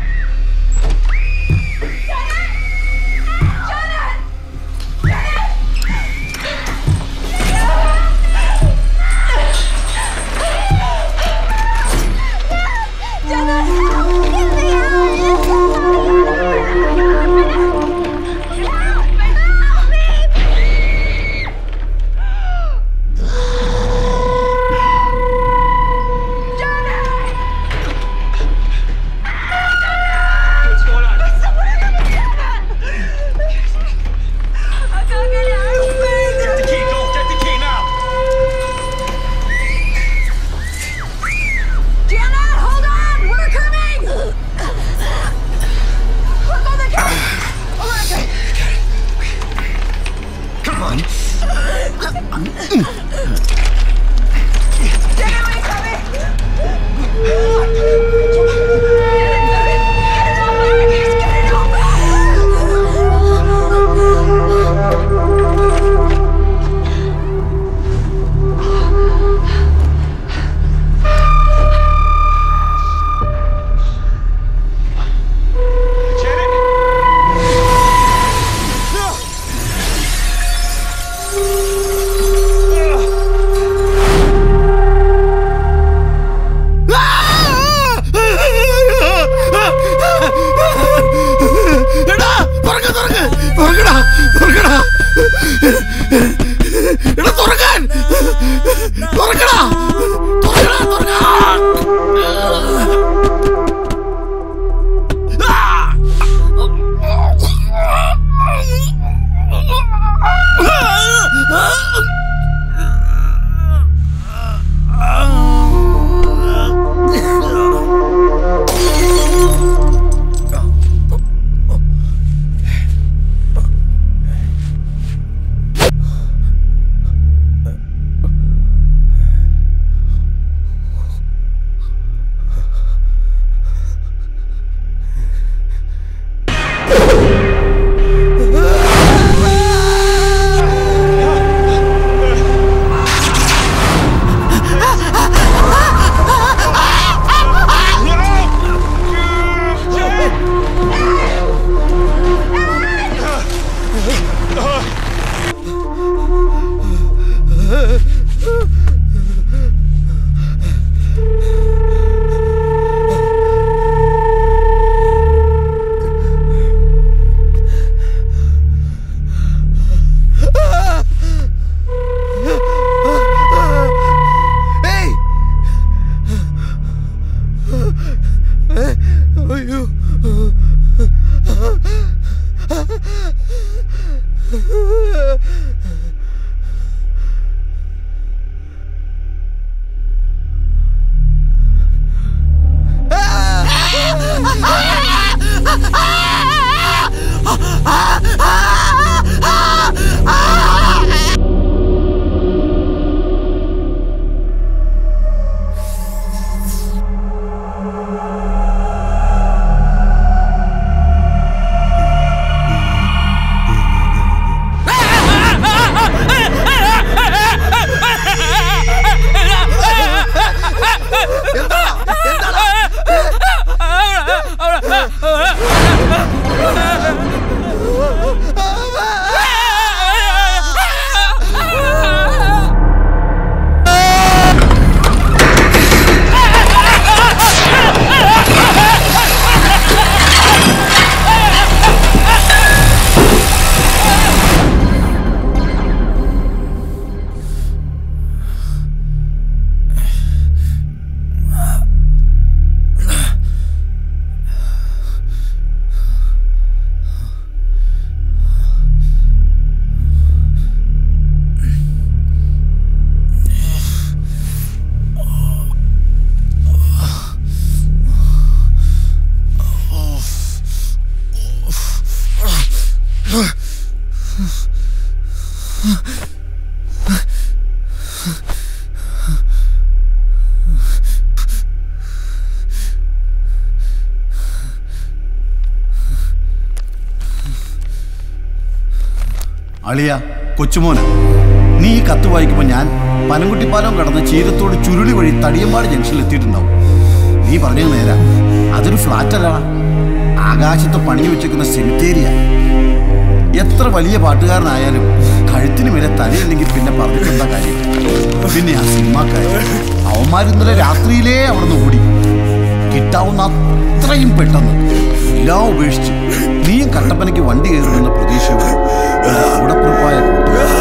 അളിയ കൊച്ചുമോന് നീ ഈ കത്ത് വായിക്കുമ്പോൾ ഞാൻ പനംകുട്ടിപ്പാലം കടന്ന് ചീരത്തോട് ചുരുളി വഴി തടിയമ്പാട് ജംഗ്ഷനിൽ എത്തിയിട്ടുണ്ടാവും നീ പറഞ്ഞത് നേരാ അതൊരു ഫ്ലാറ്റ് അല്ലടാ ആകാശത്ത് പണിഞ്ഞു വെച്ചേക്കുന്ന സെമിത്തേരിയ എത്ര വലിയ പാട്ടുകാരനായാലും കഴുത്തിന് മേലെ തലയില്ലെങ്കിൽ പിന്നെ പറഞ്ഞിട്ടെന്താ കാര്യം പിന്നെ ആ സിനിമാക്കാരി അവന്മാർ ഇന്നലെ രാത്രിയിലേ അവിടെ നിന്ന് ഓടി കിട്ടാവുന്ന അത്രയും പെട്ടെന്ന് എല്ലാം ഉപേക്ഷിച്ച് നീയും കട്ടപ്പനയ്ക്ക് വണ്ടി കയറുമെന്ന പ്രതീക്ഷയോടെ ഒരു കൂടപ്പുറപ്പായ കൂട്ടുകാരൻ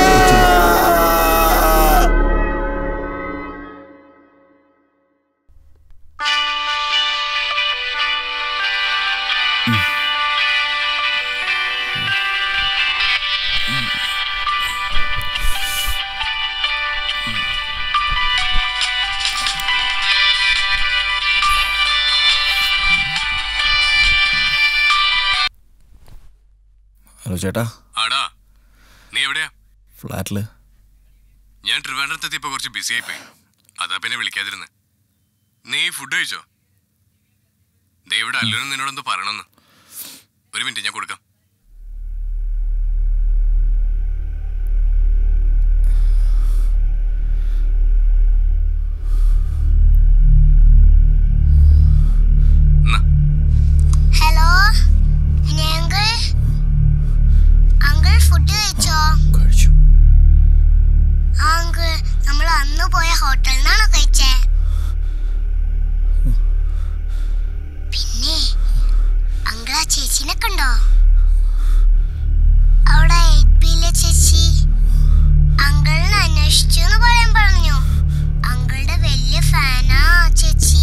ഹലോ ചേട്ടാ ആടാ നീ എവിടെയാ ഫ്ലാറ്റില് ഞാൻ ട്രിവാൻഡ്രത്ത് എത്തിയപ്പോ കുറച്ച് ബിസി ആയിപ്പോയി അതാ പിന്നെ വിളിക്കാതിരുന്ന് നീ ഫുഡ് കഴിച്ചോ ദേ ഇവിടെ അല്ലൂരും നിന്നോടൊന്ന് പറയണമെന്ന് ഒരു മിനിറ്റ് ഞാൻ കൊടുക്കാം ഹലോ അങ്കിൾ അങ്കിൾ ഫുഡ് കഴിച്ചോ ആ അങ്കിൾ നമ്മൾ അന്ന് പോയ ഹോട്ടലിൽ നിന്നാണോ കഴിച്ചേ പിന്നെ അങ്കിൾ ആ ചേച്ചിനെ കണ്ടോ അവിടെ എയ്റ്റ് ബിയിലെ ചേച്ചി അങ്കിളിനെ അന്വേഷിച്ചു എന്ന് പറയാൻ പറഞ്ഞു അങ്കിളുടെ വലിയ ഫാനാ ആ ചേച്ചി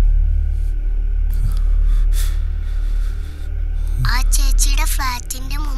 ആ ചേച്ചിയുടെ ഫ്ലാറ്റിന്റെ മുമ്പിൽ